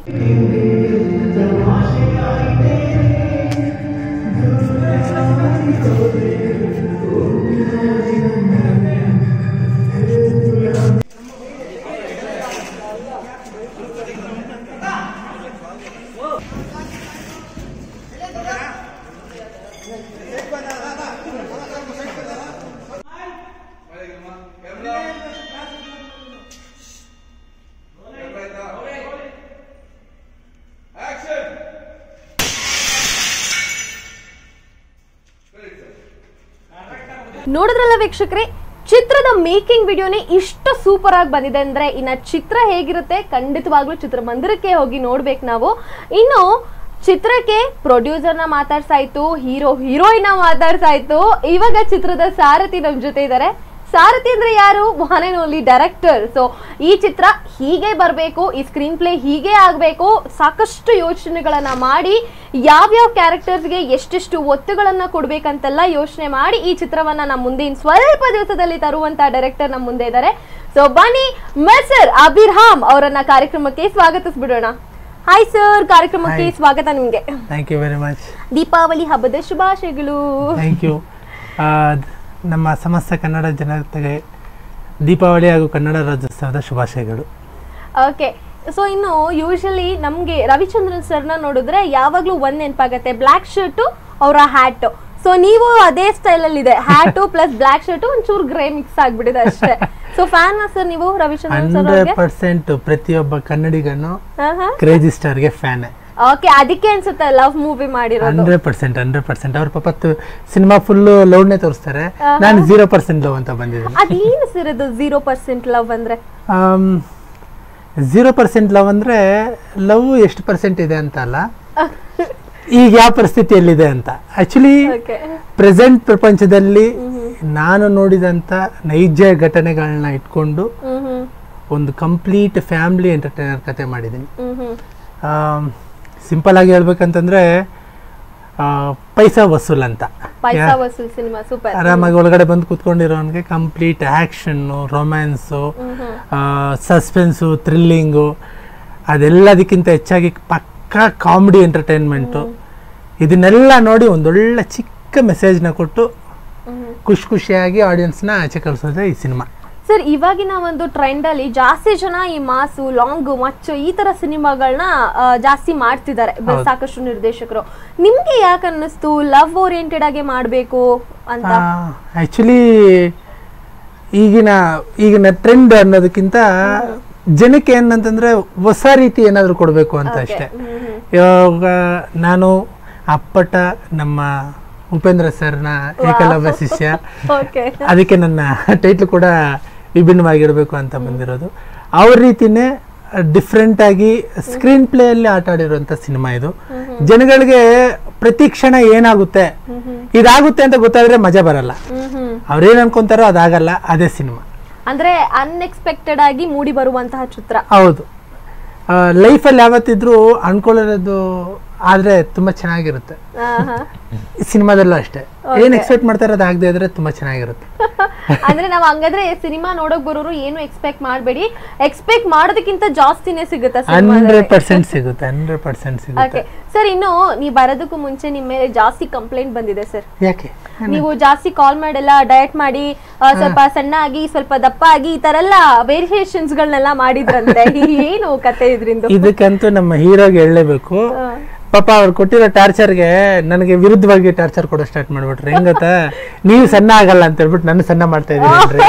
ನೋಡಿದ್ರಲ್ಲ ವೀಕ್ಷಕರೇ ಚಿತ್ರದ ಮೇಕಿಂಗ್ ವಿಡಿಯೋನೇ ಇಷ್ಟು ಸೂಪರ್ ಆಗಿ ಬಂದಿದೆ ಅಂದ್ರೆ ಇನ್ನ ಚಿತ್ರ ಹೇಗಿರುತ್ತೆ ಖಂಡಿತವಾಗ್ಲೂ ಚಿತ್ರಮಂದಿರಕ್ಕೆ ಹೋಗಿ ನೋಡ್ಬೇಕು ನಾವು ಇನ್ನು ಚಿತ್ರಕ್ಕೆ ಪ್ರೊಡ್ಯೂಸರ್ನ ಮಾತಾಡ್ಸಾಯ್ತು ಹೀರೋ ಹೀರೋಯಿನ್ ಮಾತಾಡ್ಸಾಯ್ತು ಇವಾಗ ಚಿತ್ರದ ಸಾರಥಿ ನಮ್ ಜೊತೆ ಇದ್ದಾರೆ ಸಾರಥಿ ಅಂದ್ರೆ ಯಾರು one and only director so ಈ ಚಿತ್ರ ಹೀಗೆ ಬರಬೇಕು ಈ ಸ್ಕ್ರೀನ್ ಪ್ಲೇ ಹೀಗೆ ಆಗಬೇಕು ಸಾಕಷ್ಟು ಯೋಚನೆಗಳನ್ನ ಮಾಡಿ ಯಾವ್ಯಾವ ಕ್ಯಾರೆಕ್ಟರ್ಸ್ಗೆ ಎಷ್ಟೆಷ್ಟು ಒತ್ತುಗಳನ್ನ ಕೊಡ್ಬೇಕಂತೆಲ್ಲ ಯೋಚನೆ ಮಾಡಿ ಈ ಚಿತ್ರವನ್ನ ನಮ್ಮ ಮುಂದೆ ಇನ್ ಸ್ವಲ್ಪ ದಿವಸದಲ್ಲಿ ತರುವಂತ ಡೈರೆಕ್ಟರ್ ನಮ್ಮ ಮುಂದೆ ಇದ್ದಾರೆ ಸೊ ಬನ್ನಿ ಮೆಸರ್ ಅಬಿರ್ಹಾಮ್ ಅವರನ್ನ ಕಾರ್ಯಕ್ರಮಕ್ಕೆ ಸ್ವಾಗತಿಸ್ಬಿಡೋಣ ಹಾಯ್ ಸರ್ ಕಾರ್ಯಕ್ರಮಕ್ಕೆ ಸ್ವಾಗತ ನಿಮ್ಗೆ thank you very much Deepavali ಹಬ್ಬದ ಶುಭಾಶಯಗಳು ಥ್ಯಾಂಕ್ ಯು ನಮ್ಮ ಸಮಸ್ತ ಕನ್ನಡ ಜನತೆಗೆ ದೀಪಾವಳಿ ಹಾಗೂ ಕನ್ನಡ ರಾಜ್ಯೋತ್ಸವದ ಶುಭಾಶಯಗಳು ಓಕೆ ಸೊ ಇನ್ನು ಯೂಶಲಿ ನಮ್ಗೆ ರವಿಚಂದ್ರನ್ ಸರ್ನ ನೋಡಿದ್ರೆ ಯಾವಾಗ್ಲೂ ಒಂದ್ ನೆನಪಾಗತ್ತೆ ಬ್ಲ್ಯಾಕ್ ಶರ್ಟು ಅವರ ಹ್ಯಾಟ್ ಸೊ ನೀವು ಅದೇ ಸ್ಟೈಲ್ ಅಲ್ಲಿ ಇದೆ ಹ್ಯಾಟು ಪ್ಲಸ್ ಬ್ಲ್ಯಾಕ್ ಶರ್ಟ್ ಒಂಚೂರು ಗ್ರೇ ಮಿಕ್ಸ್ ಆಗ್ಬಿಟ್ಟಿದೆ ಅಷ್ಟೇ ಸೊ ಫ್ಯಾನ್ ಸರ್ ನೀವು ರವಿಚಂದ್ರನ್ ಸರ್ ಹಂಡ್ರೆಡ್ ಅವ್ರಿಗೆ ಪರ್ಸೆಂಟ್ ಪ್ರತಿಯೊಬ್ಬ ಕನ್ನಡಿಗನು ಕ್ರೇಜಿ ಸ್ಟಾರ್ಗೆ ಫ್ಯಾನ್ ಓಕೆ ಅದಕ್ಕೆ ಅನ್ಸುತ್ತೆ ಲವ್ ಮೂವಿ ಮಾಡಿರೋದು ಹಂಡ್ರೆಡ್ ಪರ್ಸೆಂಟ್ ಹಂಡ್ರೆಡ್ ಪರ್ಸೆಂಟ್ ಅವ್ರ ಪಾಪ ಸಿನಿಮಾ ಫುಲ್ ಲವ್ನೇ ತೋರಿಸ್ತಾರೆ ನಾನು ಜೀರೋ ಪರ್ಸೆಂಟ್ ಲವ್ ಅಂತ ಬಂದಿದ್ದೀನಿ ಅದೇನು ಸರ್ ಇದು ಜೀರೋ ಪರ್ಸೆಂಟ್ ಲವ್ ಅಂದ್ರೆ ಝೀರೋ ಪರ್ಸೆಂಟ್ ಲವ್ ಅಂದ್ರೆ ಲವ್ ಎಷ್ಟು ಪರ್ಸೆಂಟ್ ಇದೆ ಅಂತ ಅಲ್ಲ ಈಗ ಯಾವ ಪರಿಸ್ಥಿತಿಯಲ್ಲಿದೆ ಅಂತ ಆಕ್ಚುಲಿ ಓಕೆ ಪ್ರೆಸೆಂಟ್ ಪ್ರಪಂಚದಲ್ಲಿ ನಾನು ನೋಡಿದಂತ ನೈಜ ಘಟನೆಗಳನ್ನ ಇಟ್ಕೊಂಡು ಹ್ಮ್ ಹ್ಮ್ ಒಂದು ಕಂಪ್ಲೀಟ್ ಫ್ಯಾಮಿಲಿ ಎಂಟರ್ಟೈನರ್ ಕತೆ ಮಾಡಿದ್ದೀನಿ ಹ್ಮ್ ಹ್ಮ್ ಸಿಂಪಲ್ ಆಗಿ ಹೇಳ್ಬೇಕಂತಂದ್ರೆ ಆ, ಪೈಸಾ ವಸೂಲ್ ಅಂತ ಪೈಸಾ ಯಾ- ವಸೂಲ್ ಸಿನಿಮಾ ಸೂಪರ್ ಆರಾಮಾಗಿ ಒಳಗಡೆ ಬಂದು ಕೂತ್ಕೊಂಡಿರೋನ್ಗೆ complete action romance suspense thrilling ಅದೆಲ್ಲದಕ್ಕಿಂತ ಹೆಚ್ಚಾಗಿ ಪಕ್ಕಾ ಕಾಮಿಡಿ ಎಂಟರ್ಟೈನ್ಮೆಂಟು ಇದನ್ನೆಲ್ಲ ನೋಡಿ ಒಂದೊಳ್ಳೆ ಚಿಕ್ಕ ಮೆಸೇಜ್ನ ಕೊಟ್ಟು ಖುಷಿ ಖುಷಿಯಾಗಿ ಆಡಿಯನ್ಸ್ನ ಆಚೆ ಕಳಿಸೋದೇ ಈ ಸಿನಿಮಾ ಸರ್ ಇವಾಗಿನ ಒಂದು ಟ್ರೆಂಡ್ ಅಲ್ಲಿ ಜಾಸ್ತಿ ಜನ ಈ ಮಾಸು ಲಾಂಗ್ ಮಚ್ಚು ಈ ತರ ಸಿನಿಮಾಗಳನ್ನ ಜಾಸ್ತಿ ಮಾಡ್ತಿದ್ದಾರೆ ಬ- ಸಾಕಷ್ಟು ನಿರ್ದೇಶಕರು ನಿಮ್ಗೆ ಯಾಕೆ ಅನ್ನಿಸ್ತು ಲವ್ ಓರಿಯೆಂಟೆಡ್ ಆಗಿ ಮಾಡ್ಬೇಕು ಅಂತ ಆ್ಯಕ್ಚುಲಿ ಈಗಿನ ಈಗಿನ ಟ್ರೆಂಡ್ ಅನ್ನೋದಕ್ಕಿಂತ ಜನಕ್ಕೆ ಏನಂತಂದ್ರೆ ಹೊಸ ರೀತಿ ಏನಾದರೂ ಕೊಡಬೇಕು ಅಂತ ಅಷ್ಟೇ ಇವಾಗ ನಾನು ಅಪ್ಪಟ ನಮ್ಮ ಉಪೇಂದ್ರ ಸರ್ನ ಏಕಲವ್ಯ ಶಿಷ್ಯ ಓಕೆ ಅದಕ್ಕೆ ನನ್ನ ಟೈಟ್ಲ್ ಕೂಡ ವಿಭಿನ್ನವಾಗಿರಬೇಕು ಅಂತ ಬಂದಿರೋದು ಅವ್ರ ರೀತಿನೇ ಡಿಫ್ರೆಂಟ್ ಆಗಿ ಸ್ಕ್ರೀನ್ ಪ್ಲೇ ಅಲ್ಲಿ ಆಟ ಆಡಿರುವಂತ ಸಿನಿಮಾ ಇದು ಜನಗಳಿಗೆ ಪ್ರತಿ ಕ್ಷಣ ಏನಾಗುತ್ತೆ ಇದಾಗುತ್ತೆ ಅಂತ ಗೊತ್ತಾದ್ರೆ ಮಜಾ ಬರಲ್ಲ ಅವ್ರೇನ್ ಅನ್ಕೊಂತಾರೋ ಅದಾಗಲ್ಲ ಅದೇ ಸಿನಿಮಾ ಅಂದ್ರೆ ಅನ್ಎಕ್ಸ್ಪೆಕ್ಟೆಡ್ ಆಗಿ ಮೂಡಿ ಬರುವಂತಹ ಚಿತ್ರ ಹೌದು ಲೈಫಲ್ಲಿ ಯಾವತ್ತಿದ್ರೂ ಅನ್ಕೊಳ್ಳೋದು ಆದ್ರೆ ತುಂಬಾ ಚೆನ್ನಾಗಿರುತ್ತೆ ಆಹಾ. ಈ ಸಿನಿಮಾದಲ್ಲೂ ಅಷ್ಟೇ ಏನ್ ಎಕ್ಸ್ಪೆಕ್ಟ್ ಮಾಡ್ತಾರೆ ಅದು ಆಗದೆ ಇದ್ರೆ ತುಂಬಾ ಚೆನ್ನಾಗಿರುತ್ತೆ ಅಂದ್ರೆ ನಾವ್ ಹಂಗಾದ್ರೆ ಸಿನಿಮಾ ನೋಡಕ್ ಬರೋರು ಏನು ಎಕ್ಸ್ಪೆಕ್ಟ್ ಮಾಡಬೇಡಿ ಎಕ್ಸ್ಪೆಕ್ಟ್ ಮಾಡೋದಕ್ಕಿಂತ ಜಾಸ್ತಿನೇ ಸಿಗುತ್ತೆ ಹಂಡ್ರೆಡ್ ಪರ್ಸೆಂಟ್ ಸಿಗುತ್ತೆ ಹಂಡ್ರೆಡ್ ಪರ್ಸೆಂಟ್ ಸಿಗುತ್ತೆ ಓಕೆ ಸರ್ ಇನ್ನು ನೀವ್ ಬರೋದಕ್ಕೂ ಮುಂಚೆ ನಿಮ್ ಮೇಲೆ ಜಾಸ್ತಿ ಕಂಪ್ಲೇಂಟ್ ಬಂದಿದೆ ಸರ್ ಯಾಕೆ ನೀವು ಜಾಸ್ತಿ ಕಾಲ್ ಮಾಡೆಲ್ಲ ಡಯಟ್ ಮಾಡಿ ಆ, ಸ್ವಲ್ಪ ಸಣ್ಣ ಆಗಿ ಸ್ವಲ್ಪ ದಪ್ಪ ಆಗಿ ಈ ತರ ಎಲ್ಲ ವೇರಿಯೇಷನ್ಸ್ ಗಳನ್ನೆಲ್ಲ ಮಾಡಿದ್ರಂತೆ ಏನು ಕತೆ ಇದ್ರಿಂದ ಇದಕ್ಕಂತೂ ನಮ್ಮ ಹೀರೋಗೆ ಹೇಳಲೇಬೇಕು ಪಾಪ ಅವ್ರು ಕೊಟ್ಟಿರೋ ಟಾರ್ಚರ್ಗೆ ನನಗೆ ವಿರುದ್ಧವಾಗಿ ಟಾರ್ಚರ್ ಕೊಡೋ ಸ್ಟಾರ್ಟ್ ಮಾಡ್ಬಿಟ್ರು ಹೆಂಗ್ ಗೊತ್ತಾ ನೀವು ಸಣ್ಣ ಆಗಲ್ಲ ಅಂತ ಹೇಳ್ಬಿಟ್ಟು ನನ್ನ ಸಣ್ಣ ಮಾಡ್ತಾ ಇದ್ದೀರಿ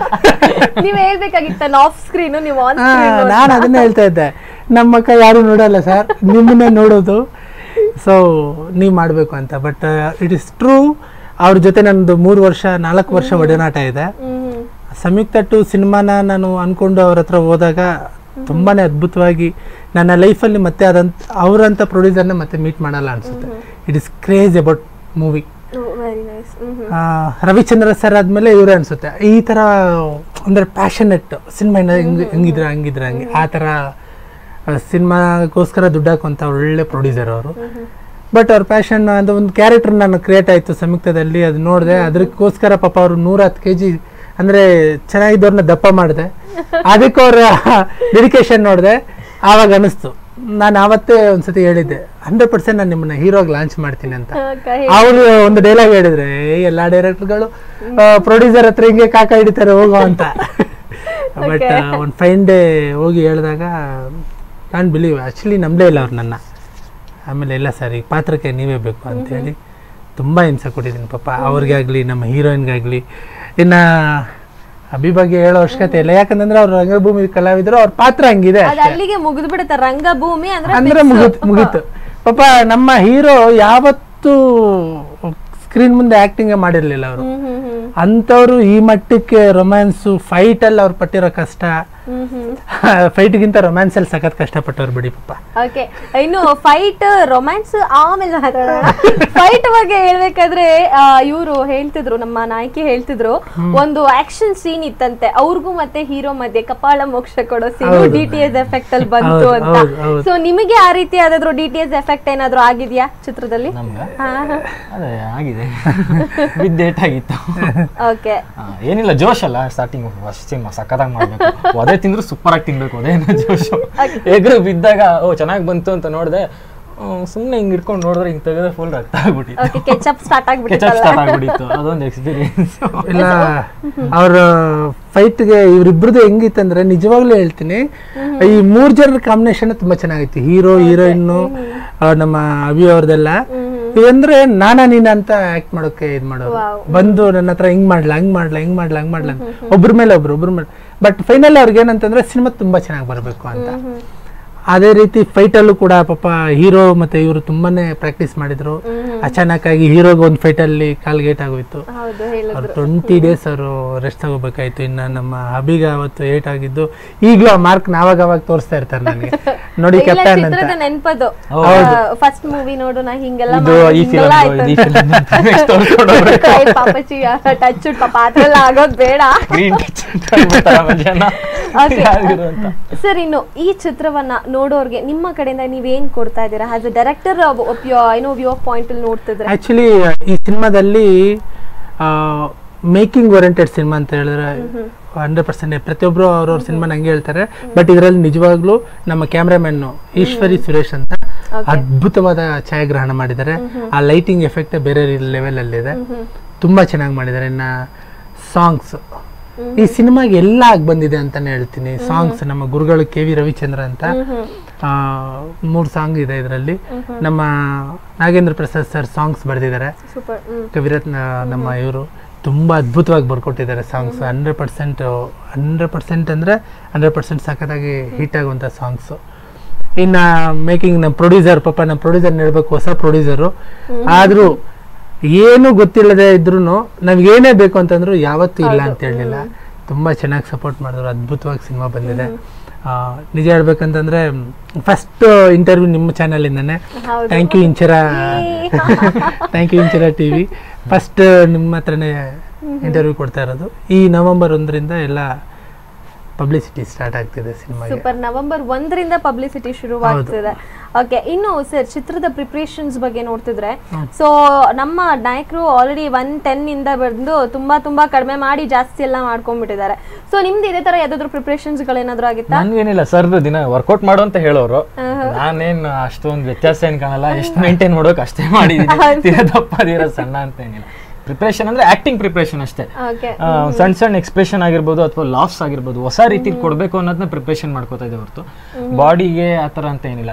ನೀವ್ ಹೇಳ್ಬೇಕಾಗಿತ್ತ ಆಫ್ ಸ್ಕ್ರೀನ್ ನೀವು ಆನ್ ನಾನು ಅದನ್ನೇ ಹೇಳ್ತಾ ಇದ್ದೆ ನಮ್ಮ ಅಕ್ಕ ಯಾರು ನೋಡಲ್ಲ ಸರ್ ನಿಮ್ಮನ್ನೇ ನೋಡೋದು ಸೊ ನೀವು ಮಾಡಬೇಕು ಅಂತ ಬಟ್ ಇಟ್ ಇಸ್ ಟ್ರೂ ಅವ್ರ ಜೊತೆ ನನ್ನದು ಮೂರು ವರ್ಷ ನಾಲ್ಕು ವರ್ಷ ಒಡನಾಟ ಇದೆ ಸಂಯುಕ್ತ ಟು ಸಿನಿಮಾನ ನಾನು ಅನ್ಕೊಂಡು ಅವ್ರ ಹತ್ರ ಹೋದಾಗ ತುಂಬಾನೇ ಅದ್ಭುತವಾಗಿ ನನ್ನ ಲೈಫಲ್ಲಿ ಮತ್ತೆ ಅದಂತ ಅವರಂತ ಪ್ರೊಡ್ಯೂಸರ್ನ ಮತ್ತೆ ಮೀಟ್ ಮಾಡಲ್ಲ ಅನ್ಸುತ್ತೆ it is craze about movie very nice Ravichandra sir ಆದ್ಮೇಲೆ ಇವರೇ ಅನ್ಸುತ್ತೆ ಈ ತರ ಅಂದ್ರೆ ಪ್ಯಾಷನೆಟ್ ಸಿನಿಮಾ ಹೆಂಗ್ ಹೆಂಗಿದ್ರ ಹಂಗಿದ್ರ ಹಂಗೆ ಆ ತರ ಸಿನಿಮಾಗೋಸ್ಕರ ದುಡ್ಡು ಹಾಕುವಂತ ಒಳ್ಳೆ ಪ್ರೊಡ್ಯೂಸರ್ ಅವರು ಬಟ್ ಅವ್ರ ಪ್ಯಾಷನ್ ಅದು ಒಂದು ಕ್ಯಾರೆಕ್ಟರ್ ನಾನು ಕ್ರಿಯೇಟ್ ಆಯ್ತು ಸಂಯುಕ್ತದಲ್ಲಿ ಅದು ನೋಡಿದೆ ಅದಕ್ಕೋಸ್ಕರ ಪಾಪ ಅವರು ನೂರ ಹತ್ತು ಕೆ ಜಿ ಅಂದ್ರೆ ಚೆನ್ನಾಗಿದ್ದವ್ರನ್ನ ದಪ್ಪ ಮಾಡಿದೆ ಅದಕ್ಕೆ ಅವ್ರ ಡೆಡಿಕೇಶನ್ ನೋಡಿದೆ ಆವಾಗ ಅನಿಸ್ತು ನಾನು ಆವತ್ತೇ ಒಂದ್ಸತಿ ಹೇಳಿದ್ದೆ ಹಂಡ್ರೆಡ್ ಪರ್ಸೆಂಟ್ ನಾನು ನಿಮ್ಮನ್ನ ಹೀರೋಗಿ ಲಾಂಚ್ ಮಾಡ್ತೀನಿ ಅಂತ ಅವರು ಒಂದು ಡೈಲಾಗ್ ಹೇಳಿದ್ರೆ "ಏ, ಎಲ್ಲಾ ಡೈರೆಕ್ಟರ್ಗಳು ಪ್ರೊಡ್ಯೂಸರ್ ಹತ್ರ ಹಿಂಗೆ ಕಾಕ ಹಿಡಿತಾರೆ ಹೋಗೋ ಅಂತ ಬಟ್ ಒಂದು ಫೈನ್ ಡೇ ಹೋಗಿ ಹೇಳಿದಾಗ ನಾನು ಬಿಲೀವ್ ಆ್ಯಕ್ಚುಲಿ ನಂಬಲೇ ಇಲ್ಲ ಅವ್ರು ನನ್ನ ಆಮೇಲೆ ಇಲ್ಲ ಸರ್ ಈ ಪಾತ್ರಕ್ಕೆ ನೀವೇ ಬೇಕು ಅಂತೇಳಿ ತುಂಬ ಹಿಂಸೆ ಕೊಟ್ಟಿದ್ದೀನಿ ಪಾಪ ಅವ್ರಿಗೆ ಆಗಲಿ ನಮ್ಮ ಹೀರೋಯಿನ್ಗಾಗಲಿ ಇನ್ನು ಅಭಿ ಬಗ್ಗೆ ಹೇಳೋ ಅವಶ್ಯಕತೆ ಇಲ್ಲ ಯಾಕಂತಂದ್ರೆ ಅವ್ರ ರಂಗಭೂಮಿ ಕಲಾವಿದರು ಅವ್ರ ಪಾತ್ರ ಹಂಗಿದೆ ಅದ್ ಅಲ್ಲಿಗೆ ಮುಗಿದು ಬಿಡುತ್ತೆ ರಂಗಭೂಮಿ ಅಂದ್ರೆ ಅಂದ್ರೆ ಮುಗಿತ್ ಮುಗೀತು ಪಾಪ ನಮ್ಮ ಹೀರೋ ಯಾವತ್ತೂ ಸ್ಕ್ರೀನ್ ಮುಂದೆ ಆಕ್ಟಿಂಗ್ ಮಾಡಿರ್ಲಿಲ್ಲ ಅವರು ಹ್ಮ್ ಹ್ಮ್ ಹ್ಮ್ ಅಂಥವ್ರು ಈ ಮಟ್ಟಕ್ಕೆ ರೊಮ್ಯಾನ್ಸು ಫೈಟ್ ಅಲ್ಲಿ ಅವ್ರು ಪಟ್ಟಿರೋ ಕಷ್ಟ ಹ್ಮ್ ಹ್ಮ್ ಫೈಟ್ಗಿಂತ ರೊಮ್ಯಾನ್ಸ್ ಅಲ್ಲಿ ಸಖತ್ ಕಷ್ಟಪಟ್ಟವ್ರು ಬಿಡಿ ಪಾಪ ಓಕೆ ಇನ್ನು ಫೈಟ್ ರೊಮ್ಯಾನ್ಸ್ ಆಮೇಲೆ ಮಾತಾಡೋಣ ಫೈಟ್ ಬಗ್ಗೆ ಹೇಳ್ಬೇಕಾದ್ರೆ ಇವರು ಹೇಳ್ತಿದ್ರು ನಮ್ಮ ನಾಯಕಿ ಹೇಳ್ತಿದ್ರು ಒಂದು ಆಕ್ಷನ್ ಸೀನ್ ಇತ್ತಂತೆ ಅವ್ರಿಗೂ ಮತ್ತೆ ಹೀರೋ ಮಧ್ಯೆ ಕಪಾಳ ಮೋಕ್ಷ ಕೊಡೋ scene D T S effect ಅಲ್ಲಿ ಬಂತು ಹೌದು, ಅಂತ ಹೌದು, ಹೌದು. ಸೊ ನಿಮಗೆ ಆ ರೀತಿ ಯಾವ್ದಾದ್ರು ಡಿ ಟಿ ಎಸ್ ಎಫೆಕ್ಟ್ ಏನಾದ್ರು ಆಗಿದ್ಯಾ ಚಿತ್ರದಲ್ಲಿ ನಮ್ಗೆ ಹಾ ಅದೇ ಆಗಿದೆ ಬಿದ್ದೇಟ್ ಆಗಿತ್ತು ಓಕೆ ಆ, ಏನಿಲ್ಲ ಜೋಶ್ ಅಲ್ಲ ಸ್ಟಾರ್ಟಿಂಗ್ ಫಸ್ಟ್ ಸಿನಿಮಾ ಸಕ್ಕತ್ತಾಗಿ ಮಾಡ್ಬೇಕು ಅದೇ ತಿಂದ್ರು ಸೂಪರ್ ಆಗಿ ತಿನ್ಬೇಕು ಅದೇನೋ ಜೋಶು ಎಗ್ರು ಬಿದ್ದಾಗ ಓ ಚೆನ್ನಾಗಿ ಬಂತು ಅಂತ ನೋಡಿದೆ ಸುಮ್ಮನೆ ಹಿಂಗ್ ಇಟ್ಕೊಂಡು ನೋಡಿದ್ರೆ ಹಿಂಗ್ ತೆಗೆದ್ರೆ ಫುಲ್ ರಕ್ತ ಆಗ್ಬಿಟ್ಟಿತ್ತು ಓಕೆ ಕೆಚಪ್ ಸ್ಟಾರ್ಟ್ ಕೆಚಪ್ ಆಗ್ಬಿಟ್ಟಿತ್ತಲ್ಲ ಸ್ಟಾರ್ಟ್ ಆಗ್ಬಿಟ್ಟಿತ್ತು ಅದೊಂದು ಎಕ್ಸ್ಪೀರಿಯನ್ಸ್ ಇಲ್ಲ ಅವ್ರ ಫೈಟ್ಗೆ ಇವರಿಬ್ರದ್ದು ಹೆಂಗಿತ್ತಂದ್ರೆ ನಿಜವಾಗ್ಲೂ ಹೇಳ್ತೀನಿ ಈ ಮೂರ್ ಜನರ ಕಾಂಬಿನೇಷನ್ ತುಂಬಾ ಚೆನ್ನಾಗಿತ್ತು ಹೀರೋ ಹೀರೋಯಿನ್ ನಮ್ಮ ಅಭಿ ಅವ್ರದೆಲ್ಲ ಇದಂದ್ರೆ ನಾನಾ ನೀನ ಅಂತ ಆಕ್ಟ್ ಮಾಡೋಕೆ ಇದ್ ಮಾಡೋರು ಬಂದು ನನ್ನ ಹತ್ರ ಹಿಂಗ್ ಮಾಡ್ಲಾ ಹಂಗ್ ಮಾಡ್ಲಾ ಹಿಂಗ್ ಮಾಡ್ಲಾ ಹಂಗ್ ಮಾಡ್ಲಾ ಅಂತ ಒಬ್ರ ಮೇಲೆ ಒಬ್ರು ಒಬ್ರ ಮೇಲೆ ಬಟ್ ಫೈನಲ್ ಅವ್ರಿಗೆ ಏನಂತಂದ್ರೆ ಸಿನಿಮಾ ತುಂಬಾ ಚೆನ್ನಾಗಿ ಬರಬೇಕು ಅಂತ ಅದೇ ರೀತಿ ಫೈಟ್ ಅಲ್ಲೂ ಕೂಡ ಪಾಪ ಹೀರೋ ಮತ್ತೆ ಇವರು ತುಂಬಾನೇ ಪ್ರಾಕ್ಟೀಸ್ ಮಾಡಿದ್ರು ಅಚಾನಕ್ ಆಗಿ ಹೀರೋಗೆ ಒಂದು ಫೈಟ್ ಅಲ್ಲಿ ಕಾಲ್ಗೇಟ್ ಆಗೋಯ್ತು ಹೌದು ಅವ್ರು ಹೇಳಿದ್ರು ಟ್ವೆಂಟಿ ಡೇಸ್ ಅವರು ರೆಸ್ಟ್ ತಗೋಬೇಕಾಯ್ತು ಇನ್ನ ನಮ್ಮ ಹಬಿಗ ಅವತ್ತು ಏಟ್ ಆಗಿದ್ದು ಈಗಲೂ ಆ ಮಾರ್ಕ್ ನಾವಾಗ ಅವಾಗ ತೋರಿಸ್ತಾ ಇರ್ತಾರೆ ನನಗೆ ನೋಡಿ ಇಲ್ಲ ಕೆಪ್ಟನ್ ಅಂತ ಚಿತ್ರದ ನೆನ್ಪದು ಫಸ್ಟ್ ಮೂವಿ ನೋಡು ನಾ ಹಿಂಗೆಲ್ಲ ಇದು ಮಾಡಿ ಈ ಹಿಂಗೆಲ್ಲ ಫಿಲಮ್ ಆಯ್ತು ಈ ಫಿಲಮ್ ನೆಕ್ಸ್ಟ್ ತೋರಿಸ್ಕೊಂಡು ಏ ಪಾಪಚ್ಚಿ ಟಚ್ ಪಾಪ ಅದೆಲ್ಲ ಆಗೋದ್ ಬೇಡ ಗ್ರೀನ್ ಜನ Okay. ಯಾರಿದ್ರು ಅಂತ ಸರ್ ಇನ್ನು ಈ ಚಿತ್ರವನ್ನ ನೋಡೋರ್ಗೆ ನಿಮ್ಮ ಕಡೆಯಿಂದ ನೀವೇನ್ ಕೊಡ್ತಾ ಇದ್ದೀರಾ ಆಸ್ ಅ ಡೈರೆಕ್ಟರ್ ಏನೋ ವ್ಯೂ ಆಫ್ ಪಾಯಿಂಟ್ ಅಲ್ಲಿ ನೋಡ್ತಿದ್ರೆ ಆಕ್ಚುಲಿ ಈ ಸಿನಿಮಾದಲ್ಲಿ ಮೇಕಿಂಗ್ ಓರಿಯೆಂಟೆಡ್ ಸಿನಿಮಾ ಅಂತ ಹೇಳಿದ್ರೆ ಹಂಡ್ರೆಡ್ ಪರ್ಸೆಂಟ್ ಪ್ರತಿಯೊಬ್ರು ಅವ್ರವ್ರ ಸಿನಿಮಾ ನಂಗೆ ಹೇಳ್ತಾರೆ ಬಟ್ ಇದರಲ್ಲಿ ನಿಜವಾಗ್ಲೂ ನಮ್ಮ ಕ್ಯಾಮ್ರಾಮನ್ ಈಶ್ವರಿ ಸುರೇಶ್ ಅಂತ ಅದ್ಭುತವಾದ ಛಾಯಾಗ್ರಹಣ ಮಾಡಿದ್ದಾರೆ ಆ ಲೈಟಿಂಗ್ ಎಫೆಕ್ಟ್ ಬೇರೆ ಲೆವೆಲ್ ಅಲ್ಲಿ ಇದೆ ತುಂಬ ಚೆನ್ನಾಗಿ ಮಾಡಿದ್ದಾರೆ ಇನ್ನು ಸಾಂಗ್ಸ್ ಈ ಸಿನಿಮಾಗೆ ಎಲ್ಲ ಆಗಿ ಬಂದಿದೆ ಅಂತಾನೆ ಹೇಳ್ತೀನಿ ಸಾಂಗ್ಸ್ ನಮ್ಮ ಗುರುಗಳು ಕೆ ವಿ ರವಿಚಂದ್ರ ಅಂತ ಮೂರು ಸಾಂಗ್ ಇದೆ ಇದರಲ್ಲಿ ನಮ್ಮ ನಾಗೇಂದ್ರ ಪ್ರಸಾದ್ ಸರ್ ಸಾಂಗ್ಸ್ ಬರೆದಿದ್ದಾರೆ ಸೂಪರ್ ಹ್ಮ್ ಕವಿರತ್ನ ನಮ್ಮ ಇವರು ತುಂಬ ಅದ್ಭುತವಾಗಿ ಬರ್ಕೊಟ್ಟಿದ್ದಾರೆ songs hundred percent hundred percent ಅಂದರೆ ಹಂಡ್ರೆಡ್ ಪರ್ಸೆಂಟ್ ಸಖತ್ತಾಗಿ ಹಿಟ್ ಆಗುವಂಥ ಸಾಂಗ್ಸು ಇನ್ನು ಮೇಕಿಂಗ್ ನಮ್ಮ ಪ್ರೊಡ್ಯೂಸರ್ ಪಾಪ ನಮ್ಮ ಪ್ರೊಡ್ಯೂಸರ್ ಹೇಳ್ಬೇಕು ಹೊಸ ಪ್ರೊಡ್ಯೂಸರು ಆದರೂ ಏನು ಗೊತ್ತಿಲ್ಲದೆ ಇದ್ರೂ ನಮ್ಗೆ ಏನೇ ಬೇಕು ಅಂತಂದ್ರು ಯಾವತ್ತೂ ಇಲ್ಲ ಅಂತ ಹೇಳಲಿಲ್ಲ ತುಂಬ ಚೆನ್ನಾಗಿ ಸಪೋರ್ಟ್ ಮಾಡಿದ್ರು ಅದ್ಭುತವಾಗಿ ಸಿನಿಮಾ ಬಂದಿದೆ ಆ, ನಿಜ ಹೇಳ್ಬೇಕಂತಂದ್ರೆ ಫಸ್ಟ್ ಇಂಟರ್ವ್ಯೂ ನಿಮ್ಮ ಚಾನಲಿಂದನೇ ಹೌದು. Thank you Inchara thank you Inchara T V first ನಿಮ್ಮ ಹತ್ರನೇ ಇಂಟರ್ವ್ಯೂ ಕೊಡ್ತಾ ಇರೋದು ಈ ನವೆಂಬರ್ ಒಂದರಿಂದ ಎಲ್ಲ ಪಬ್ಲಿಸಿಟಿ ಸ್ಟಾರ್ಟ್ ಆಗ್ತಿದೆ ಸಿನಿಮಾಗೆ ಸೂಪರ್ ನವೆಂಬರ್ ಒಂದರಿಂದ ಪಬ್ಲಿಸಿಟಿ ಶುರುವಾಗ್ತಿದೆ ಓಕೆ ಇನ್ನು ಸರ್ ಚಿತ್ರದ ಪ್ರಿಪ್ರೇಷನ್ಸ್ ಬಗ್ಗೆ ನೋಡ್ತಿದ್ರೆ ಸೊ ನಮ್ಮ ನಾಯಕರು ಆಲ್ರೆಡಿ ಒನ್ ಟೆನ್ ಇಂದ ಬಂದು ತುಂಬಾ ತುಂಬಾ ಕಡಿಮೆ ಮಾಡಿ ಜಾಸ್ತಿ ಎಲ್ಲ ಮಾಡ್ಕೊಂಡ್ಬಿಟ್ಟಿದ್ದಾರೆ ಸೊ ನಿಮ್ದು ಇದೇ ತರ ಯಾವ್ದಾದ್ರು ಪ್ರಿಪ್ರೇಷನ್ಸ್ ಗಳೇನಾದ್ರು ಆಗಿತ್ತಾ ನನ್ಗೇನಿಲ್ಲ ಸರ್ ದಿನ ವರ್ಕೌಟ್ ಮಾಡು ಅಂತ ಹೇಳೋರು ನಾನೇನ್ ಅಷ್ಟೊಂದು ವ್ಯತ್ಯಾಸ ಏನ್ ಕಾಣಲ್ಲ ಎಷ್ಟು ಮೇಂಟೈನ್ ಮಾಡೋಕೆ ಅಷ್ಟೇ ಮಾಡಿದೀನಿ ತೀರ ದಪ್ಪ ತೀರ ಸಣ್ಣ ಅಂತ ಏನಿಲ್ಲ ಪ್ರಿಪ್ರೇಷನ್ ಅಂದ್ರೆ ಆಕ್ಟಿಂಗ್ ಪ್ರಿಪ್ರೇಷನ್ ಅಷ್ಟೇ ಓಕೆ ಆ, ಸಣ್ಣ ಸಣ್ಣ ಎಕ್ಸ್ಪ್ರೆಷನ್ ಆಗಿರ್ಬೋದು ಅಥವಾ ಲಾಫ್ಸ್ ಆಗಿರ್ಬೋದು ಹೊಸ ರೀತಿ ಕೊಡಬೇಕು ಅನ್ನೋದನ್ನ ಪ್ರಿಪ್ರೇಷನ್ ಮಾಡ್ಕೋತಾ ಇದೆ ಹೊರತು ಬಾಡಿಗೆ ಆ ಥರ ಅಂತ ಏನಿಲ್ಲ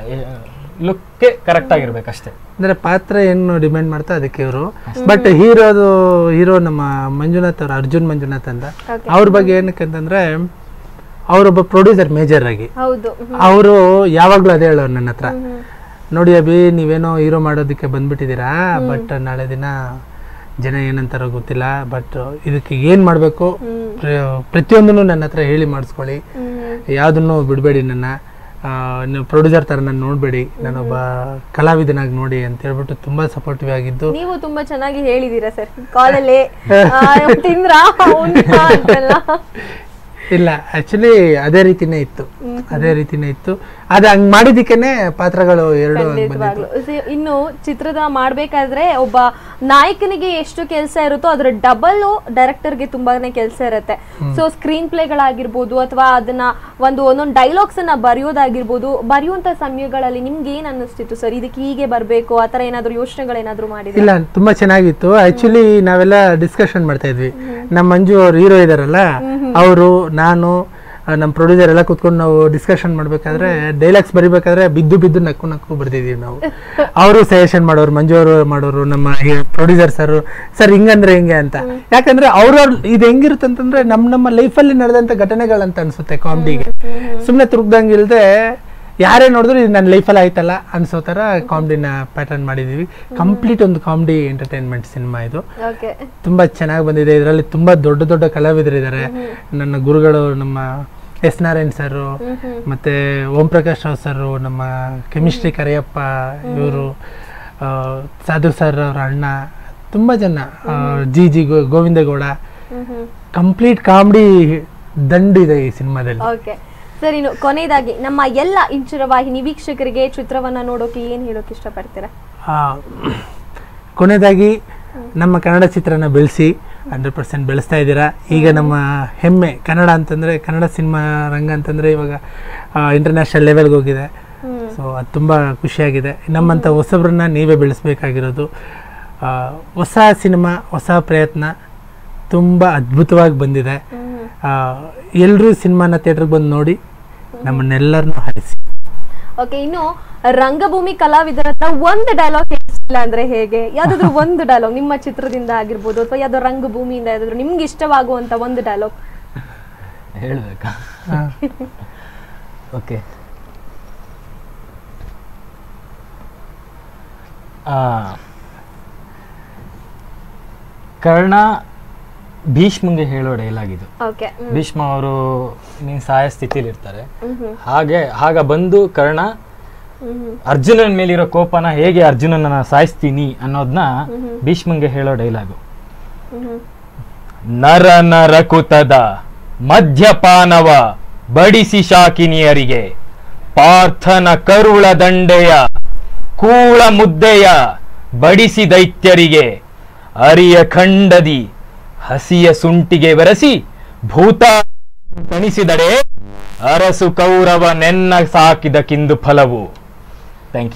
ಲುಕ್ಗೆ ಕರೆಕ್ಟ್ ಆಗಿರ್ಬೇಕಷ್ಟೇ ಅಂದ್ರೆ ಪಾತ್ರ ಏನು ಡಿಮ್ಯಾಂಡ್ ಮಾಡ್ತಾ ಅದಕ್ಕೆ ಇವರು ಬಟ್ ಹೀರೋದು ಹೀರೋ ನಮ್ಮ ಮಂಜುನಾಥ್ ಅವ್ರು ಅರ್ಜುನ್ ಮಂಜುನಾಥ್ ಅಂತ ಅವ್ರ ಬಗ್ಗೆ ಏನಕ್ಕೆ ಅಂತಂದ್ರೆ ಅವರೊಬ್ಬ ಪ್ರೊಡ್ಯೂಸರ್ ಮೇಜರ್ ಆಗಿ ಹೌದು ಅವರು ಯಾವಾಗ್ಲೂ ಅದೇ ಹೇಳೋರು ನನ್ನ ಹತ್ರ ನೋಡಿ ಅಭಿ ನೀವೇನೋ ಹೀರೋ ಮಾಡೋದಕ್ಕೆ ಬಂದ್ಬಿಟ್ಟಿದ್ದೀರಾ ಬಟ್ ನಾಳೆ ದಿನ ಜನ ಏನಂತಾರೋ ಗೊತ್ತಿಲ್ಲ ಬಟ್ ಇದಕ್ಕೆ ಏನ್ ಮಾಡಬೇಕು ಪ್ರತಿಯೊಂದನ್ನು ನನ್ನ ಹತ್ರ ಹೇಳಿ ಮಾಡಿಸ್ಕೊಳ್ಳಿ ಯಾವುದನ್ನು ಬಿಡಬೇಡಿ ನನ್ನ ಆ, ನೀವು ಪ್ರೊಡ್ಯೂಸರ್ ಥರ ನಾನು ನೋಡಬೇಡಿ ನಾನೊಬ್ಬ ಕಲಾವಿದನಾಗಿ ನೋಡಿ ಅಂತ ಹೇಳ್ಬಿಟ್ಟು ತುಂಬಾ ಸಪೋರ್ಟಿವ್ ಆಗಿದ್ದು ನೀವು ತುಂಬಾ ಚೆನ್ನಾಗಿ ಹೇಳಿದೀರಾ ಸರ್ ಕಾಲಲ್ಲಿ ತಿಂದ್ರಾ ಉಂಡ್ರಾ ಅಂತೆಲ್ಲ ಇಲ್ಲ ಆಕ್ಚುಲಿ ಅದೇ ರೀತಿನೇ ಇತ್ತು ಅದೇ ರೀತಿನೇ ಇತ್ತು ಅದು ಹಂಗ್ ಮಾಡಿದಕ್ಕೇನೆ ಪಾತ್ರಗಳು ಎರಡು ಹಂಗ್ ಬಂದಿತ್ತು ಖಂಡಿತವಾಗ್ಲು. ಸಿ- ಇನ್ನು ಚಿತ್ರದ ಮಾಡ್ಬೇಕಾದ್ರೆ ಒಬ್ಬ ನಾಯಕನಿಗೆ ಎಷ್ಟು ಕೆಲಸ ಇರುತ್ತೋ ಅದ್ರ ಡಬಲ್ ಡೈರೆಕ್ಟರ್ಗೆ ತುಂಬಾನೇ ಕೆಲಸ ಇರುತ್ತೆ ಸೊ ಸ್ಕ್ರೀನ್ ಪ್ಲೇಗಳಾಗಿರ್ಬೋದು ಅಥವಾ ಅದನ್ನ ಒಂದು ಒಂದೊಂದು ಡೈಲಾಗ್ಸ್ ಅನ್ನ ಬರೆಯೋದಾಗಿರ್ಬೋದು ಬರೆಯುವಂತ ಸಮಯಗಳಲ್ಲಿ ನಿಮ್ಗೆ ಏನ್ ಅನ್ನಿಸ್ತಿತ್ತು ಸರ್ ಇದಕ್ಕೆ ಹೀಗೆ ಬರ್ಬೇಕು ಆತರ ಏನಾದ್ರು ಯೋಚನೆಗಳೇನಾದ್ರು ಮಾಡಿದ್ರೆ ಇಲ್ಲ ತುಂಬಾ ಚೆನ್ನಾಗಿತ್ತು ಆಕ್ಚುಲಿ ನಾವೆಲ್ಲ ಡಿಸ್ಕಷನ್ ಮಾಡ್ತಾ ಇದ್ವಿ ನಮ್ಮ ಮಂಜು ಅವ್ರು ಹೀರೋ ಇದಾರಲ್ಲ ಅವರು ನಾನು ಆ, ನಮ್ಮ ಪ್ರೊಡ್ಯೂಸರ್ ಎಲ್ಲ ಕುತ್ಕೊಂಡು ನಾವು ಡಿಸ್ಕಷನ್ ಮಾಡ್ಬೇಕಾದ್ರೆ ಡೈಲಾಗ್ಸ್ ಬರಿಬೇಕಾದ್ರೆ ಬಿದ್ದು ಬಿದ್ದು ನಕ್ಕು ನಕ್ಕು ಬರ್ದಿದೀವಿ ನಾವು ಅವರು ಸಜೆಷನ್ ಮಾಡೋರು ಮಂಜು ಅವರು ಮಾಡೋರು ನಮ್ಮ ಪ್ರೊಡ್ಯೂಸರ್ ಸರ್ ಸರ್ ಹಿಂಗಂದ್ರೆ ಹಿಂಗೆ ಅಂತ ಯಾಕಂದ್ರೆ ಅವ್ರವ್ರ ಇದು ಹೆಂಗಿರುತ್ತೆ ಅಂತಂದ್ರೆ ನಮ್ಮ ನಮ್ಮ ಲೈಫಲ್ಲಿ ನಡೆದಂತ ಘಟನೆಗಳಂತ ಅನ್ಸುತ್ತೆ ಕಾಮಿಡಿಗೆ ಸುಮ್ಮನೆ ತುರ್ಗ್ದಂಗೆ ಇಲ್ದೆ ಯಾರೇ ನೋಡಿದ್ರು ಇದು ನನ್ನ ಲೈಫಲ್ಲಿ ಆಯ್ತಲ್ಲ ಅನ್ಸೋ ಥರ ಕಾಮಿಡಿನ ಪ್ಯಾಟರ್ನ್ ಮಾಡಿದೀವಿ ಕಂಪ್ಲೀಟ್ ಒಂದು ಕಾಮಿಡಿ ಎಂಟರ್ಟೈನ್ಮೆಂಟ್ ಸಿನಿಮಾ ಇದು ಓಕೆ ತುಂಬಾ ಚೆನ್ನಾಗಿ ಬಂದಿದೆ ಇದರಲ್ಲಿ ತುಂಬಾ ದೊಡ್ಡ ದೊಡ್ಡ ಕಲಾವಿದರಿದ್ದಾರೆ ನನ್ನ ಗುರುಗಳು ನಮ್ಮ ಎಸ್ ನಾರಾಯಣ್ ಸರ್ ಮತ್ತೆ ಓಂ ಪ್ರಕಾಶ್ ರಾವ್ ಸರ್ ನಮ್ಮ ಕೆಮಿಸ್ಟ್ರಿ ಕರಿಯಪ್ಪ ಇವರು ಸಾಧು ಸರ್ ಅವ್ರ ಅಣ್ಣ ತುಂಬಾ ಜನ ಆ, ಜಿ ಜಿ ಗೋ- ಗೋವಿಂದಗೌಡ ಕಂಪ್ಲೀಟ್ ಕಾಮಿಡಿ ದಂಡಿದೆ ಈ ಸಿನಿಮಾದಲ್ಲಿ ಓಕೆ ಸರ್ ಇನ್ನು ಕೊನೆಯದಾಗಿ ನಮ್ಮ ಎಲ್ಲ ಇಂಚರ ವಾಹಿನಿ ವೀಕ್ಷಕರಿಗೆ ಚಿತ್ರವನ್ನ ನೋಡೋಕೆ ಏನ್ ಹೇಳೋಕೆ ಇಷ್ಟಪಡ್ತೀರಾ ಆ, ಕೊನೆಯದಾಗಿ ನಮ್ಮ ಕನ್ನಡ ಚಿತ್ರನ ಬೆಳೆಸಿ ಹಂಡ್ರೆಡ್ ಪರ್ಸೆಂಟ್ ಬೆಳೆಸ್ತಾ ಇದ್ದೀರಾ ಈಗ ನಮ್ಮ ಹೆಮ್ಮೆ ಕನ್ನಡ ಅಂತಂದರೆ ಕನ್ನಡ ಸಿನಿಮಾ ರಂಗ ಅಂತಂದರೆ ಇವಾಗ ಇಂಟರ್ನ್ಯಾಷನಲ್ ಲೆವೆಲ್ಗೆ ಹೋಗಿದೆ ಸೊ ಅದು ತುಂಬ ಖುಷಿಯಾಗಿದೆ ನಮ್ಮಂಥ ಹೊಸಬ್ರನ್ನ ನೀವೇ ಬೆಳೆಸ್ಬೇಕಾಗಿರೋದು ಆ, ಹೊಸ ಸಿನಿಮಾ ಹೊಸ ಪ್ರಯತ್ನ ತುಂಬ ಅದ್ಭುತವಾಗಿ ಬಂದಿದೆ ಎಲ್ಲರೂ ಸಿನಿಮಾನ ಥಿಯೇಟ್ರಿಗೆ ಬಂದು ನೋಡಿ ನಮ್ಮನ್ನೆಲ್ಲರನ್ನೂ ಹರಿಸಿ ಓಕೆ ಇನ್ನು ರಂಗಭೂಮಿ ಕಲಾವಿದರ ಹತ್ರ ಒಂದು ಡೈಲಾಗ್ ಹೇಳಿಲ್ಲ ಅಂದ್ರೆ ಹೇಗೆ ಯಾವ್ದಾದ್ರು ಒಂದು ಡೈಲಾಗ್ ನಿಮ್ಮ ಚಿತ್ರದಿಂದ ಆಗಿರ್ಬೋದು ಅಥವಾ ಯಾವ್ದೋ ರಂಗಭೂಮಿಯಿಂದ ಯಾವ್ದಾದ್ರು ನಿಮ್ಗೆ ಇಷ್ಟವಾಗುವಂತ ಒಂದು ಡೈಲಾಗ್ ಹೇಳ್ಬೇಕಾ ಓಕೆ ಕರ್ಣ ಭೀಷ್ಮಂಗೆ ಹೇಳೋ ಡೈಲಾಗ್ ಇದು ಓಕೆ ಭೀಷ್ಮ ಅವರು ನೀನ್ ಸಾಯ ಸ್ಥಿತಿಲಿ ಇರ್ತಾರೆ ಹಾಗೆ ಆಗ ಬಂದು ಕರ್ಣ ಅರ್ಜುನನ ಮೇಲಿರೋ ಕೋಪನ ಹೇಗೆ ಅರ್ಜುನನ ಸಾಯಿಸ್ತೀನಿ ಅನ್ನೋದನ್ನ ಭೀಷ್ಮಂಗೆ ಹೇಳೋ ಡೈಲಾಗು ನರ ನರಕುತದ ಮದ್ಯಪಾನವ ಬಡಿಸಿ ಶಾಕಿನಿಯರಿಗೆ ಪಾರ್ಥನ ಕರುಳ ದಂಡೆಯ ಕೂಳ ಮುದ್ದೆಯ ಬಡಿಸಿ ದೈತ್ಯರಿಗೆ ಅರಿಯ ಖಂಡದಿ ಹಸಿಯ ಸುಂಟಿಗೆ ಬೆರೆಸಿ ಭೂತ ತಣಿಸಿದಡೆ ಅರಸು ಕೌರವ ನೆನ್ನ ಸಾಕಿದ ಕಿಂದು ಫಲವು thank you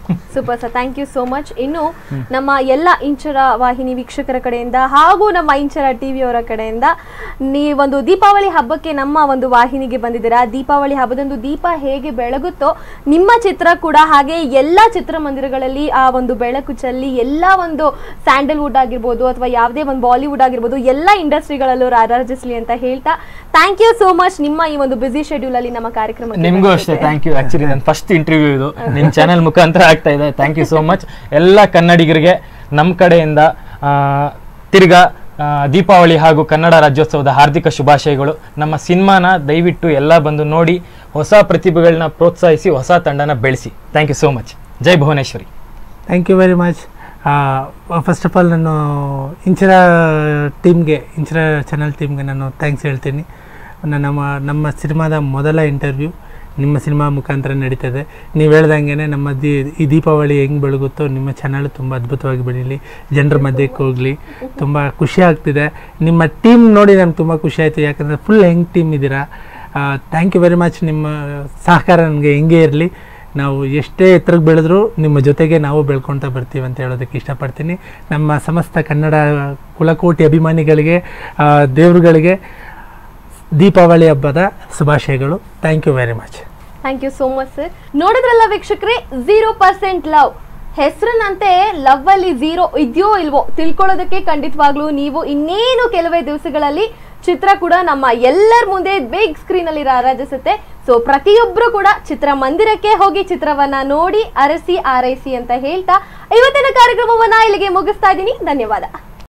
super sir thank you so much ಇನ್ನು ನಮ್ಮ ಎಲ್ಲ ಇಂಚರ ವಾಹಿನಿ ವೀಕ್ಷಕರ ಕಡೆಯಿಂದ ಹಾಗೂ ನಮ್ಮ ಇಂಚರ ಟಿವಿಯವರ ಕಡೆಯಿಂದ ನೀವೊಂದು ದೀಪಾವಳಿ ಹಬ್ಬಕ್ಕೆ ನಮ್ಮ ಒಂದು ವಾಹಿನಿಗೆ ಬಂದಿದ್ದೀರಾ ದೀಪಾವಳಿ ಹಬ್ಬದಂದು ದೀಪ ಹೇಗೆ ಬೆಳಗುತ್ತೋ ನಿಮ್ಮ ಚಿತ್ರ ಕೂಡ ಹಾಗೆ ಎಲ್ಲ ಚಿತ್ರಮಂದಿರಗಳಲ್ಲಿ ಆ ಒಂದು ಬೆಳಕು ಚೆಲ್ಲಿ ಎಲ್ಲ ಒಂದು ಸ್ಯಾಂಡಲ್ವುಡ್ ಆಗಿರ್ಬೋದು ಅಥವಾ ಯಾವುದೇ ಒಂದು ಬಾಲಿವುಡ್ ಆಗಿರ್ಬೋದು ಎಲ್ಲ ಇಂಡಸ್ಟ್ರಿಗಳಲ್ಲೂ ರಾರಾಜಿಸ್ಲಿ ಅಂತ ಹೇಳ್ತಾ ಥ್ಯಾಂಕ್ ಯು ಸೋ ಮಚ್ ನಿಮ್ಮ ಈ ಒಂದು ಬಿಸಿ ಶೆಡ್ಯೂಲ್ ಅಲ್ಲಿ ನಮ್ಮ ಕಾರ್ಯಕ್ರಮ ನಿಮಗೂ ಅಷ್ಟೇ ಥ್ಯಾಂಕ್ ಯು ಆಕ್ಚುಲಿ ನನ್ನ ಫಸ್ಟ್ ಇಂಟರ್ವ್ಯೂ ಇದು ನಿಮ್ಮ ಚಾನೆಲ್ ಮುಖಾಂತರ ಆಗ್ತಾ ಇದೆ ಥ್ಯಾಂಕ್ ಯು ಸೋ ಮಚ್ ಎಲ್ಲ ಕನ್ನಡಿಗರಿಗೆ ನಮ್ಮ ಕಡೆಯಿಂದ ಆ, ತಿರ್ಗಾ ಆ, ದೀಪಾವಳಿ ಹಾಗೂ ಕನ್ನಡ ರಾಜ್ಯೋತ್ಸವದ ಹಾರ್ದಿಕ ಶುಭಾಶಯಗಳು ನಮ್ಮ ಸಿನಿಮಾನ ದಯವಿಟ್ಟು ಎಲ್ಲ ಬಂದು ನೋಡಿ ಹೊಸ ಪ್ರತಿಭೆಗಳನ್ನ ಪ್ರೋತ್ಸಾಹಿಸಿ ಹೊಸ ತಂಡನ ಬೆಳೆಸಿ ಥ್ಯಾಂಕ್ ಯು ಸೋ ಮಚ್ ಜೈ Bhuvaneshwari thank you very much first of all ನಾನು ಇಂಚರ ಟೀಮ್ಗೆ ಇಂಚರ ಚಾನಲ್ ಟೀಮ್ಗೆ ನಾನು ಥ್ಯಾಂಕ್ಸ್ ಹೇಳ್ತೀನಿ ನನ್ನ ನಮ್ಮ ನಮ್ಮ ಸಿನಿಮಾದ ಮೊದಲ ಇಂಟರ್ವ್ಯೂ ನಿಮ್ಮ ಸಿನಿಮಾ ಮುಖಾಂತರ ನಡೀತದೆ ನೀವು ಹೇಳ್ದಂಗೆ ನಮ್ಮ ದೀ ಈ ದೀಪಾವಳಿ ಹೆಂಗೆ ಬೆಳಗುತ್ತೋ ನಿಮ್ಮ ಚಾನಲ್ ತುಂಬ ಅದ್ಭುತವಾಗಿ ಬೆಳೀಲಿ ಜನರ ಮಧ್ಯಕ್ಕೆ ಹೋಗಲಿ ತುಂಬ ಖುಷಿ ಆಗ್ತಿದೆ ನಿಮ್ಮ ಟೀಮ್ ನೋಡಿ ನನಗೆ ತುಂಬ ಖುಷಿ ಆಯಿತು ಯಾಕಂದರೆ ಫುಲ್ ಹೆಂಗೆ ಟೀಮ್ ಇದ್ದೀರಾ ಥ್ಯಾಂಕ್ ಯು ವೆರಿ ಮಚ್ ನಿಮ್ಮ ಸಹಕಾರ ನನಗೆ ಹೆಂಗೆ ಇರಲಿ ನಾವು ಎಷ್ಟೇ ಎತ್ತರಕ್ಕೆ ಬೆಳೆದ್ರೂ ನಿಮ್ಮ ಜೊತೆಗೆ ನಾವು ಬೆಳ್ಕೊಳ್ತಾ ಬರ್ತೀವಿ ಅಂತ ಹೇಳೋದಕ್ಕೆ ಇಷ್ಟಪಡ್ತೀನಿ ನಮ್ಮ ಸಮಸ್ತ ಕನ್ನಡ ಕುಲಕೋಟಿ ಅಭಿಮಾನಿಗಳಿಗೆ ಆ, ದೇವರುಗಳಿಗೆ ದೀಪಾವಳಿ ಹಬ್ಬದ ಶುಭಾಶಯಗಳು thank you very much thank you so much sir ನೋಡಿದ್ರಲ್ಲ ವೀಕ್ಷಕರೇ ಝೀರೋ ಪರ್ಸೆಂಟ್ ಲವ್ ಹೆಸರಿನಂತೆ ಲವ್ ಅಲ್ಲಿ ಝೀರೋ ಇದೆಯೋ ಇಲ್ವೋ ತಿಳ್ಕೊಳ್ಳೋದಕ್ಕೆ ಖಂಡಿತವಾಗ್ಲೂ ನೀವು ಇನ್ನೇನು ಕೆಲವೇ ದಿವಸಗಳಲ್ಲಿ ಚಿತ್ರ ಕೂಡ ನಮ್ಮ ಎಲ್ಲರ ಮುಂದೆ ಬಿಗ್ ಸ್ಕ್ರೀನ್ ಅಲ್ಲಿ ರಾರಾಜಿಸುತ್ತೆ ಸೊ ಪ್ರತಿಯೊಬ್ರು ಕೂಡ ಚಿತ್ರಮಂದಿರಕ್ಕೆ ಹೋಗಿ ಚಿತ್ರವನ್ನ ನೋಡಿ ಅರಸಿ ಆರೈಸಿ ಅಂತ ಹೇಳ್ತಾ ಇವತ್ತಿನ ಕಾರ್ಯಕ್ರಮವನ್ನ ಇಲ್ಲಿಗೆ ಮುಗಿಸ್ತಾ ಇದ್ದೀನಿ ಧನ್ಯವಾದ